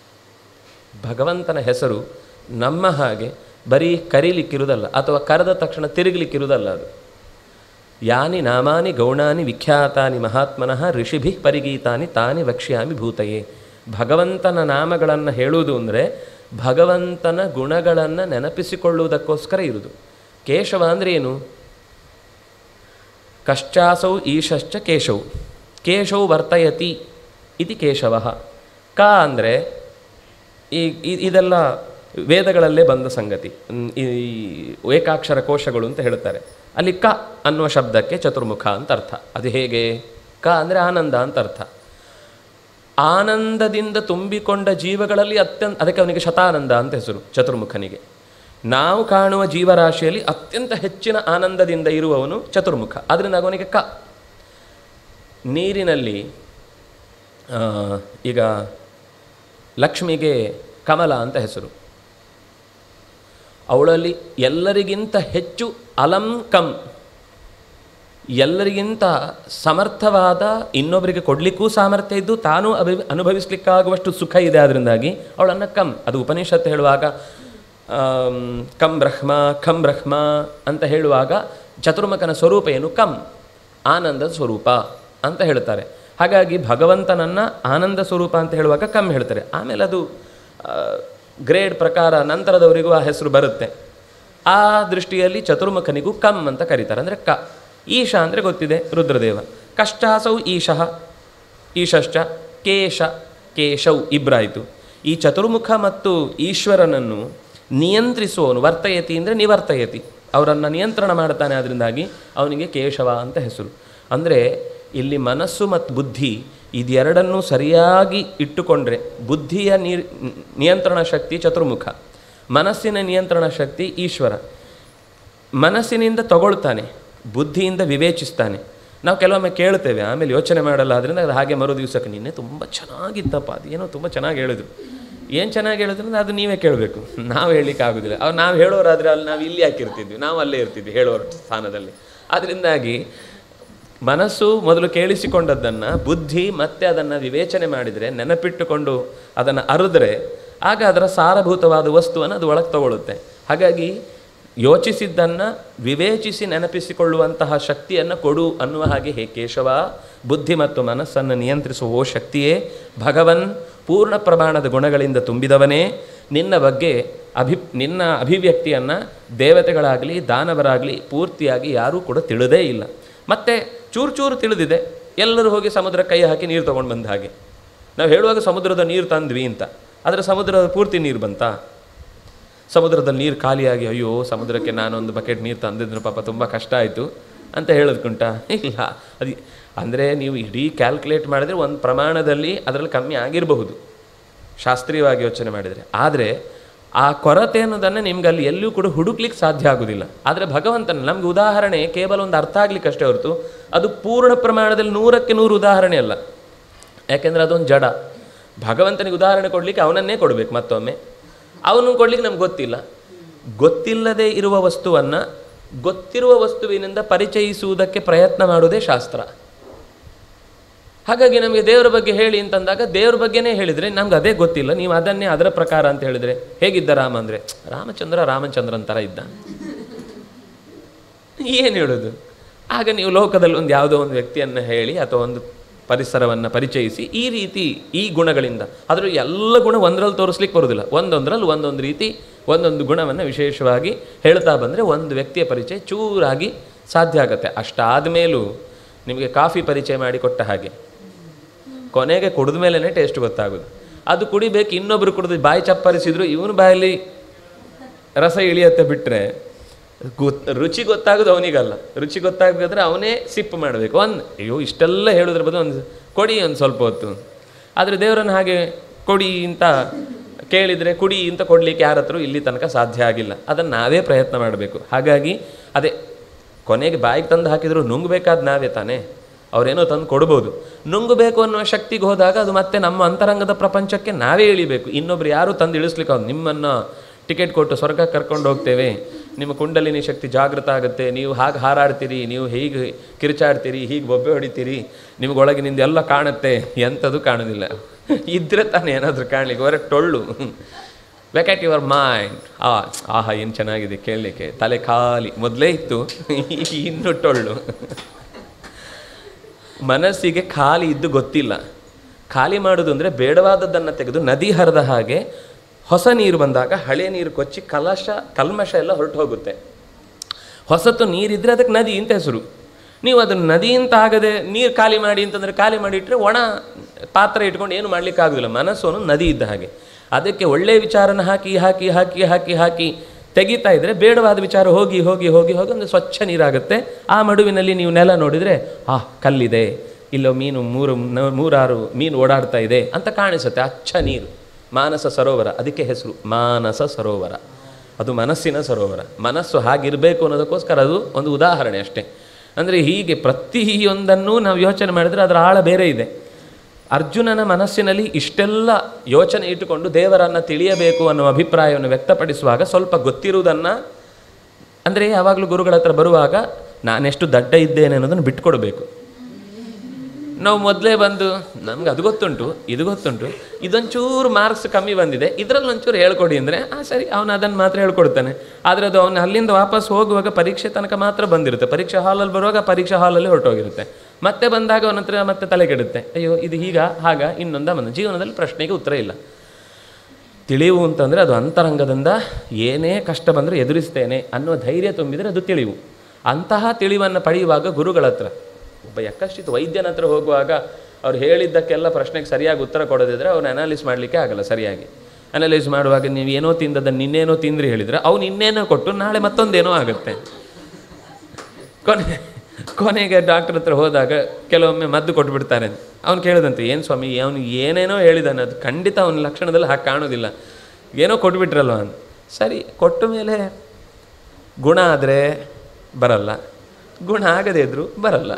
ಭಗವಂತನ ಹೆಸರು ನಮ್ಮ ಹಾಗೆ ಬರೀ ಕರೀಲಿಕ್ಕಿರುವುದಲ್ಲ ಅಥವಾ ಕರೆದ ತಕ್ಷಣ ತಿರುಗಲಿಕ್ಕಿರುವುದಲ್ಲ ಅದು ಯಾನಿ ನಾಮಾನಿ ಗೌಣಾನಿ ವಿಖ್ಯಾತಾನಿ ಮಹಾತ್ಮನಃ ಋಷಿಭಿ ಪರಿಗೀತಾನಿ ತಾನಿ ವಕ್ಷ್ಯಾಮಿ ಭೂತಯೇ ಭಗವಂತನ ನಾಮಗಳನ್ನು ಹೇಳುವುದು ಅಂದರೆ ಭಗವಂತನ ಗುಣಗಳನ್ನು ನೆನಪಿಸಿಕೊಳ್ಳುವುದಕ್ಕೋಸ್ಕರ ಇರುವುದು ಕೇಶವ ಅಂದರೆ ಏನು ಕಶ್ಚಾಸೌ ಈಶಶ್ಚ ಕೇಶವು ಕೇಶವು ವರ್ತಯತಿ ಇತಿ ಕೇಶವ ಕ ಅಂದರೆ ಈ ಇ- ಇದೆಲ್ಲ ವೇದಗಳಲ್ಲೇ ಬಂದ ಸಂಗತಿ ಹ್ಮ್, ಈ ಏಕಾಕ್ಷರ ಕೋಶಗಳು ಅಂತ ಹೇಳ್ತಾರೆ ಅಲ್ಲಿ ಕ ಅನ್ನುವ ಶಬ್ದಕ್ಕೆ ಚತುರ್ಮುಖ ಅಂತ ಅರ್ಥ ಅದು ಹೇಗೆ ಕ ಅಂದರೆ ಆನಂದ ಅಂತ ಅರ್ಥ ಆನಂದದಿಂದ ತುಂಬಿಕೊಂಡ ಜೀವಗಳಲ್ಲಿ ಅತ್ಯಂತ ಅದಕ್ಕೆ ಅವನಿಗೆ ಶತಾನಂದ ಅಂತ ಹೆಸರು ಚತುರ್ಮುಖನಿಗೆ ನಾವು ಕಾಣುವ ಜೀವರಾಶಿಯಲ್ಲಿ ಅತ್ಯಂತ ಹೆಚ್ಚಿನ ಆನಂದದಿಂದ ಇರುವವನು ಚತುರ್ಮುಖ ಅದರಿಂದ ಅವನಿಗೆ ಕ ನೀರಿನಲ್ಲಿ ಆ, ಈಗ ಲಕ್ಷ್ಮಿಗೆ ಕಮಲ ಅಂತ ಹೆಸರು ಅವಳಲ್ಲಿ ಎಲ್ಲರಿಗಿಂತ ಹೆಚ್ಚು ಅಲಂ ಕಂ ಎಲ್ಲರಿಗಿಂತ ಸಮರ್ಥವಾದ ಇನ್ನೊಬ್ಬರಿಗೆ ಕೊಡಲಿಕ್ಕೂ ಸಾಮರ್ಥ್ಯ ಇದ್ದು ತಾನೂ ಅಭಿ ಅನುಭವಿಸ್ಲಿಕ್ಕಾಗುವಷ್ಟು ಸುಖ ಇದೆ ಅದರಿಂದಾಗಿ ಅವಳನ್ನು ಕಂ ಅದು ಉಪನಿಷತ್ತು ಹೇಳುವಾಗ ಆಮ್, ಕಂ ಬ್ರಹ್ಮ ಖಂ ಬ್ರಹ್ಮ ಅಂತ ಹೇಳುವಾಗ ಚತುರ್ಮುಖನ ಸ್ವರೂಪ ಏನು ಕಂ ಆನಂದದ ಸ್ವರೂಪ ಅಂತ ಹೇಳ್ತಾರೆ ಹಾಗಾಗಿ ಭಗವಂತನನ್ನು ಆನಂದ ಸ್ವರೂಪ ಅಂತ ಹೇಳುವಾಗ ಕಂ ಹೇಳ್ತಾರೆ ಆಮೇಲೆ ಅದು ಗ್ರೇಡ್ ಪ್ರಕಾರ ನಂತರದವರಿಗೂ ಆ ಹೆಸರು ಬರುತ್ತೆ ಆ ದೃಷ್ಟಿಯಲ್ಲಿ ಚತುರ್ಮುಖನಿಗೂ ಕಂ ಅಂತ ಕರೀತಾರೆ ಅಂದರೆ ಕ ಈಶ ಅಂದರೆ ಗೊತ್ತಿದೆ ರುದ್ರದೇವ ಕಷ್ಟಾಸೌ ಈಶಃ ಈಶಶ್ಚ ಕೇಶ ಕೇಶೌ ಇಬ್ಬರಾಯಿತು ಈ ಚತುರ್ಮುಖ ಮತ್ತು ಈಶ್ವರನನ್ನು ನಿಯಂತ್ರಿಸುವವನು ವರ್ತಯತಿ ಅಂದರೆ ನಿವರ್ತಯತಿ ಅವರನ್ನು ನಿಯಂತ್ರಣ ಮಾಡ್ತಾನೆ ಅದರಿಂದಾಗಿ ಅವನಿಗೆ ಕೇಶವ ಅಂತ ಹೆಸರು ಅಂದರೆ ಇಲ್ಲಿ ಮನಸ್ಸು ಮತ್ತು ಬುದ್ಧಿ ಇದೆರಡನ್ನೂ ಸರಿಯಾಗಿ ಇಟ್ಟುಕೊಂಡ್ರೆ ಬುದ್ಧಿಯ ನೀರ್ ನಿಯಂತ್ರಣ ಶಕ್ತಿ ಚತುರ್ಮುಖ ಮನಸ್ಸಿನ ನಿಯಂತ್ರಣ ಶಕ್ತಿ ಈಶ್ವರ ಮನಸ್ಸಿನಿಂದ ತಗೊಳ್ತಾನೆ ಬುದ್ಧಿಯಿಂದ ವಿವೇಚಿಸ್ತಾನೆ ನಾವು ಕೆಲವೊಮ್ಮೆ ಕೇಳ್ತೇವೆ ಆಮೇಲೆ ಯೋಚನೆ ಮಾಡಲ್ಲ ಅದರಿಂದ ಅದು ಹಾಗೆ ಮರು ದಿವಸಕ್ಕೆ ನಿನ್ನೆ ತುಂಬ ಚೆನ್ನಾಗಿತ್ತಪ್ಪ ಅದೇನೋ ತುಂಬ ಚೆನ್ನಾಗಿ ಹೇಳಿದ್ರು ಏನು ಚೆನ್ನಾಗಿ ಹೇಳಿದ್ರಿಂದ ಅದು ನೀವೇ ಕೇಳಬೇಕು ನಾವು ಹೇಳಲಿಕ್ಕೆ ಆಗೋದಿಲ್ಲ ಅವ್ರು ನಾವು ಹೇಳೋರಾದರೆ ಅಲ್ಲಿ ನಾವು ಇಲ್ಲಿ ಹಾಕಿರ್ತಿದ್ವಿ ನಾವು ಅಲ್ಲೇ ಇರ್ತಿದ್ವಿ ಹೇಳೋರ ಸ್ಥಾನದಲ್ಲಿ ಅದರಿಂದಾಗಿ ಮನಸ್ಸು ಮೊದಲು ಕೇಳಿಸಿಕೊಂಡದ್ದನ್ನು ಬುದ್ಧಿ ಮತ್ತೆ ಅದನ್ನು ವಿವೇಚನೆ ಮಾಡಿದರೆ ನೆನಪಿಟ್ಟುಕೊಂಡು ಅದನ್ನು ಅರಿದ್ರೆ ಆಗ ಅದರ ಸಾರಭೂತವಾದ ವಸ್ತುವನ್ನು ಅದು ಒಳಗೆ ತಗೊಳ್ಳುತ್ತೆ ಹಾಗಾಗಿ ಯೋಚಿಸಿದ್ದನ್ನು ವಿವೇಚಿಸಿ ನೆನಪಿಸಿಕೊಳ್ಳುವಂತಹ ಶಕ್ತಿಯನ್ನು ಕೊಡು ಅನ್ನುವ ಹಾಗೆ ಹೇ ಕೇಶವ ಬುದ್ಧಿ ಮತ್ತು ಮನಸ್ಸನ್ನು ನಿಯಂತ್ರಿಸುವ ಓ ಶಕ್ತಿಯೇ ಭಗವನ್ ಪೂರ್ಣ ಪ್ರಮಾಣದ ಗುಣಗಳಿಂದ ತುಂಬಿದವನೇ ನಿನ್ನ ಬಗ್ಗೆ ಅಭಿ ನಿನ್ನ ಅಭಿವ್ಯಕ್ತಿಯನ್ನು ದೇವತೆಗಳಾಗಲಿ ದಾನವರಾಗಲಿ ಪೂರ್ತಿಯಾಗಿ ಯಾರೂ ಕೂಡ ತಿಳಿದೇ ಇಲ್ಲ ಮತ್ತು ಚೂರು ಚೂರು ತಿಳಿದಿದೆ ಎಲ್ಲರೂ ಹೋಗಿ ಸಮುದ್ರ ಕೈ ಹಾಕಿ ನೀರು ತೊಗೊಂಡು ಬಂದ ಹಾಗೆ ನಾವು ಹೇಳುವಾಗ ಸಮುದ್ರದ ನೀರು ತಂದ್ವಿ ಅಂತ ಆದರೆ ಸಮುದ್ರದ ಪೂರ್ತಿ ನೀರು ಬಂತಾ ಸಮುದ್ರದಲ್ಲಿ ನೀರು ಖಾಲಿಯಾಗಿ ಅಯ್ಯೋ ಸಮುದ್ರಕ್ಕೆ ನಾನೊಂದು ಬಕೆಟ್ ನೀರು ತಂದಿದ್ರು ಪಾಪ ತುಂಬ ಕಷ್ಟ ಆಯಿತು ಅಂತ ಹೇಳೋದ್ಕುಂಟ ಇಲ್ಲ ಅದು ಅಂದರೆ ನೀವು ಇಡೀ ಕ್ಯಾಲ್ಕುಲೇಟ್ ಮಾಡಿದರೆ ಒಂದು ಪ್ರಮಾಣದಲ್ಲಿ ಅದರಲ್ಲಿ ಕಮ್ಮಿ ಆಗಿರಬಹುದು ಶಾಸ್ತ್ರೀಯವಾಗಿ ಯೋಚನೆ ಮಾಡಿದರೆ ಆದರೆ ಆ ಕೊರತೆ ಅನ್ನೋದನ್ನು ನಿಮ್ಗೆ ಅಲ್ಲಿ ಎಲ್ಲೂ ಕೂಡ ಹುಡುಕ್ಲಿಕ್ಕೆ ಸಾಧ್ಯ ಆಗೋದಿಲ್ಲ ಆದರೆ ಭಗವಂತನ ನಮ್ಗೆ ಉದಾಹರಣೆ ಕೇವಲ ಒಂದು ಅರ್ಥ ಆಗ್ಲಿಕ್ಕೆ ಅಷ್ಟೇ ಹೊರತು ಅದು ಪೂರ್ಣ ಪ್ರಮಾಣದಲ್ಲಿ ನೂರಕ್ಕೆ ನೂರು ಉದಾಹರಣೆ ಅಲ್ಲ ಯಾಕೆಂದರೆ ಅದೊಂದು ಜಡ ಭಗವಂತನಿಗೆ ಉದಾಹರಣೆ ಕೊಡಲಿಕ್ಕೆ ಅವನನ್ನೇ ಕೊಡಬೇಕು ಮತ್ತೊಮ್ಮೆ ಅವನು ಕೊಡ್ಲಿಕ್ಕೆ ನಮ್ಗೆ ಗೊತ್ತಿಲ್ಲ ಗೊತ್ತಿಲ್ಲದೆ ಇರುವ ವಸ್ತುವನ್ನು ಗೊತ್ತಿರುವ ವಸ್ತುವಿನಿಂದ ಪರಿಚಯಿಸುವುದಕ್ಕೆ ಪ್ರಯತ್ನ ಮಾಡುವುದೇ ಶಾಸ್ತ್ರ ಹಾಗಾಗಿ ನಮಗೆ ದೇವರ ಬಗ್ಗೆ ಹೇಳಿ ಅಂತಂದಾಗ ದೇವ್ರ ಬಗ್ಗೆನೇ ಹೇಳಿದರೆ ನಮ್ಗೆ ಅದೇ ಗೊತ್ತಿಲ್ಲ ನೀವು ಅದನ್ನೇ ಅದರ ಪ್ರಕಾರ ಅಂತ ಹೇಳಿದರೆ ಹೇಗಿದ್ದ ರಾಮ ಅಂದರೆ ರಾಮಚಂದ್ರ ರಾಮಚಂದ್ರನ್ ಥರ ಇದ್ದ ಏನು ಹೇಳೋದು ಆಗ ನೀವು ಲೋಕದಲ್ಲಿ ಒಂದು ಯಾವುದೋ ಒಂದು ವ್ಯಕ್ತಿಯನ್ನು ಹೇಳಿ ಅಥವಾ ಒಂದು ಪರಿಸರವನ್ನು ಪರಿಚಯಿಸಿ ಈ ರೀತಿ ಈ ಗುಣಗಳಿಂದ ಅದರ ಎಲ್ಲ ಗುಣ ಒಂದರಲ್ಲಿ ತೋರಿಸ್ಲಿಕ್ಕೆ ಬರೋದಿಲ್ಲ ಒಂದೊಂದರಲ್ಲಿ ಒಂದೊಂದು ರೀತಿ ಒಂದೊಂದು ಗುಣವನ್ನು ವಿಶೇಷವಾಗಿ ಹೇಳ್ತಾ ಬಂದರೆ ಒಂದು ವ್ಯಕ್ತಿಯ ಪರಿಚಯ ಚೂರಾಗಿ ಸಾಧ್ಯ ಆಗುತ್ತೆ ಅಷ್ಟಾದ ಮೇಲೂ ನಿಮಗೆ ಕಾಫಿ ಪರಿಚಯ ಮಾಡಿ ಕೊಟ್ಟ ಹಾಗೆ ಕೊನೆಗೆ ಕುಡಿದ ಮೇಲೇ ಟೇಸ್ಟ್ ಗೊತ್ತಾಗೋದು ಅದು ಕುಡಿಬೇಕು ಇನ್ನೊಬ್ರು ಕುಡಿದು ಬಾಯಿ ಚಪ್ಪರಿಸಿದ್ರು ಇವನು ಬಾಯಲ್ಲಿ ರಸ ಇಳಿಯತ್ತೆ ಬಿಟ್ಟರೆ ಗೊತ್ ರುಚಿ ಗೊತ್ತಾಗೋದು ಅವನಿಗಲ್ಲ ರುಚಿ ಗೊತ್ತಾಗಬೇಕಾದ್ರೆ ಅವನೇ ಸಿಪ್ ಮಾಡಬೇಕು ಒಂದು ಅಯ್ಯೋ ಇಷ್ಟೆಲ್ಲ ಹೇಳೋದ್ರ ಬದಲು ಒಂದು ಕೊಡಿ ಒಂದು ಸ್ವಲ್ಪ ಹೊತ್ತು ಆದರೆ ದೇವರನ್ನು ಹಾಗೆ ಕೊಡಿ ಅಂತ ಕೇಳಿದರೆ ಕುಡಿ ಅಂತ ಕೊಡಲಿಕ್ಕೆ ಯಾರ ಹತ್ರ ಇಲ್ಲಿ ತನಕ ಸಾಧ್ಯ ಆಗಿಲ್ಲ ಅದನ್ನು ನಾವೇ ಪ್ರಯತ್ನ ಮಾಡಬೇಕು ಹಾಗಾಗಿ ಅದೇ ಕೊನೆಗೆ ಬಾಯಿಗೆ ತಂದು ಹಾಕಿದ್ರು ನುಂಗಬೇಕಾದ ನಾವೇ ತಾನೇ ಅವರೇನೋ ತಂದು ಕೊಡ್ಬೋದು ನುಂಗಬೇಕು ಅನ್ನುವ ಶಕ್ತಿಗೆ ಹೋದಾಗ ಅದು ಮತ್ತೆ ನಮ್ಮ ಅಂತರಂಗದ ಪ್ರಪಂಚಕ್ಕೆ ನಾವೇ ಇಳಿಬೇಕು ಇನ್ನೊಬ್ರು ಯಾರು ತಂದು ಇಳಿಸ್ಲಿಕ್ಕೆ ಅವ್ರು ನಿಮ್ಮನ್ನು ಟಿಕೆಟ್ ಕೊಟ್ಟು ಸ್ವರ್ಗ ಕರ್ಕೊಂಡು ಹೋಗ್ತೇವೆ ನಿಮ್ಮ ಕುಂಡಲಿನಿ ಶಕ್ತಿ ಜಾಗೃತ ಆಗುತ್ತೆ ನೀವು ಹಾಗೆ ಹಾರಾಡ್ತೀರಿ ನೀವು ಹೀಗೆ ಕಿರಿಚಾಡ್ತೀರಿ ಹೀಗೆ ಬೊಬ್ಬೆ ಹೊಡಿತೀರಿ ನಿಮ್ಗೊಳಗಿನಿಂದ ಎಲ್ಲ ಕಾಣುತ್ತೆ ಎಂಥದ್ದು ಕಾಣೋದಿಲ್ಲ ಇದ್ರೆ ತಾನೇ ಏನಾದರೂ ಕಾಣಲಿಕ್ಕೆ ಹೊರ ಟೊಳ್ಳು ವೆಕೆಟ್ ಯುವರ್ ಮೈಂಡ್ ಆ ಆಹಾ ಏನು ಚೆನ್ನಾಗಿದೆ ಕೇಳಲಿಕ್ಕೆ ತಲೆ ಖಾಲಿ ಮೊದಲೇ ಇತ್ತು ಇನ್ನು ಟೊಳ್ಳು ಮನಸ್ಸಿಗೆ ಖಾಲಿ ಇದ್ದು ಗೊತ್ತಿಲ್ಲ ಖಾಲಿ ಮಾಡೋದು ಅಂದರೆ ಬೇಡವಾದದ್ದನ್ನು ತೆಗೆದು ನದಿ ಹರಿದ ಹಾಗೆ ಹೊಸ ನೀರು ಬಂದಾಗ ಹಳೆ ನೀರು ಕೊಚ್ಚಿ ಕಲಶ ಕಲ್ಮಶ ಎಲ್ಲ ಹೊರಟು ಹೋಗುತ್ತೆ ಹೊಸತು ನೀರಿದ್ರೆ ಅದಕ್ಕೆ ನದಿ ಅಂತ ಹೆಸರು ನೀವು ಅದನ್ನು ನದಿ ಅಂತ ಆಗದೆ ನೀರು ಖಾಲಿ ಮಾಡಿ ಅಂತಂದರೆ ಖಾಲಿ ಮಾಡಿಟ್ರೆ ಒಣ ಪಾತ್ರೆ ಇಟ್ಕೊಂಡು ಏನು ಮಾಡ್ಲಿಕ್ಕೆ ಆಗೋದಿಲ್ಲ ಮನಸ್ಸು ಅನ್ನೋದು ನದಿ ಇದ್ದ ಹಾಗೆ ಅದಕ್ಕೆ ಒಳ್ಳೆಯ ವಿಚಾರನ ಹಾಕಿ ಹಾಕಿ ಹಾಕಿ ಹಾಕಿ ಹಾಕಿ ತೆಗಿತಾ ಇದ್ರೆ ಬೇಡವಾದ ವಿಚಾರ ಹೋಗಿ ಹೋಗಿ ಹೋಗಿ ಹೋಗಿ ಒಂದು ಸ್ವಚ್ಛ ನೀರಾಗುತ್ತೆ ಆ ಮಡುವಿನಲ್ಲಿ ನೀವು ನೆಲ ನೋಡಿದರೆ ಆ ಕಲ್ಲಿದೆ ಇಲ್ಲೋ ಮೀನು ಮೂರು ನ- ಮೂರಾರು ಮೀನು ಓಡಾಡ್ತಾ ಇದೆ ಅಂತ ಕಾಣಿಸುತ್ತೆ ಅಚ್ಚ ನೀರು ಮಾನಸ ಸರೋವರ ಅದಕ್ಕೆ ಹೆಸರು ಮಾನಸ ಸರೋವರ ಅದು ಮನಸ್ಸಿನ ಸರೋವರ ಮನಸ್ಸು ಹಾಗಿರಬೇಕು ಅನ್ನೋದಕ್ಕೋಸ್ಕರ ಅದು ಒಂದು ಉದಾಹರಣೆ ಅಷ್ಟೇ ಅಂದರೆ ಹೀಗೆ ಪ್ರತಿಯೊಂದನ್ನು ನಾವು ಯೋಚನೆ ಮಾಡಿದರೆ ಅದರ ಆಳ ಬೇರೆ ಇದೆ ಅರ್ಜುನನ ಮನಸ್ಸಿನಲ್ಲಿ ಇಷ್ಟೆಲ್ಲ ಯೋಚನೆ ಇಟ್ಟುಕೊಂಡು ದೇವರನ್ನು ತಿಳಿಯಬೇಕು ಅನ್ನುವ ಅಭಿಪ್ರಾಯವನ್ನು ವ್ಯಕ್ತಪಡಿಸುವಾಗ ಸ್ವಲ್ಪ ಗೊತ್ತಿರುವುದನ್ನು ಅಂದರೆ ಯಾವಾಗಲೂ ಗುರುಗಳ ಹತ್ರ ಬರುವಾಗ ನಾನೆಷ್ಟು ದಡ್ಡ ಇದ್ದೇನೆ ಅನ್ನೋದನ್ನು ಬಿಟ್ಕೊಡ್ಬೇಕು ನಾವು ಮೊದಲೇ ಬಂದು ನಮ್ಗೆ ಅದು ಗೊತ್ತುಂಟು ಇದು ಗೊತ್ತುಂಟು ಇದೊಂಚೂರು ಮಾರ್ಕ್ಸ್ ಕಮ್ಮಿ ಬಂದಿದೆ ಇದರಲ್ಲಿ ಒಂಚೂರು ಹೇಳ್ಕೊಡಿ ಅಂದರೆ ಆ ಸರಿ ಅವನು ಅದನ್ನು ಮಾತ್ರ ಹೇಳ್ಕೊಡ್ತಾನೆ ಆದರೆ ಅದು ಅವನು ಅಲ್ಲಿಂದ ವಾಪಸ್ ಹೋಗುವಾಗ ಪರೀಕ್ಷೆ ತನಕ ಮಾತ್ರ ಬಂದಿರುತ್ತೆ ಪರೀಕ್ಷೆ ಹಾಲಲ್ಲಿ ಬರುವಾಗ ಪರೀಕ್ಷೆ ಹಾಲಲ್ಲಿ ಹೊರಟೋಗಿರುತ್ತೆ ಮತ್ತೆ ಬಂದಾಗ ಅವನ ಹತ್ರ ಮತ್ತೆ ತಲೆ ಕೆಡುತ್ತೆ ಅಯ್ಯೋ ಇದು ಹೀಗ ಹಾಗ ಇನ್ನೊಂದ ಬಂದ ಜೀವನದಲ್ಲಿ ಪ್ರಶ್ನೆಗೆ ಉತ್ತರ ಇಲ್ಲ ತಿಳಿವು ಅಂತಂದರೆ ಅದು ಅಂತರಂಗದಿಂದ ಏನೇ ಕಷ್ಟ ಬಂದರೂ ಎದುರಿಸ್ತೇನೆ ಅನ್ನೋ ಧೈರ್ಯ ತುಂಬಿದರೆ ಅದು ತಿಳಿವು ಅಂತಹ ತಿಳಿವನ್ನು ಪಡೆಯುವಾಗ ಗುರುಗಳ ಹತ್ರ ಒಬ್ಬ ಯಕ್ಕಶ್ಚಿತ್ ವೈದ್ಯನ ಹತ್ರ ಹೋಗುವಾಗ ಅವ್ರು ಹೇಳಿದ್ದಕ್ಕೆಲ್ಲ ಪ್ರಶ್ನೆಗೆ ಸರಿಯಾಗಿ ಉತ್ತರ ಕೊಡೋದಿದ್ರೆ ಅವ್ನು ಅನಾಲಿಸ್ ಮಾಡಲಿಕ್ಕೆ ಆಗಲ್ಲ ಸರಿಯಾಗಿ ಅನಲೈಸ್ ಮಾಡುವಾಗ ನೀವು ಏನೋ ತಿಂದದನ್ನು ನಿನ್ನೇನೋ ತಿಂದ್ರಿ ಹೇಳಿದರೆ ಅವ್ನು ಇನ್ನೇನೋ ಕೊಟ್ಟು ನಾಳೆ ಮತ್ತೊಂದೇನೋ ಆಗುತ್ತೆ ಕೊನೆ ಕೊನೆಗೆ ಡಾಕ್ಟರ್ ಹತ್ರ ಹೋದಾಗ ಕೆಲವೊಮ್ಮೆ ಮದ್ದು ಕೊಟ್ಬಿಡ್ತಾರೆ ಅವ್ನು ಕೇಳಿದಂತೆ ಏನು ಸ್ವಾಮಿ ಅವನು ಏನೇನೋ ಹೇಳಿದಾನೆ ಅದು ಖಂಡಿತ ಅವನ ಲಕ್ಷಣದಲ್ಲಿ ಹಾಗೆ ಕಾಣೋದಿಲ್ಲ ಏನೋ ಕೊಟ್ಬಿಟ್ರಲ್ವ ಅಂತ ಸರಿ ಕೊಟ್ಟ ಮೇಲೆ ಗುಣ ಆದರೆ ಬರಲ್ಲ ಗುಣ ಆಗದೇ ಇದ್ರೂ ಬರಲ್ಲ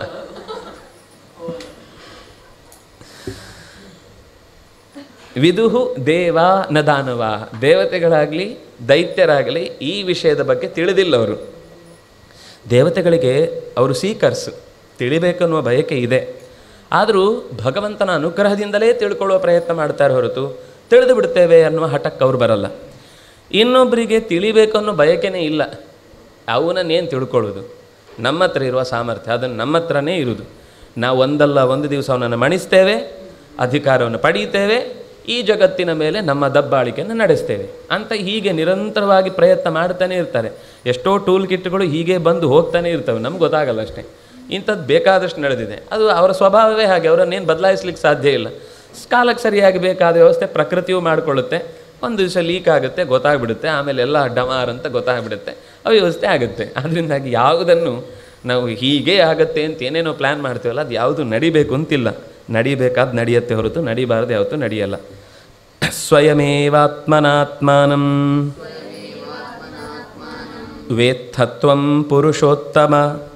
ವಿದುಹು ದೇವ ನ ದಾನವ ದೇವತೆಗಳಾಗಲಿ ದೈತ್ಯರಾಗಲಿ ಈ ವಿಷಯದ ಬಗ್ಗೆ ತಿಳಿದಿಲ್ಲ ಅವರು ದೇವತೆಗಳಿಗೆ ಅವರು ಸೀಕರ್ಸ್ ತಿಳಿಬೇಕನ್ನುವ ಬಯಕೆ ಇದೆ ಆದರೂ ಭಗವಂತನ ಅನುಗ್ರಹದಿಂದಲೇ ತಿಳ್ಕೊಳ್ಳುವ ಪ್ರಯತ್ನ ಮಾಡ್ತಾರೆ ಹೊರತು ತಿಳಿದು ಬಿಡ್ತೇವೆ ಅನ್ನುವ ಹಠಕ್ಕೆ ಅವ್ರು ಬರಲ್ಲ ಇನ್ನೊಬ್ಬರಿಗೆ ತಿಳಿಬೇಕು ಅನ್ನೋ ಬಯಕೆನೇ ಇಲ್ಲ ಅವನನ್ನೇನು ತಿಳ್ಕೊಳ್ಳೋದು ನಮ್ಮ ಹತ್ರ ಇರುವ ಸಾಮರ್ಥ್ಯ ಅದನ್ನು ನಮ್ಮ ಹತ್ರನೇ ಇರುವುದು ನಾವು ಒಂದಲ್ಲ ಒಂದು ದಿವಸ ಅವನನ್ನು ಮಣಿಸ್ತೇವೆ ಅಧಿಕಾರವನ್ನು ಪಡೀತೇವೆ ಈ ಜಗತ್ತಿನ ಮೇಲೆ ನಮ್ಮ ದಬ್ಬಾಳಿಕೆಯನ್ನು ನಡೆಸ್ತೇವೆ ಅಂತ ಹೀಗೆ ನಿರಂತರವಾಗಿ ಪ್ರಯತ್ನ ಮಾಡ್ತಾನೆ ಇರ್ತಾರೆ ಎಷ್ಟೋ ಟೂಲ್ ಕಿಟ್ಗಳು ಹೀಗೆ ಬಂದು ಹೋಗ್ತಾನೆ ಇರ್ತವೆ ನಮ್ಗೆ ಗೊತ್ತಾಗಲ್ಲ ಅಷ್ಟೇ ಇಂಥದ್ದು ಬೇಕಾದಷ್ಟು ನಡೆದಿದೆ ಅದು ಅವರ ಸ್ವಭಾವವೇ ಹಾಗೆ ಅವರನ್ನೇನು ಬದಲಾಯಿಸ್ಲಿಕ್ಕೆ ಸಾಧ್ಯ ಇಲ್ಲ ಕಾಲಕ್ಕೆ ಸರಿಯಾಗಿ ಬೇಕಾದ ವ್ಯವಸ್ಥೆ ಪ್ರಕೃತಿಯು ಮಾಡಿಕೊಳ್ಳುತ್ತೆ ಒಂದು ದಿವಸ ಲೀಕ್ ಆಗುತ್ತೆ ಗೊತ್ತಾಗ್ಬಿಡುತ್ತೆ ಆಮೇಲೆ ಎಲ್ಲ ಡಮಾರ್ ಅಂತ ಗೊತ್ತಾಗ್ಬಿಡುತ್ತೆ ಅವ್ಯವಸ್ಥೆ ಆಗುತ್ತೆ ಅದರಿಂದಾಗಿ ಯಾವುದನ್ನು ನಾವು ಹೀಗೆ ಆಗತ್ತೆ ಅಂತ ಏನೇನೋ ಪ್ಲ್ಯಾನ್ ಮಾಡ್ತೀವಲ್ಲ ಅದು ಯಾವುದು ನಡಿಬೇಕು ಅಂತಿಲ್ಲ ನಡಿಬೇಕಾದ ನಡೆಯುತ್ತೆ ಹೊರತು ನಡಿಬಾರ್ದು ಯಾವತ್ತೂ ನಡೆಯಲ್ಲ ಸ್ವಯಮೇವಾತ್ಮನಾತ್ಮಾನಂ ವೇತ್ತತ್ವಂ ಪುರುಷೋತ್ತಮ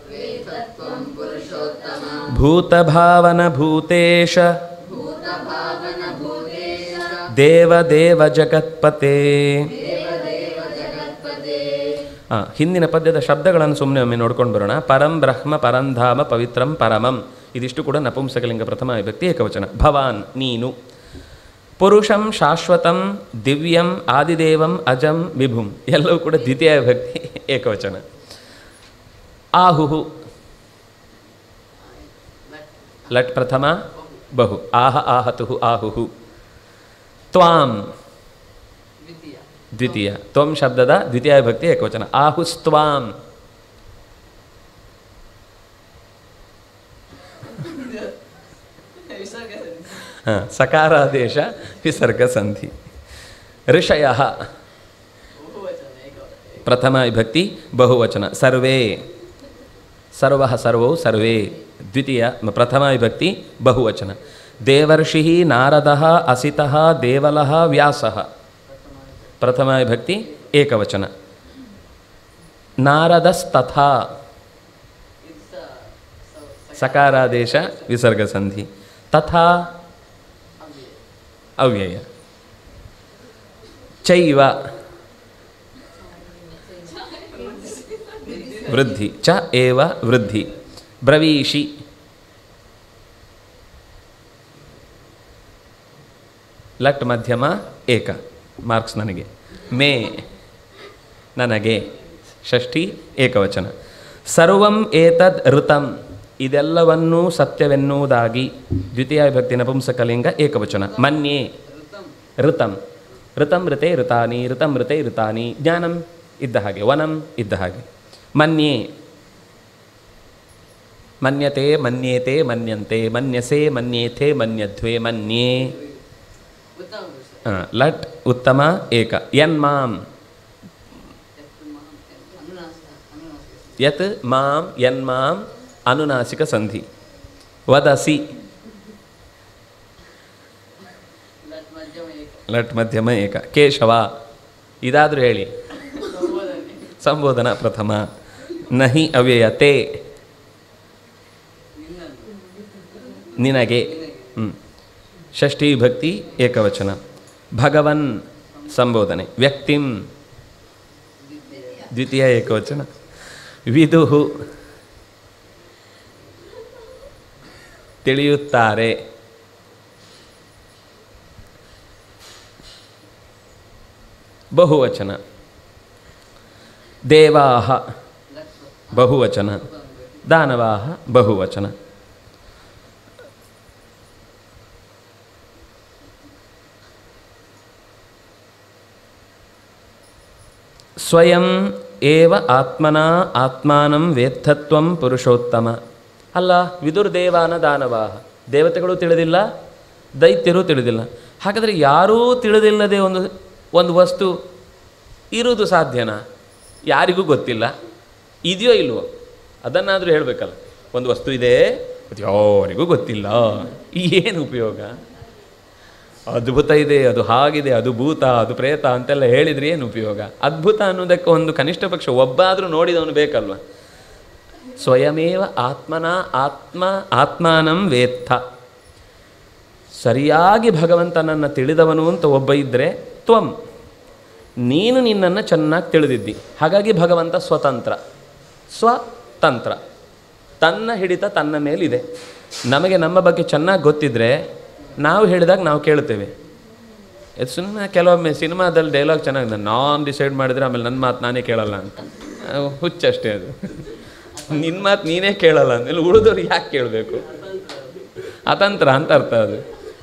ಭೂತಭಾವನ ಭೂತೇಶ ದೇವ ದೇವ ಜಗತ್ಪತೆ ಆ, ಹಿಂದಿನ ಪದ್ಯದ ಶಬ್ದಗಳನ್ನು ಸುಮ್ಮನೆ ಒಮ್ಮೆ ನೋಡ್ಕೊಂಡು ಬರೋಣ ಪರಂ ಬ್ರಹ್ಮ ಪರಂಧಾಮ ಪವಿತ್ರಂ ಪರಮಂ ಇದಿಷ್ಟು ಕೂಡ ನಪುಂಸಕಲಿಂಗ ಪ್ರಥಮ ವಿಭಕ್ತಿ ಏಕವಚನ ಭವಾನ್ ನೀನು ಪುರುಷಂ ಶಾಶ್ವತಂ ದಿವ್ಯಂ ಆದಿದೇವಂ ಅಜಂ ವಿಭುಂ ಎಲ್ಲವೂ ಕೂಡ ದ್ವಿತೀಯ ವಿಭಕ್ತಿ ಏಕವಚನ ಆಹುಹು ಲಟ್ ಪ್ರಥಮ ಬಹು ಆಹ ಆಹತು ಆಹುಹು ತ್ವಾಂ ದ್ವಿತೀಯ ತ್ವಂ ಶಬ್ದದ ದ್ವಿತೀಯ ವಿಭಕ್ತಿ ಏಕವಚನ ಆಹುಸ್ತ್ವಾಂ ಹ, ಸಕಾರಾದೇಶ ವಿಸರ್ಗ ಸಂಧಿ ಋಷಯ ಪ್ರಥಮ ವಿಭಕ್ತಿ ಬಹುವಚನ ಸರ್ವೇ ಸರ್ವ ಸರ್ವೌ ಸರ್ವೇ ದ್ವಿತೀಯ ಪ್ರಥಮ ವಿಭಕ್ತಿ ಬಹುವಚನ ದೇವರ್ಷಿ ನಾರದ ಅಸಿತ ದೇವಲ ವ್ಯಾಸ ಪ್ರಥಮ ವಿಭಕ್ತಿ ಏಕವಚನ ನಾರದಸ್ತಥಾ ಸಕಾರಾದೇಶ ವಿಸರ್ಗ ಸಂಧಿ ತಥಾ ಅವ್ಯಯ ಚೈವ ವೃದ್ಧಿ ಚ ಏವ ವೃದ್ಧಿ ಬ್ರವೀಷಿ ಲಟ್ ಮಧ್ಯಮ ಏಕ ಮಾರ್ಕ್ಸ್ ನನಗೆ ಮೇ ನನಗೆ ಷಷ್ಠಿ ಏಕವಚನ ಸರ್ವಂ ಏತದ್ ಋತಂ ಇದೆಲ್ಲವನ್ನೂ ಸತ್ಯವೆನ್ನುವುದಾಗಿ ದ್ವಿತೀಯ ವಿಭಕ್ತಿ ನಪುಂಸಕಲಿಂಗ ಏಕವಚನ ಮನ್ಯೇ ಋತಂ ಋತಂ ಋತೆ ಋತಾನಿ ಋತಂ ಋತೆ ಋತಾನಿ ಜ್ಞಾನಂ ಇದ್ದ ಹಾಗೆ ವನಂ ಇದ್ದ ಹಾಗೆ ಮನ್ಯೇ ಮನ್ಯತೆ ಮನ್ಯೇತೆ ಮನ್ಯಂತೆ ಮನ್ಯಸೆ ಮನ್ಯೇಥೆ ಮನ್ಯಧ್ವೆ ಮನ್ಯೇ ಆ, ಲಟ್ ಉತ್ತಮ ಏಕ ಯನ್ಮಾಂ ಯತ್ ಮಾಂ ಯನ್ಮಾಂ ಅನುನಾಸಿಕ ಸಂಧಿ ವದಸಿ ಲಟ್ ಮಧ್ಯಮ ಏಕ ಕೇಶವ ಇದಾದರೂ ಹೇಳಿ ಸಂಬೋಧನಾ ಪ್ರಥಮ ನಹಿ ಅವ್ಯಯ ತೇ ನಿನಗೆ ಹ್ಮ್. ಷಷ್ಠಿ ವಿಭಕ್ತಿ ಏಕವಚನ ಭಗವನ್ ಸಂಬೋಧನೆ ವ್ಯಕ್ತಿಂ ದ್ವಿತೀಯ ಏಕವಚನ ವಿದುಹು ತಿಳಿಯುತ್ತಾರೆ ಬಹುವಚನ ದೇವಾಹ ಬಹುವಚನ ದಾನವಾಹ ಬಹುವಚನ ಸ್ವಯಂ ಏವ ಆತ್ಮನ ಆತ್ಮಾನಂ ವೇತ್ತತ್ವಂ ಪುರುಷೋತ್ತಮ ಅಲ್ಲ ವಿದುರ್ದೇವಾನ ದಾನವಾಹ ದೇವತೆಗಳು ತಿಳಿದಿಲ್ಲ ದೈತ್ಯರು ತಿಳಿದಿಲ್ಲ ಹಾಗಾದರೆ ಯಾರೂ ತಿಳಿದಿಲ್ಲದೆ ಒಂದು ಒಂದು ವಸ್ತು ಇರುವುದು ಸಾಧ್ಯನಾ ಯಾರಿಗೂ ಗೊತ್ತಿಲ್ಲ ಇದೆಯೋ ಇಲ್ವೋ ಅದನ್ನಾದರೂ ಹೇಳಬೇಕಲ್ಲ ಒಂದು ವಸ್ತು ಇದೆ ಅದು ಯಾರಿಗೂ ಗೊತ್ತಿಲ್ಲ ಏನು ಉಪಯೋಗ ಅದ್ಭುತ ಇದೆ ಅದು ಹಾಗಿದೆ ಅದು ಭೂತ ಅದು ಪ್ರೇತ ಅಂತೆಲ್ಲ ಹೇಳಿದ್ರೆ ಏನು ಉಪಯೋಗ ಅದ್ಭುತ ಅನ್ನೋದಕ್ಕೆ ಒಂದು ಕನಿಷ್ಠ ಪಕ್ಷ ಒಬ್ಬಾದರೂ ನೋಡಿದವನು ಬೇಕಲ್ವ ಸ್ವಯಮೇವ ಆತ್ಮನ ಆತ್ಮ ಆತ್ಮಾನಂ ವೇತ್ತ ಸರಿಯಾಗಿ ಭಗವಂತನನ್ನು ತಿಳಿದವನು ಅಂತ ಒಬ್ಬ ಇದ್ದರೆ ತ್ವಂ ನೀನು ನಿನ್ನನ್ನು ಚೆನ್ನಾಗಿ ತಿಳಿದಿದ್ದಿ ಹಾಗಾಗಿ ಭಗವಂತ ಸ್ವತಂತ್ರ ಸ್ವತಂತ್ರ ತನ್ನ ಹಿಡಿತ ತನ್ನ ಮೇಲಿದೆ ನಮಗೆ ನಮ್ಮ ಬಗ್ಗೆ ಚೆನ್ನಾಗಿ ಗೊತ್ತಿದ್ದರೆ ನಾವು ಹೇಳಿದಾಗ ನಾವು ಕೇಳ್ತೇವೆ ಇದು ಸುಮ್ಮನೆ ಕೆಲವೊಮ್ಮೆ ಸಿನಿಮಾದಲ್ಲಿ ಡೈಲಾಗ್ ಚೆನ್ನಾಗಿದೆ ನಾನು ಡಿಸೈಡ್ ಮಾಡಿದರೆ ಆಮೇಲೆ ನನ್ನ ಮಾತು ನಾನೇ ಕೇಳಲ್ಲ ಅಂತ ಅವು ಹುಚ್ಚಷ್ಟೇ ಅದು ನಿನ್ನ ಮಾತು ನೀನೇ ಕೇಳಲ್ಲ ಅಂದಮೇಲೆ ಉಳಿದವ್ರು ಯಾಕೆ ಕೇಳಬೇಕು ಅತಂತ್ರ ಅಂತ ಅರ್ಥ ಅದು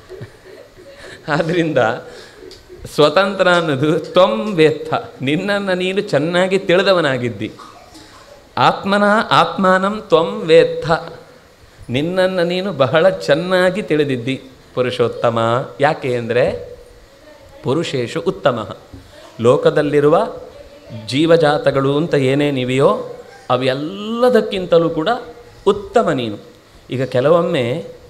ಆದ್ದರಿಂದ ಸ್ವತಂತ್ರ ಅನ್ನೋದು ತ್ವಂ ವೇತ್ತ ನಿನ್ನನ್ನು ನೀನು ಚೆನ್ನಾಗಿ ತಿಳಿದವನಾಗಿದ್ದಿ ಆತ್ಮನ ಆತ್ಮಾನಂ ತ್ವಂ ವೇತ್ತ ನಿನ್ನನ್ನು ನೀನು ಬಹಳ ಚೆನ್ನಾಗಿ ತಿಳಿದಿದ್ದಿ ಪುರುಷೋತ್ತಮ ಯಾಕೆ ಅಂದರೆ ಪುರುಷೇಶು ಉತ್ತಮ ಲೋಕದಲ್ಲಿರುವ ಜೀವಜಾತಗಳು ಅಂತ ಏನೇನಿವೆಯೋ ಅವೆಲ್ಲದಕ್ಕಿಂತಲೂ ಕೂಡ ಉತ್ತಮ ನೀನು ಈಗ ಕೆಲವೊಮ್ಮೆ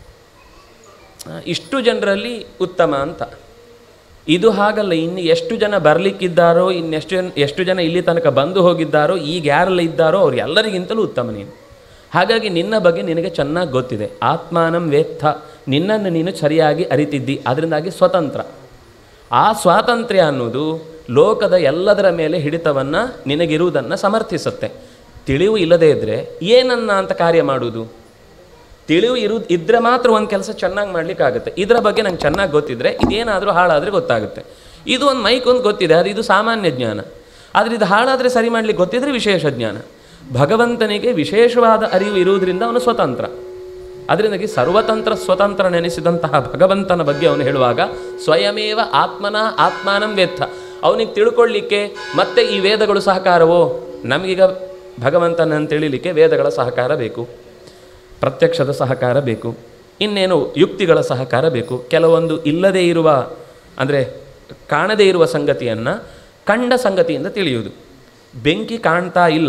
ಆ, ಇಷ್ಟು ಜನರಲ್ಲಿ ಉತ್ತಮ ಅಂತ ಇದು ಹಾಗಲ್ಲ ಇನ್ನು ಎಷ್ಟು ಜನ ಬರಲಿಕ್ಕಿದ್ದಾರೋ ಇನ್ನೆಷ್ಟು ಜನ ಎಷ್ಟು ಜನ ಇಲ್ಲಿ ತನಕ ಬಂದು ಹೋಗಿದ್ದಾರೋ ಈಗ ಯಾರೆಲ್ಲ ಇದ್ದಾರೋ ಅವ್ರು ಎಲ್ಲರಿಗಿಂತಲೂ ಉತ್ತಮ ನೀನು ಹಾಗಾಗಿ ನಿನ್ನ ಬಗ್ಗೆ ನಿನಗೆ ಚೆನ್ನಾಗಿ ಗೊತ್ತಿದೆ ಆತ್ಮಾನಂ ವೇತ್ತ ನಿನ್ನನ್ನು ನೀನು ಸರಿಯಾಗಿ ಅರಿತಿದ್ದಿ ಅದರಿಂದಾಗಿ ಸ್ವತಂತ್ರ ಆ ಸ್ವಾತಂತ್ರ್ಯ ಅನ್ನೋದು ಲೋಕದ ಎಲ್ಲದರ ಮೇಲೆ ಹಿಡಿತವನ್ನು ನಿನಗಿರುವುದನ್ನು ಸಮರ್ಥಿಸುತ್ತೆ ತಿಳಿವು ಇಲ್ಲದೇ ಇದ್ದರೆ ಏನನ್ನ ಅಂತ ಕಾರ್ಯ ಮಾಡುವುದು ತಿಳಿವು ಇರು ಇದ್ರೆ ಮಾತ್ರ ಒಂದು ಕೆಲಸ ಚೆನ್ನಾಗಿ ಮಾಡ್ಲಿಕ್ಕಾಗುತ್ತೆ ಇದರ ಬಗ್ಗೆ ನಂಗೆ ಚೆನ್ನಾಗಿ ಗೊತ್ತಿದ್ರೆ ಇದೇನಾದರೂ ಹಾಳಾದರೆ ಗೊತ್ತಾಗುತ್ತೆ ಇದು ಒಂದು ಮೈಕ್ ಒಂದು ಗೊತ್ತಿದೆ ಅದು ಇದು ಸಾಮಾನ್ಯ ಜ್ಞಾನ ಆದರೆ ಇದು ಹಾಳಾದರೆ ಸರಿ ಮಾಡ್ಲಿಕ್ಕೆ ಗೊತ್ತಿದ್ರೆ ವಿಶೇಷ ಜ್ಞಾನ ಭಗವಂತನಿಗೆ ವಿಶೇಷವಾದ ಅರಿವು ಇರುವುದರಿಂದ ಅವನು ಸ್ವತಂತ್ರ ಅದರಿಂದಾಗಿ ಸರ್ವತಂತ್ರ ಸ್ವತಂತ್ರ ನೆನೆಸಿದಂತಹ ಭಗವಂತನ ಬಗ್ಗೆ ಅವನು ಹೇಳುವಾಗ ಸ್ವಯಮೇವ ಆತ್ಮನ ಆತ್ಮಾನಂ ವೇತ್ತ ಅವನಿಗೆ ತಿಳ್ಕೊಳ್ಳಿಕ್ಕೆ ಮತ್ತೆ ಈ ವೇದಗಳು ಸಹಕಾರವೋ ನಮಗೀಗ ಭಗವಂತನನ್ನು ತಿಳಿಲಿಕ್ಕೆ ವೇದಗಳ ಸಹಕಾರ ಬೇಕು ಪ್ರತ್ಯಕ್ಷದ ಸಹಕಾರ ಬೇಕು ಇನ್ನೇನು ಯುಕ್ತಿಗಳ ಸಹಕಾರ ಬೇಕು ಕೆಲವೊಂದು ಇಲ್ಲದೇ ಇರುವ ಅಂದರೆ ಕಾಣದೇ ಇರುವ ಸಂಗತಿಯನ್ನು ಕಂಡ ಸಂಗತಿಯಿಂದ ತಿಳಿಯುವುದು ಬೆಂಕಿ ಕಾಣ್ತಾ ಇಲ್ಲ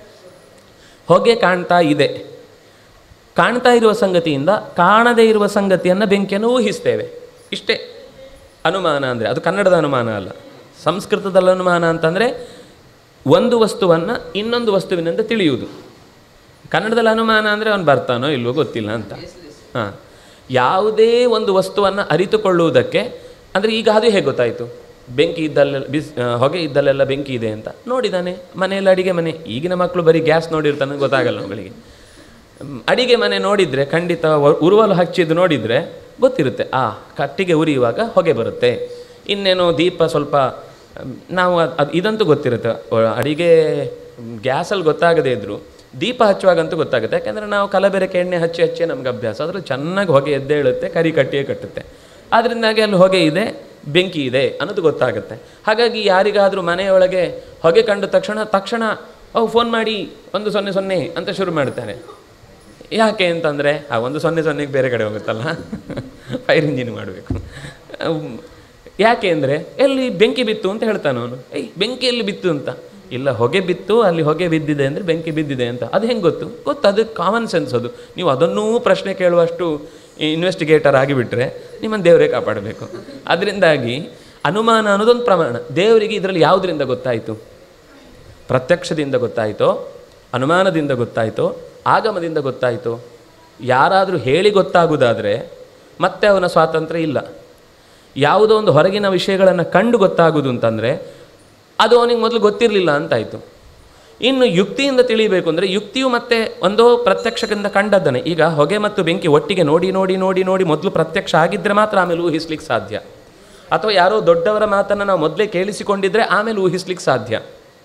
ಹೊಗೆ ಕಾಣ್ತಾ ಇದೆ ಕಾಣ್ತಾ ಇರುವ ಸಂಗತಿಯಿಂದ ಕಾಣದೇ ಇರುವ ಸಂಗತಿಯನ್ನು ಬೆಂಕಿಯನ್ನು ಊಹಿಸ್ತೇವೆ ಇಷ್ಟೇ ಅನುಮಾನ ಅಂದರೆ ಅದು ಕನ್ನಡದ ಅನುಮಾನ ಅಲ್ಲ ಸಂಸ್ಕೃತದಲ್ಲಿ ಅನುಮಾನ ಅಂತಂದರೆ ಒಂದು ವಸ್ತುವನ್ನು ಇನ್ನೊಂದು ವಸ್ತುವಿನಿಂದ ತಿಳಿಯುವುದು ಕನ್ನಡದಲ್ಲಿ ಅನುಮಾನ ಅಂದರೆ ಅವನು ಬರ್ತಾನೋ ಇಲ್ವೋ ಗೊತ್ತಿಲ್ಲ ಅಂತ ಹಾಂ ಯಾವುದೇ ಒಂದು ವಸ್ತುವನ್ನು ಅರಿತುಕೊಳ್ಳುವುದಕ್ಕೆ ಅಂದರೆ ಈಗ ಅದು ಹೇಗೆ ಗೊತ್ತಾಯಿತು ಬೆಂಕಿ ಇದ್ದಲ್ಲೆಲ್ಲ ಬಿಸ್ ಆ, ಹೊಗೆ ಇದ್ದಲ್ಲೆಲ್ಲ ಬೆಂಕಿ ಇದೆ ಅಂತ ನೋಡಿದ್ದಾನೆ ಮನೆಯಲ್ಲಿ ಅಡಿಗೆ ಮನೆ ಈಗಿನ ಮಕ್ಕಳು ಬರೀ ಗ್ಯಾಸ್ ನೋಡಿರ್ತಾನೆ ಗೊತ್ತಾಗಲ್ಲ ಅವುಗಳಿಗೆ ಮ್, ಅಡಿಗೆ ಮನೆ ನೋಡಿದರೆ ಖಂಡಿತ ವ- ಉರುವಲು ಹಚ್ಚಿದ್ದು ನೋಡಿದರೆ ಗೊತ್ತಿರುತ್ತೆ ಆ ಕಟ್ಟಿಗೆ ಉರಿಯುವಾಗ ಹೊಗೆ ಬರುತ್ತೆ ಇನ್ನೇನು ದೀಪ ಸ್ವಲ್ಪ ಮ್, ನಾವು ಅದು ಇದಂತೂ ಗೊತ್ತಿರುತ್ತೆ ಒ- ಅಡಿಗೆ ಗ್ಯಾಸಲ್ಲಿ ಗೊತ್ತಾಗದೇ ಇದ್ದರೂ ದೀಪ ಹಚ್ಚುವಾಗಂತೂ ಗೊತ್ತಾಗುತ್ತೆ ಯಾಕೆಂದರೆ ನಾವು ಕಲಬೆರಕೆ ಎಣ್ಣೆ ಹಚ್ಚಿ ಹಚ್ಚಿ ನಮ್ಗೆ ಅಭ್ಯಾಸ ಅದ್ರ ಚೆನ್ನಾಗಿ ಹೊಗೆ ಎದ್ದೇಳುತ್ತೆ ಕರಿ ಕಟ್ಟಿಯೇ ಕಟ್ಟುತ್ತೆ ಆದ್ದರಿಂದಾಗಿ ಅಲ್ಲಿ ಹೊಗೆ ಇದೆ ಬೆಂಕಿ ಇದೆ ಅನ್ನೋದು ಗೊತ್ತಾಗುತ್ತೆ ಹಾಗಾಗಿ ಯಾರಿಗಾದರೂ ಮನೆಯೊಳಗೆ ಹೊಗೆ ಕಂಡ ತಕ್ಷಣ ತಕ್ಷಣ ಅವು ಫೋನ್ ಮಾಡಿ ಒಂದು ಸೊನ್ನೆ ಸೊನ್ನೆ ಅಂತ ಶುರು ಮಾಡ್ತಾರೆ ಯಾಕೆ ಅಂತಂದರೆ ಆ ಒಂದು ಸೊನ್ನೆ ಸೊನ್ನೆಗೆ ಬೇರೆ ಕಡೆ ಹೋಗುತ್ತಲ್ಲ ಫೈರ್ ಇಂಜಿನ್ ಮಾಡಬೇಕು ಯಾಕೆ ಅಂದರೆ ಎಲ್ಲಿ ಬೆಂಕಿ ಬಿತ್ತು ಅಂತ ಹೇಳ್ತಾನೆ ಅವನು ಏಯ್ ಬೆಂಕಿ ಎಲ್ಲಿ ಬಿತ್ತು ಅಂತ ಇಲ್ಲ ಹೊಗೆ ಬಿತ್ತು ಅಲ್ಲಿ ಹೊಗೆ ಬಿದ್ದಿದೆ ಅಂದರೆ ಬೆಂಕಿ ಬಿದ್ದಿದೆ ಅಂತ ಅದು ಹೆಂಗೆ ಗೊತ್ತು ಗೊತ್ತು ಅದು ಕಾಮನ್ ಸೆನ್ಸ್ ಅದು ನೀವು ಅದನ್ನೂ ಪ್ರಶ್ನೆ ಕೇಳುವಷ್ಟು ಇನ್ವೆಸ್ಟಿಗೇಟರ್ ಆಗಿಬಿಟ್ರೆ ನಿಮ್ಮನ್ನು ದೇವರೇ ಕಾಪಾಡಬೇಕು ಅದರಿಂದಾಗಿ ಅನುಮಾನ ಅನ್ನೋದೊಂದು ಪ್ರಮಾಣ ದೇವರಿಗೆ ಇದರಲ್ಲಿ ಯಾವುದರಿಂದ ಗೊತ್ತಾಯಿತು ಪ್ರತ್ಯಕ್ಷದಿಂದ ಗೊತ್ತಾಯಿತೋ ಅನುಮಾನದಿಂದ ಗೊತ್ತಾಯಿತೋ ಆಗಮದಿಂದ ಗೊತ್ತಾಯಿತೋ ಯಾರಾದರೂ ಹೇಳಿ ಗೊತ್ತಾಗುವುದಾದರೆ ಮತ್ತೆ ಅವನ ಸ್ವಾತಂತ್ರ್ಯ ಇಲ್ಲ ಯಾವುದೋ ಒಂದು ಹೊರಗಿನ ವಿಷಯಗಳನ್ನು ಕಂಡು ಗೊತ್ತಾಗುವುದು ಅಂತಂದರೆ ಅದು ಅವನಿಗೆ ಮೊದಲು ಗೊತ್ತಿರಲಿಲ್ಲ ಅಂತಾಯಿತು ಇನ್ನು ಯುಕ್ತಿಯಿಂದ ತಿಳಿಬೇಕು ಅಂದರೆ ಯುಕ್ತಿಯು ಮತ್ತೆ ಒಂದೋ ಪ್ರತ್ಯಕ್ಷದಿಂದ ಕಂಡದ್ದನೆ ಈಗ ಹೊಗೆ ಮತ್ತು ಬೆಂಕಿ ಒಟ್ಟಿಗೆ ನೋಡಿ ನೋಡಿ ನೋಡಿ ನೋಡಿ ಮೊದಲು ಪ್ರತ್ಯಕ್ಷ ಆಗಿದ್ದರೆ ಮಾತ್ರ ಆಮೇಲೆ ಊಹಿಸ್ಲಿಕ್ಕೆ ಸಾಧ್ಯ ಅಥವಾ ಯಾರೋ ದೊಡ್ಡವರ ಮಾತನ್ನು ನಾವು ಮೊದಲೇ ಕೇಳಿಸಿಕೊಂಡಿದ್ರೆ ಆಮೇಲೆ ಊಹಿಸ್ಲಿಕ್ಕೆ ಸಾಧ್ಯ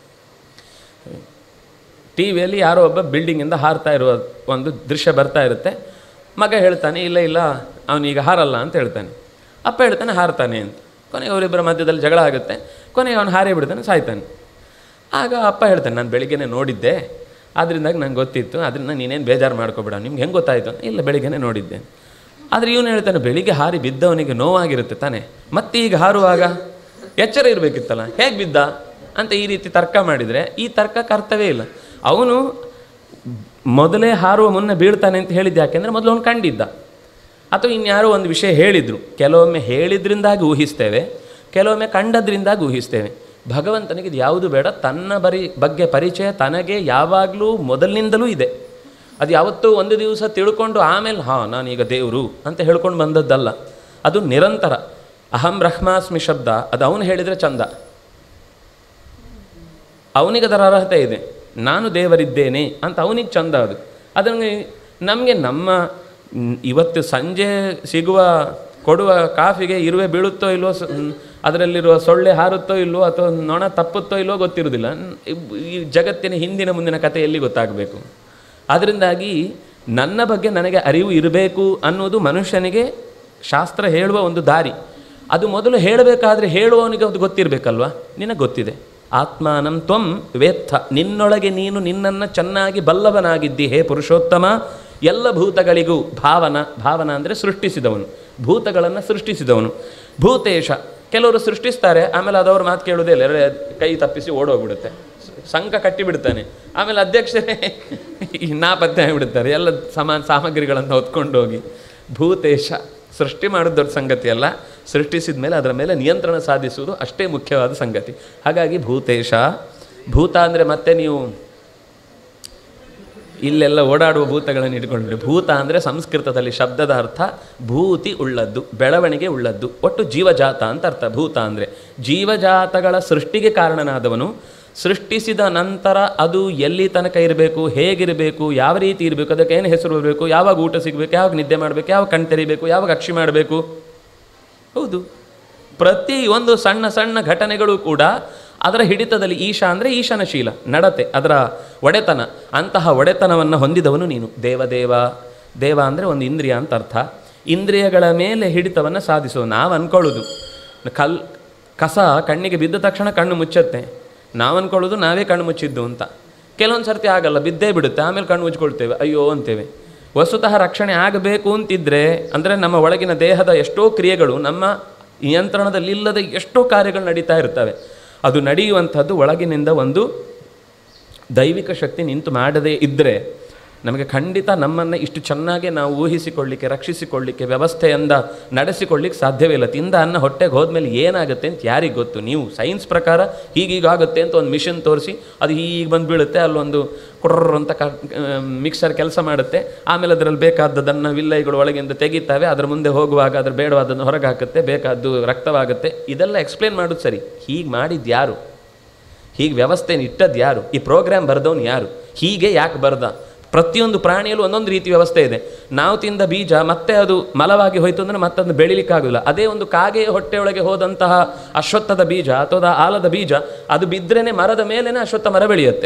ಟಿ ವಿಯಲ್ಲಿ ಯಾರೋ ಒಬ್ಬ ಬಿಲ್ಡಿಂಗಿಂದ ಹಾರ್ತಾ ಇರುವ ಒಂದು ದೃಶ್ಯ ಬರ್ತಾ ಇರುತ್ತೆ ಮಗ ಹೇಳ್ತಾನೆ ಇಲ್ಲ ಇಲ್ಲ ಅವನೀಗ ಹಾರಲ್ಲ ಅಂತ ಹೇಳ್ತಾನೆ ಅಪ್ಪ ಹೇಳ್ತಾನೆ ಹಾರ್ತಾನೆ ಅಂತ ಕೊನೆಗೆ ಅವರಿಬ್ಬರ ಮಧ್ಯದಲ್ಲಿ ಜಗಳ ಆಗುತ್ತೆ ಕೊನೆಗೆ ಅವನು ಹಾರೇ ಬಿಡ್ತಾನೆ ಸಾಯ್ತಾನೆ ಆಗ ಅಪ್ಪ ಹೇಳ್ತಾನೆ ನಾನು ಬೆಳಿಗ್ಗೆನೆ ನೋಡಿದ್ದೆ ಆದ್ರಿಂದಾಗಿ ನಂಗೆ ಗೊತ್ತಿತ್ತು ಅದರಿಂದ ನೀನೇನು ಬೇಜಾರು ಮಾಡ್ಕೊಬೇಡ ನಿಮ್ಗೆ ಹೆಂಗೆ ಗೊತ್ತಾಯಿತು ಇಲ್ಲ ಬೆಳಿಗ್ಗೆನೆ ನೋಡಿದ್ದೆ ಆದರೆ ಇವನು ಹೇಳ್ತಾನೆ ಬೆಳಿಗ್ಗೆ ಹಾರಿ ಬಿದ್ದವನಿಗೆ ನೋವಾಗಿರುತ್ತೆ ತಾನೆ ಮತ್ತೆ ಈಗ ಹಾರುವಾಗ ಎಚ್ಚರ ಇರಬೇಕಿತ್ತಲ್ಲ ಹೇಗೆ ಬಿದ್ದ ಅಂತ ಈ ರೀತಿ ತರ್ಕ ಮಾಡಿದರೆ ಈ ತರ್ಕಕ್ಕೆ ಅರ್ಥವೇ ಇಲ್ಲ ಅವನು ಮೊದಲೇ ಹಾರುವ ಮುನ್ನ ಬೀಳ್ತಾನೆ ಅಂತ ಹೇಳಿದ್ದು ಯಾಕೆಂದರೆ ಮೊದಲು ಅವನು ಕಂಡಿದ್ದ ಅಥವಾ ಇನ್ಯಾರೋ ಒಂದು ವಿಷಯ ಹೇಳಿದರು ಕೆಲವೊಮ್ಮೆ ಹೇಳಿದ್ರಿಂದಾಗಿ ಊಹಿಸ್ತೇವೆ ಕೆಲವೊಮ್ಮೆ ಕಂಡದ್ರಿಂದಾಗಿ ಊಹಿಸ್ತೇವೆ ಭಗವಂತನಿಗೆ ಇದು ಯಾವುದು ಬೇಡ ತನ್ನ ಬರಿ ಬಗ್ಗೆ ಪರಿಚಯ ತನಗೆ ಯಾವಾಗಲೂ ಮೊದಲಿನಿಂದಲೂ ಇದೆ ಅದು ಯಾವತ್ತೂ ಒಂದು ದಿವಸ ತಿಳ್ಕೊಂಡು ಆಮೇಲೆ ಹಾಂ ನಾನೀಗ ದೇವರು ಅಂತ ಹೇಳ್ಕೊಂಡು ಬಂದದ್ದಲ್ಲ ಅದು ನಿರಂತರ ಅಹಂ ಬ್ರಹ್ಮಾಸ್ಮಿ ಶಬ್ದ ಅದು ಅವನು ಹೇಳಿದರೆ ಚಂದ ಅವನಿಗೆ ಅದರ ಅರ್ಹತೆ ಇದೆ ನಾನು ದೇವರಿದ್ದೇನೆ ಅಂತ ಅವನಿಗೆ ಚಂದ ಅದು ಅದನ್ನು ನಮಗೆ ನಮ್ಮ ಮ್, ಇವತ್ತು ಸಂಜೆ ಸಿಗುವ ಕೊಡುವ ಕಾಫಿಗೆ ಇರುವೆ ಬೀಳುತ್ತೋ ಇಲ್ವೋ ಸ- ಮ್, ಅದರಲ್ಲಿರುವ ಸೊಳ್ಳೆ ಹಾರುತ್ತೋ ಇಲ್ವೋ ಅಥವಾ ನೊಣ ತಪ್ಪುತ್ತೋ ಇಲ್ವೋ ಗೊತ್ತಿರುವುದಿಲ್ಲ ನ್- ಈ ಜಗತ್ತಿನ ಹಿಂದಿನ ಮುಂದಿನ ಕಥೆ ಎಲ್ಲಿ ಗೊತ್ತಾಗಬೇಕು ಅದರಿಂದಾಗಿ ನನ್ನ ಬಗ್ಗೆ ನನಗೆ ಅರಿವು ಇರಬೇಕು ಅನ್ನೋದು ಮನುಷ್ಯನಿಗೆ ಶಾಸ್ತ್ರ ಹೇಳುವ ಒಂದು ದಾರಿ ಅದು ಮೊದಲು ಹೇಳಬೇಕಾದ್ರೆ ಹೇಳುವವನಿಗೆ ಅದು ಗೊತ್ತಿರಬೇಕಲ್ವಾ ನಿನಗೆ ಗೊತ್ತಿದೆ ಆತ್ಮಾನಂ ತ್ವಂ ವೇತ್ಥ ನಿನ್ನೊಳಗೆ ನೀನು ನಿನ್ನನ್ನು ಚೆನ್ನಾಗಿ ಬಲ್ಲವನಾಗಿದ್ದಿ ಹೇ ಪುರುಷೋತ್ತಮ ಎಲ್ಲ ಭೂತಗಳಿಗೂ ಭಾವನ ಭಾವನ ಅಂದರೆ ಸೃಷ್ಟಿಸಿದವನು ಭೂತಗಳನ್ನು ಸೃಷ್ಟಿಸಿದವನು ಭೂತೇಶ ಕೆಲವರು ಸೃಷ್ಟಿಸ್ತಾರೆ ಆಮೇಲೆ ಅದವ್ರ ಮಾತು ಕೇಳೋದೇ ಇಲ್ಲ ಎರಡು ಕೈ ತಪ್ಪಿಸಿ ಓಡೋಗ್ಬಿಡುತ್ತೆ ಸಂಘ ಕಟ್ಟಿಬಿಡ್ತಾನೆ ಆಮೇಲೆ ಅಧ್ಯಕ್ಷರೇ ಈ ನಾಪತ್ತೆ ಆಗಿಬಿಡ್ತಾರೆ ಎಲ್ಲ ಸಮಾನ ಸಾಮಗ್ರಿಗಳನ್ನು ಹೊತ್ಕೊಂಡು ಹೋಗಿ ಭೂತೇಶ ಸೃಷ್ಟಿ ಮಾಡೋದು ದೊಡ್ಡ ಸಂಗತಿ ಅಲ್ಲ ಸೃಷ್ಟಿಸಿದ ಮೇಲೆ ಅದರ ಮೇಲೆ ನಿಯಂತ್ರಣ ಸಾಧಿಸುವುದು ಅಷ್ಟೇ ಮುಖ್ಯವಾದ ಸಂಗತಿ ಹಾಗಾಗಿ ಭೂತೇಶ ಭೂತ ಅಂದರೆ ಮತ್ತೆ ನೀವು ಇಲ್ಲೆಲ್ಲ ಓಡಾಡುವ ಭೂತಗಳನ್ನು ಇಟ್ಕೊಂಡ್ರೆ ಭೂತ ಅಂದರೆ ಸಂಸ್ಕೃತದಲ್ಲಿ ಶಬ್ದದ ಅರ್ಥ ಭೂತಿ ಉಳ್ಳದ್ದು ಬೆಳವಣಿಗೆ ಉಳ್ಳದ್ದು ಒಟ್ಟು ಜೀವಜಾತ ಅಂತ ಅರ್ಥ ಭೂತ ಅಂದರೆ ಜೀವಜಾತಗಳ ಸೃಷ್ಟಿಗೆ ಕಾರಣನಾದವನು ಸೃಷ್ಟಿಸಿದ ನಂತರ ಅದು ಎಲ್ಲಿ ತನಕ ಇರಬೇಕು ಹೇಗಿರಬೇಕು ಯಾವ ರೀತಿ ಇರಬೇಕು ಅದಕ್ಕೆ ಏನು ಹೆಸರು ಬರಬೇಕು ಯಾವಾಗ ಊಟ ಸಿಗಬೇಕು ಯಾವಾಗ ನಿದ್ದೆ ಮಾಡಬೇಕು ಯಾವಾಗ ಕಣ್ ತೆರಿಬೇಕು ಯಾವಾಗ ಅಕ್ಷಿ ಮಾಡಬೇಕು ಹೌದು ಪ್ರತಿ ಒಂದು ಸಣ್ಣ ಸಣ್ಣ ಘಟನೆಗಳು ಕೂಡ ಅದರ ಹಿಡಿತದಲ್ಲಿ ಈಶಾ ಅಂದರೆ ಈಶನಶೀಲ ನಡತೆ ಅದರ ಒಡೆತನ ಅಂತಹ ಒಡೆತನವನ್ನು ಹೊಂದಿದವನು ನೀನು ದೇವದೇವ ದೇವ ಅಂದರೆ ಒಂದು ಇಂದ್ರಿಯ ಅಂತ ಅರ್ಥ ಇಂದ್ರಿಯಗಳ ಮೇಲೆ ಹಿಡಿತವನ್ನು ಸಾಧಿಸೋ ನಾವು ಅಂದ್ಕೊಳ್ಳೋದು ಕಲ್ ಕಸ ಕಣ್ಣಿಗೆ ಬಿದ್ದ ತಕ್ಷಣ ಕಣ್ಣು ಮುಚ್ಚತ್ತೆ ನಾವು ಅಂದ್ಕೊಳ್ಳೋದು ನಾವೇ ಕಣ್ಣು ಮುಚ್ಚಿದ್ದು ಅಂತ ಕೆಲವೊಂದು ಸರ್ತಿ ಆಗಲ್ಲ ಬಿದ್ದೇ ಬಿಡುತ್ತೆ ಆಮೇಲೆ ಕಣ್ಣು ಮುಚ್ಕೊಳ್ತೇವೆ ಅಯ್ಯೋ ಅಂತೇವೆ ವಸ್ತುತಃ ರಕ್ಷಣೆ ಆಗಬೇಕು ಅಂತಿದ್ರೆ ಅಂದರೆ ನಮ್ಮ ಒಳಗಿನ ದೇಹದ ಎಷ್ಟೋ ಕ್ರಿಯೆಗಳು ನಮ್ಮ ನಿಯಂತ್ರಣದಲ್ಲಿಲ್ಲದ ಎಷ್ಟೋ ಕಾರ್ಯಗಳು ನಡೀತಾ ಇರ್ತವೆ ಅದು ನಡೆಯುವಂಥದ್ದು ಒಳಗಿನಿಂದ ಒಂದು ದೈವಿಕ ಶಕ್ತಿ ನಿಂತು ಮಾಡದೇ ಇದ್ದರೆ ನಮಗೆ ಖಂಡಿತ ನಮ್ಮನ್ನು ಇಷ್ಟು ಚೆನ್ನಾಗಿ ನಾವು ಊಹಿಸಿಕೊಳ್ಳಿಕ್ಕೆ ರಕ್ಷಿಸಿಕೊಳ್ಳಿಕ್ಕೆ ವ್ಯವಸ್ಥೆಯಿಂದ ನಡೆಸಿಕೊಳ್ಳಿಕ್ಕೆ ಸಾಧ್ಯವೇ ಇಲ್ಲ ತಿಂದ ಅನ್ನ ಹೊಟ್ಟೆಗೆ ಹೋದ್ಮೇಲೆ ಏನಾಗುತ್ತೆ ಅಂತ ಯಾರಿಗೆ ಗೊತ್ತು ನೀವು ಸೈನ್ಸ್ ಪ್ರಕಾರ ಹೀಗೀಗಾಗುತ್ತೆ ಅಂತ ಒಂದು ಮಿಷನ್ ತೋರಿಸಿ ಅದು ಹೀಗೆ ಬಂದು ಬೀಳುತ್ತೆ ಅಲ್ಲೊಂದು ಕುಡ್ರ ಅಂತ ಕ ಮಿಕ್ಸರ್ ಕೆಲಸ ಮಾಡುತ್ತೆ ಆಮೇಲೆ ಅದರಲ್ಲಿ ಬೇಕಾದದನ್ನು ವಿಲ್ಲೈಗಳು ಒಳಗಿಂದ ತೆಗಿತಾವೆ ಅದರ ಮುಂದೆ ಹೋಗುವಾಗ ಅದ್ರ ಬೇಡವಾದನ್ನು ಹೊರಗೆ ಹಾಕುತ್ತೆ ಬೇಕಾದ್ದು ರಕ್ತವಾಗುತ್ತೆ ಇದೆಲ್ಲ ಎಕ್ಸ್ಪ್ಲೇನ್ ಮಾಡೋದು ಸರಿ ಹೀಗೆ ಮಾಡಿದ್ದು ಯಾರು ಹೀಗೆ ವ್ಯವಸ್ಥೆನ ಇಟ್ಟದ್ದು ಯಾರು ಈ ಪ್ರೋಗ್ರಾಮ್ ಬರೆದವನು ಯಾರು ಹೀಗೆ ಯಾಕೆ ಬರ್ದ ಪ್ರತಿಯೊಂದು ಪ್ರಾಣಿಯಲ್ಲೂ ಒಂದೊಂದು ರೀತಿ ವ್ಯವಸ್ಥೆ ಇದೆ ನಾವು ತಿಂದ ಬೀಜ ಮತ್ತೆ ಅದು ಮಲವಾಗಿ ಹೋಯ್ತು ಅಂದರೆ ಮತ್ತೆ ಅದನ್ನು ಬೆಳಿಲಿಕ್ಕಾಗಲ್ಲ ಅದೇ ಒಂದು ಕಾಗೆಯ ಹೊಟ್ಟೆಯೊಳಗೆ ಹೋದಂತಹ ಅಶ್ವತ್ಥದ ಬೀಜ ಅಥವಾ ಆಲದ ಬೀಜ ಅದು ಬಿದ್ರೇನೆ ಮರದ ಮೇಲೇನೆ ಅಶ್ವತ್ಥ ಮರ ಬೆಳೆಯುತ್ತೆ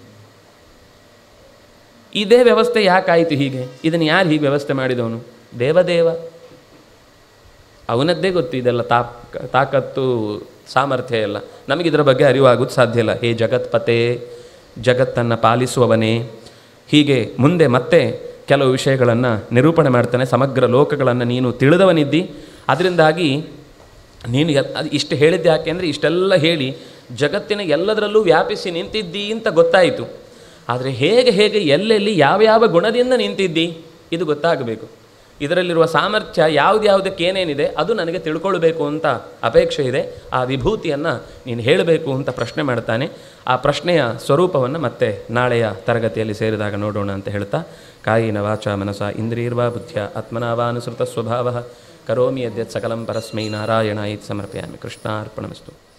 ಇದೇ ವ್ಯವಸ್ಥೆ ಯಾಕಾಯಿತು ಹೀಗೆ ಇದನ್ನು ಯಾರು ಹೀಗೆ ವ್ಯವಸ್ಥೆ ಮಾಡಿದವನು ದೇವದೇವ ಅವನದ್ದೇ ಗೊತ್ತು ಇದೆಲ್ಲ ತಾಪ್ ತಾಕತ್ತು ಸಾಮರ್ಥ್ಯ ಎಲ್ಲ ನಮಗೆ ಇದರ ಬಗ್ಗೆ ಅರಿವಾಗೋದು ಸಾಧ್ಯ ಇಲ್ಲ ಹೇ ಜಗತ್ಪತೆ ಜಗತ್ತನ್ನು ಪಾಲಿಸುವವನೇ ಹೀಗೆ ಮುಂದೆ ಮತ್ತೆ ಕೆಲವು ವಿಷಯಗಳನ್ನು ನಿರೂಪಣೆ ಮಾಡ್ತಾನೆ ಸಮಗ್ರ ಲೋಕಗಳನ್ನು ನೀನು ತಿಳಿದವನಿದ್ದಿ ಅದರಿಂದಾಗಿ ನೀನು ಎಲ್- ಅದು ಇಷ್ಟು ಹೇಳಿದ್ದು ಯಾಕೆ ಅಂದರೆ ಇಷ್ಟೆಲ್ಲ ಹೇಳಿ ಜಗತ್ತಿನ ಎಲ್ಲದರಲ್ಲೂ ವ್ಯಾಪಿಸಿ ನಿಂತಿದ್ದಿ ಅಂತ ಗೊತ್ತಾಯಿತು ಆದರೆ ಹೇಗೆ ಹೇಗೆ ಎಲ್ಲೆಲ್ಲಿ ಯಾವ್ಯಾವ ಗುಣದಿಂದ ನಿಂತಿದ್ದಿ ಇದು ಗೊತ್ತಾಗಬೇಕು ಇದರಲ್ಲಿರುವ ಸಾಮರ್ಥ್ಯ ಯಾವುದ್ಯಾವುದಕ್ಕೆ ಏನೇನಿದೆ ಅದು ನನಗೆ ತಿಳ್ಕೊಳ್ಬೇಕು ಅಂತ ಅಪೇಕ್ಷೆ ಇದೆ ಆ ವಿಭೂತಿಯನ್ನು ನೀನು ಹೇಳಬೇಕು ಅಂತ ಪ್ರಶ್ನೆ ಮಾಡ್ತಾನೆ ಆ ಪ್ರಶ್ನೆಯ ಸ್ವರೂಪವನ್ನು ಮತ್ತೆ ನಾಳೆಯ ತರಗತಿಯಲ್ಲಿ ಸೇರಿದಾಗ ನೋಡೋಣ ಅಂತ ಹೇಳ್ತಾ ಕಾಯಿನ ವಾಚ ಮನಸ ಇಂದ್ರಿಯರ್ವಾ ಬುದ್ಧಿಯ ಆತ್ಮನಾವಾನುಸೃತ ಸ್ವಭಾವ ಕರೋಮಿ ಯದ್ಯತ್ ಸಕಲಂ ಪರಸ್ಮೈ ನಾರಾಯಣ ಇತ್ ಸಮರ್ಪಯಾಮಿ ಕೃಷ್ಣಾರ್ಪಣಮಸ್ತು